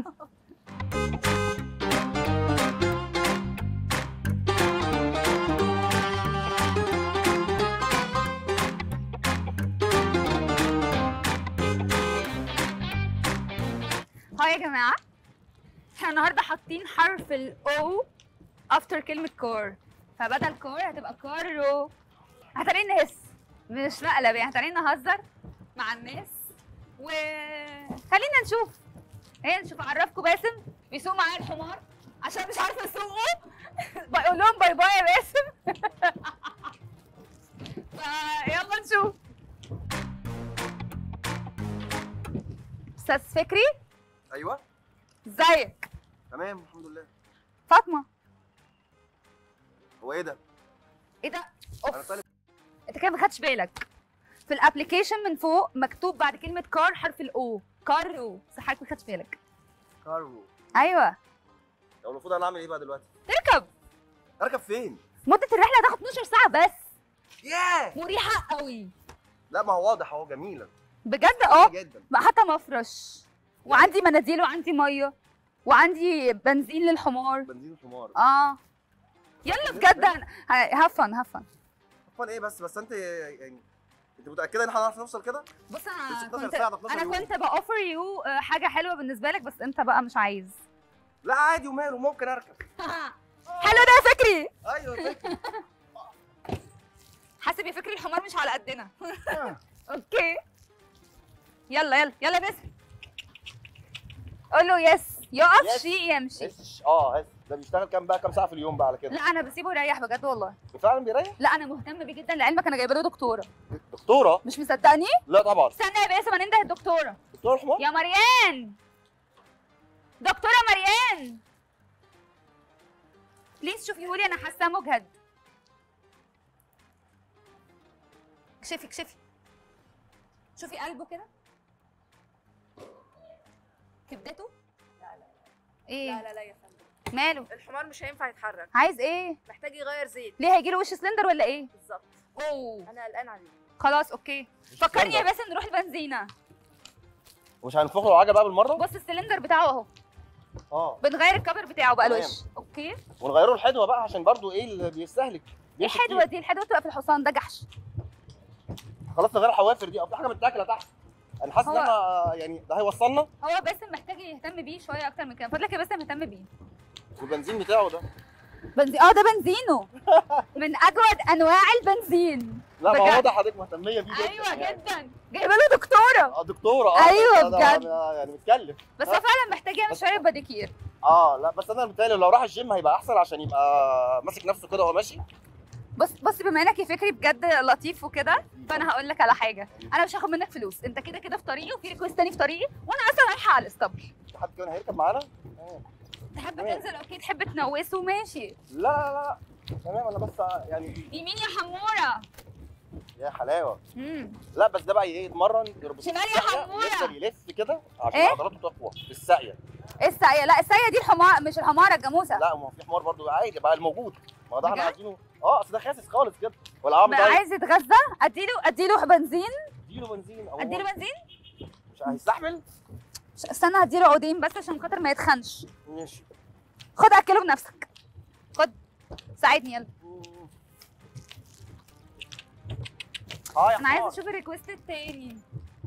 [SPEAKER 4] هاي يا جماعه احنا النهارده حاطين حرف الاو افتر كلمه كور فبدل كور هتبقى كارو هتلاقينا نهس مش مقلب يعني هتلاقينا نهزر مع الناس وخلينا نشوف هي نشوف اعرفكم باسم بيسوق معايا الحمار عشان مش عارفه اسوقه بقول لهم باي باي يا باسم فيلا نشوف استاذ فكري
[SPEAKER 10] ايوه
[SPEAKER 4] ازيك
[SPEAKER 10] تمام الحمد لله
[SPEAKER 4] فاطمه
[SPEAKER 10] هو ايه ده؟
[SPEAKER 4] ايه ده
[SPEAKER 10] انا
[SPEAKER 4] اوف
[SPEAKER 10] طالب
[SPEAKER 4] انت كده ما خدتش بالك في الابلكيشن من فوق مكتوب بعد كلمه كار حرف الاو كارو بس حضرتك ما خدتش بالك
[SPEAKER 10] كارو
[SPEAKER 4] ايوه
[SPEAKER 10] طب المفروض انا اعمل ايه بقى دلوقتي؟
[SPEAKER 4] تركب
[SPEAKER 10] اركب فين؟
[SPEAKER 4] مده الرحله هتاخد 12 ساعه بس
[SPEAKER 10] ياه
[SPEAKER 4] مريحه قوي
[SPEAKER 10] لا ما هو واضح اهو جميله
[SPEAKER 4] بجد اه
[SPEAKER 10] جدا
[SPEAKER 4] بقى حتى مفرش وعندي مناديل وعندي ميه وعندي بنزين للحمار
[SPEAKER 10] بنزين الحمار
[SPEAKER 4] اه يلا بجد هفن هفن
[SPEAKER 10] فن ايه بس بس انت يعني انت متاكده ان احنا هنعرف نوصل كده؟
[SPEAKER 4] بص انا
[SPEAKER 10] لسه 12
[SPEAKER 4] كنت
[SPEAKER 10] ساعة، ده 12
[SPEAKER 4] انا
[SPEAKER 10] يوم.
[SPEAKER 4] كنت باوفر يو حاجه حلوه بالنسبه لك بس انت بقى مش عايز
[SPEAKER 10] لا عادي وماله ممكن اركب
[SPEAKER 4] حلو ده يا فكري
[SPEAKER 10] ايوه فكرة.
[SPEAKER 4] حاسب يا فكري الحمار مش على قدنا اوكي يلا يلا يلا بس قول له يس يقف
[SPEAKER 10] يس.
[SPEAKER 4] شيء يمشي
[SPEAKER 10] هس اه هس ده بيشتغل كام بقى كام ساعه في اليوم بقى على كده؟
[SPEAKER 4] لا انا بسيبه يريح بجد والله
[SPEAKER 10] فعلا بيريح؟
[SPEAKER 4] لا انا مهتمه بيه جدا لعلمك انا جايبه له دكتوره
[SPEAKER 10] دكتوره؟
[SPEAKER 4] مش مصدقني
[SPEAKER 10] لا طبعا
[SPEAKER 4] استنى يا باسم هننده الدكتوره
[SPEAKER 10] دكتور الحمار؟
[SPEAKER 4] يا مريان دكتوره مريان بليز شوفي لي انا حاساه مجهد اكشفي اكشفي شوفي قلبه كده كبدته
[SPEAKER 5] لا لا
[SPEAKER 4] ايه
[SPEAKER 5] لا لا لا يا فندم
[SPEAKER 4] ماله
[SPEAKER 5] الحمار مش هينفع يتحرك
[SPEAKER 4] عايز ايه
[SPEAKER 5] محتاج يغير زيت
[SPEAKER 4] ليه هيجي له وش سلندر ولا ايه
[SPEAKER 5] بالظبط
[SPEAKER 4] اوه
[SPEAKER 5] انا قلقان عليه
[SPEAKER 4] خلاص اوكي فكرني يا
[SPEAKER 10] سلندر.
[SPEAKER 4] باسم نروح البنزينه
[SPEAKER 10] ومش هنفخ له العجله بقى بالمره؟
[SPEAKER 4] بص السلندر بتاعه اهو
[SPEAKER 10] اه
[SPEAKER 4] بنغير الكفر بتاعه بقى
[SPEAKER 10] تمام.
[SPEAKER 4] الوش اوكي
[SPEAKER 10] ونغيره الحدوه بقى عشان برضو ايه اللي بيستهلك
[SPEAKER 4] ايه
[SPEAKER 10] بيمشي
[SPEAKER 4] الحدوه
[SPEAKER 10] كتير.
[SPEAKER 4] دي الحدوه تبقى في الحصان ده جحش
[SPEAKER 10] خلاص نغير الحوافر دي او في حاجه متاكله تحت
[SPEAKER 15] انا حاسس ان
[SPEAKER 4] هو-
[SPEAKER 15] احنا يعني ده هيوصلنا
[SPEAKER 4] هو باسم محتاج يهتم بيه شويه اكتر من كده فضلك يا باسم اهتم بيه
[SPEAKER 15] والبنزين بتاعه ده
[SPEAKER 4] بنزين اه ده بنزينه من اجود انواع البنزين
[SPEAKER 15] لا ما
[SPEAKER 4] بجد.
[SPEAKER 15] هو واضح حضرتك مهتميه بيه جدا
[SPEAKER 4] ايوه
[SPEAKER 15] يعني.
[SPEAKER 4] جدا جايبه له دكتوره
[SPEAKER 15] اه دكتوره اه
[SPEAKER 4] أيوة
[SPEAKER 15] ده- ده-
[SPEAKER 4] بجد.
[SPEAKER 15] ده يعني متكلف
[SPEAKER 4] بس هو فعلا محتاج يعمل شويه باديكير
[SPEAKER 15] اه لا بس انا متهيألي لو راح الجيم هيبقى احسن عشان يبقى ماسك نفسه كده وهو ماشي
[SPEAKER 4] بص بص بما انك يا فكري بجد لطيف وكده فانا هقول لك على حاجه انا مش هاخد منك فلوس انت كده كده في طريقي وفي ريكوست تاني في طريقي وانا اصلا رايحه على الاسطبل
[SPEAKER 15] في حد كمان هيركب معانا
[SPEAKER 4] تحب تنزل اوكي تحب تنوسه ماشي
[SPEAKER 15] لا لا لا تمام انا بس يعني
[SPEAKER 4] يمين يا حموره
[SPEAKER 15] يا حلاوه
[SPEAKER 4] امم
[SPEAKER 15] لا بس ده بقى ايه يتمرن يربط
[SPEAKER 4] شمال يا
[SPEAKER 15] الساقية
[SPEAKER 4] حمورة.
[SPEAKER 15] ويفضل يلف كده عشان
[SPEAKER 4] إيه؟
[SPEAKER 15] عضلاته تقوى في الساقيه
[SPEAKER 4] ايه الساقيه لا الساقيه دي الحمار مش الحماره الجاموسه
[SPEAKER 15] لا ما هو في حمار برضه عادي بقى الموجود ما هو ده احنا
[SPEAKER 4] بجد؟
[SPEAKER 15] عايزينه اه اصل ده خاسس خالص كده ولا عامل
[SPEAKER 4] بقى عايز يتغذى اديله اديله بنزين
[SPEAKER 15] اديله بنزين او
[SPEAKER 4] اديله بنزين
[SPEAKER 15] مش هيستحمل
[SPEAKER 4] ش- استنى هديله عودين بس عشان خاطر ما يتخنش
[SPEAKER 15] ماشي
[SPEAKER 4] خد اكله بنفسك خد ساعدني يلا
[SPEAKER 15] اه يا
[SPEAKER 4] انا عايزه
[SPEAKER 15] حمار
[SPEAKER 4] اشوف الريكوست التاني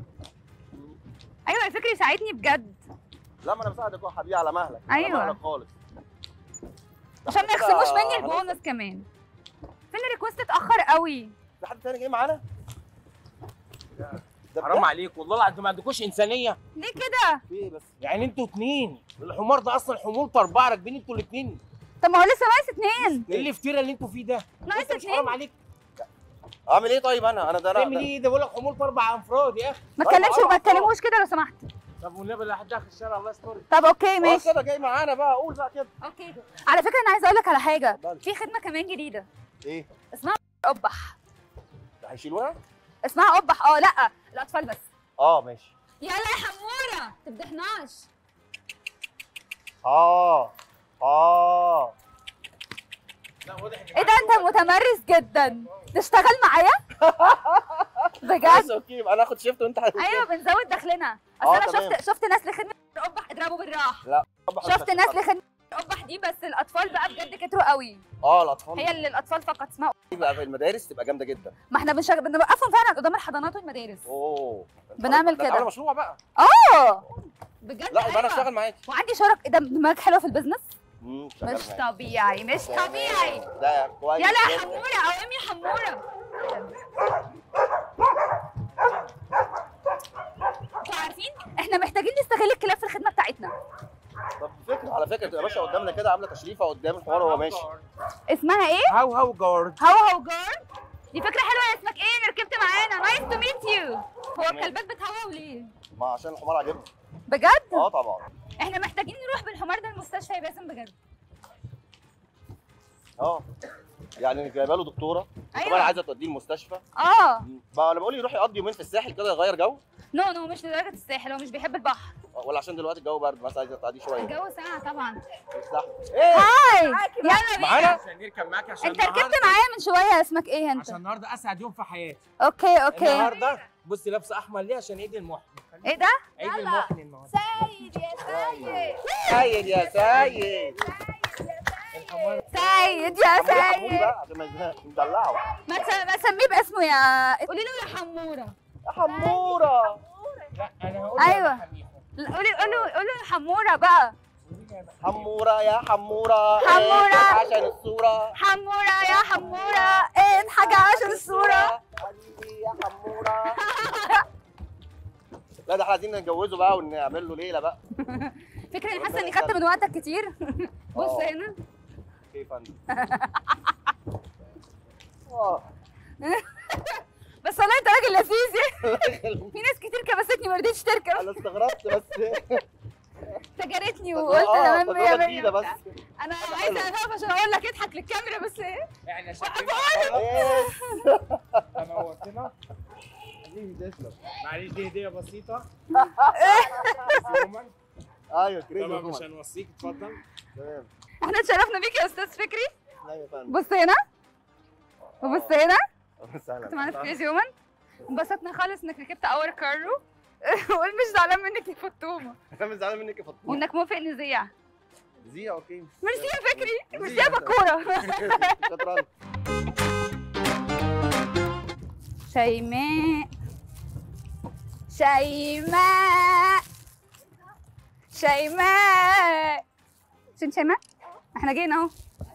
[SPEAKER 4] ايوه الفكرة يساعدني بجد
[SPEAKER 15] لا ما انا بساعدك يا حبيبي على مهلك
[SPEAKER 4] أيوة.
[SPEAKER 15] على مهلك خالص
[SPEAKER 4] عشان ما
[SPEAKER 15] كده
[SPEAKER 4] يخصموش مني
[SPEAKER 15] هنوصل.
[SPEAKER 4] البونص كمان فين الريكوست اتاخر قوي
[SPEAKER 15] في حد تاني جاي معانا ده
[SPEAKER 3] حرام
[SPEAKER 15] بجد؟
[SPEAKER 3] عليك والله العظيم ما عندكوش انسانيه
[SPEAKER 4] ليه كده
[SPEAKER 15] في ايه بس
[SPEAKER 3] يعني انتوا اتنين الحمار ده اصلا حمولته اربعه راكبين انتوا الاتنين
[SPEAKER 4] طب ما هو لسه ناقص اتنين
[SPEAKER 3] ايه الافتراء اللي انتوا فيه ده
[SPEAKER 4] ناقص
[SPEAKER 3] انت مش
[SPEAKER 4] اتنين
[SPEAKER 3] حرام عليك
[SPEAKER 15] اعمل ايه طيب انا انا ده
[SPEAKER 3] تعمل
[SPEAKER 15] ده-
[SPEAKER 3] ايه ده بقول لك حمولته اربع انفراد يا اخي
[SPEAKER 4] ما
[SPEAKER 15] طيب،
[SPEAKER 4] تكلمش
[SPEAKER 15] أربع
[SPEAKER 4] ما
[SPEAKER 15] أفراد.
[SPEAKER 4] تكلموش كده لو سمحت
[SPEAKER 3] طب والنبي اللي هتدخل الشارع الله يستر
[SPEAKER 4] طب اوكي
[SPEAKER 15] اه
[SPEAKER 4] ماشي
[SPEAKER 15] كده جاي معانا بقى قول بقى كده
[SPEAKER 4] اوكي على فكره انا عايزه اقول لك على حاجه
[SPEAKER 15] اتفضلي.
[SPEAKER 4] في خدمه كمان جديده
[SPEAKER 15] ايه
[SPEAKER 4] اسمها قبح
[SPEAKER 15] ده هيشيلونا
[SPEAKER 4] اسمها قبح اه لا الاطفال بس
[SPEAKER 15] اه ماشي
[SPEAKER 4] يلا يا حموره ما تفضحناش
[SPEAKER 15] اه اه
[SPEAKER 4] ايه ده انت متمرس جدا تشتغل معايا بجد
[SPEAKER 15] بس اوكي يبقى انا اخد شيفت وانت هت-
[SPEAKER 4] ايوه بنزود دخلنا
[SPEAKER 15] آه،
[SPEAKER 4] اصل انا
[SPEAKER 15] تمام.
[SPEAKER 4] شفت شفت ناس لخدمه القبح اضربوا بالراحه
[SPEAKER 15] لا طبعا
[SPEAKER 4] شفت ناس لخدمه القبح دي بس الاطفال بقى بجد كتروا قوي
[SPEAKER 15] اه الاطفال
[SPEAKER 4] هي اللي الاطفال فقط اسمها
[SPEAKER 15] بقى في المدارس تبقى جامده جدا
[SPEAKER 4] ما احنا بنشغل بنوقفهم فعلا قدام الحضانات والمدارس
[SPEAKER 15] اوه
[SPEAKER 4] بنعمل
[SPEAKER 15] ده
[SPEAKER 4] كده.
[SPEAKER 15] عامل مشروع بقى
[SPEAKER 4] اه بجد
[SPEAKER 15] لا يبقى انا
[SPEAKER 4] أيوة.
[SPEAKER 15] اشتغل معاك
[SPEAKER 4] وعندي شرك إيه ده دماغك حلوه في البيزنس
[SPEAKER 15] مم، شغال
[SPEAKER 4] مش
[SPEAKER 15] معاك.
[SPEAKER 4] طبيعي مش طبيعي
[SPEAKER 15] ده كويس
[SPEAKER 4] يلا يا
[SPEAKER 15] جداً.
[SPEAKER 4] حموره قومي يا حموره انتوا عارفين احنا محتاجين نستغل الكلاب في الخدمه بتاعتنا
[SPEAKER 15] طب فكره على فكره تبقى ماشيه قدامنا كده عامله تشريفه قدام الحوار وهو ماشي
[SPEAKER 4] اسمها ايه
[SPEAKER 3] هاو هاو جارد
[SPEAKER 4] هو هو جارد دي فكره حلوه اسمك ايه اللي ركبت معانا نايس تو ميت يو هو الكلبات بتهوهو ليه
[SPEAKER 15] ما عشان الحمار عاجبنا
[SPEAKER 4] بجد
[SPEAKER 15] اه طبعا
[SPEAKER 4] احنا محتاجين نروح بالحمار ده المستشفى يا باسم بجد
[SPEAKER 15] اه يعني جايبه له دكتوره
[SPEAKER 4] أيوة.
[SPEAKER 15] كمان عايزه توديه المستشفى
[SPEAKER 4] اه
[SPEAKER 15] بقى انا بقول يروح يقضي يومين في الساحل كده يغير جو
[SPEAKER 4] نو نو مش لدرجه الساحل هو مش بيحب البحر
[SPEAKER 15] ولا عشان دلوقتي الجو برد مثلا عايزه تعدي شويه
[SPEAKER 4] الجو ساقع طبعا
[SPEAKER 15] الساحل ايه
[SPEAKER 4] هاي يلا بينا
[SPEAKER 3] معانا عشان نركب معاك عشان
[SPEAKER 4] انت ركبت
[SPEAKER 3] النهاردة-
[SPEAKER 4] معايا من شويه اسمك ايه انت
[SPEAKER 3] عشان النهارده اسعد يوم في حياتي
[SPEAKER 4] اوكي اوكي
[SPEAKER 3] النهارده بصي لابسه احمر ليه عشان عيد المحن
[SPEAKER 4] ايه ده
[SPEAKER 3] عيد المحن النهارده
[SPEAKER 4] سيد يا سيد
[SPEAKER 15] سيد يا سيد
[SPEAKER 4] سيد يا
[SPEAKER 15] حمود يا حمود
[SPEAKER 4] سيد
[SPEAKER 15] بقى عشان ما ندلعه
[SPEAKER 4] ما تس- ما تسميه باسمه يا قولي له يا حموره
[SPEAKER 15] يا حموره
[SPEAKER 3] لا انا هقول
[SPEAKER 4] ايوه لا، قولي قولي قولي يا حموره بقى
[SPEAKER 15] حموره يا حموره
[SPEAKER 4] حمورة.
[SPEAKER 15] إيه عشان الصوره
[SPEAKER 4] حموره يا حموره اضحك عشان الصوره
[SPEAKER 15] حبيبي يا حموره لا ده احنا عايزين نتجوزه بقى ونعمل له ليله بقى
[SPEAKER 4] فكرة اني حاسه اني خدت من وقتك كتير بص
[SPEAKER 15] آه.
[SPEAKER 4] هنا
[SPEAKER 15] كيف يا فندم اه
[SPEAKER 4] بس والله انت راجل لذيذ في ناس كتير كبستني ما رضيتش تركب
[SPEAKER 15] انا استغربت بس
[SPEAKER 4] سجرتني وقلت
[SPEAKER 15] اه
[SPEAKER 4] تمام
[SPEAKER 15] تجربه
[SPEAKER 4] مية مية
[SPEAKER 15] جديده بس
[SPEAKER 4] انا عايزه اقف عشان اقول لك اضحك للكاميرا بس ايه
[SPEAKER 3] احنا شايفين انا وقتنا
[SPEAKER 15] حبيبي تسلم
[SPEAKER 3] معلش دي هديه بسيطه
[SPEAKER 15] ايوه كريزي
[SPEAKER 3] طبعا
[SPEAKER 15] عموماً.
[SPEAKER 3] مش هنوصيك اتفضل
[SPEAKER 15] تمام
[SPEAKER 4] احنا اتشرفنا بيك يا استاذ فكري
[SPEAKER 15] ايوه يا فندم
[SPEAKER 4] بص هنا وبص هنا
[SPEAKER 15] سهلا
[SPEAKER 4] كنت معانا في كريزي وومن انبسطنا خالص انك ركبت اور كارو وقول مش زعلان منك يا فطومه
[SPEAKER 15] انا مش زعلان منك يا فاطمه
[SPEAKER 4] وانك موافق نذيع
[SPEAKER 15] زي اوكي
[SPEAKER 4] ميرسي يا فكري ميرسي
[SPEAKER 15] ميرسي
[SPEAKER 4] يا
[SPEAKER 15] يا
[SPEAKER 4] بكوره
[SPEAKER 15] شكرا
[SPEAKER 4] شيماء شيماء شيماء فين شيماء احنا جينا اهو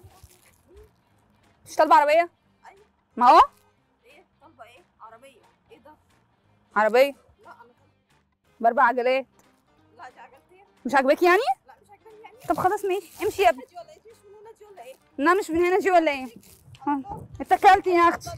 [SPEAKER 4] مش طالبه عربيه ما هو
[SPEAKER 5] ايه طالبه ايه عربيه ايه ده
[SPEAKER 4] عربيه
[SPEAKER 5] لا انا
[SPEAKER 4] باربع عجلات
[SPEAKER 5] لا دي عجلتين
[SPEAKER 4] مش عاجباك يعني
[SPEAKER 5] لا مش عاجباني يعني
[SPEAKER 4] طب خلاص ماشي امشي يا ابني
[SPEAKER 5] دي ولا ايه دي مش من هنا دي ولا ايه
[SPEAKER 4] لا مش من هنا دي ولا ايه ها، اتكلتي يا اختي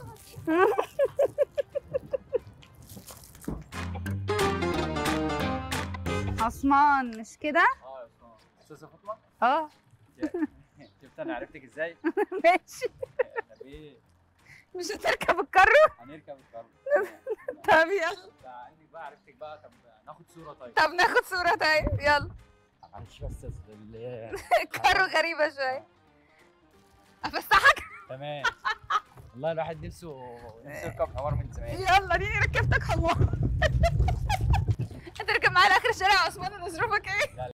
[SPEAKER 4] عثمان مش كده
[SPEAKER 14] اه يا عثمان استاذه فاطمه
[SPEAKER 4] اه
[SPEAKER 14] شفت انا عرفتك ازاي؟
[SPEAKER 4] ماشي
[SPEAKER 14] طب ايه؟
[SPEAKER 4] مش هتركب الكرو
[SPEAKER 14] هنركب الكرم
[SPEAKER 4] طب يلا
[SPEAKER 14] عندك بقى عرفتك بقى طب ناخد صوره طيب
[SPEAKER 4] طب ناخد صورة طيب يلا
[SPEAKER 14] معلش بس ال-
[SPEAKER 4] الكرو غريبة شوية افسحك
[SPEAKER 14] تمام والله الواحد نفسه نفسه يركب حوار من زمان
[SPEAKER 4] يلا دي ركبتك حمار هتركب معايا لاخر الشارع يا عثمان انا ظروفك ايه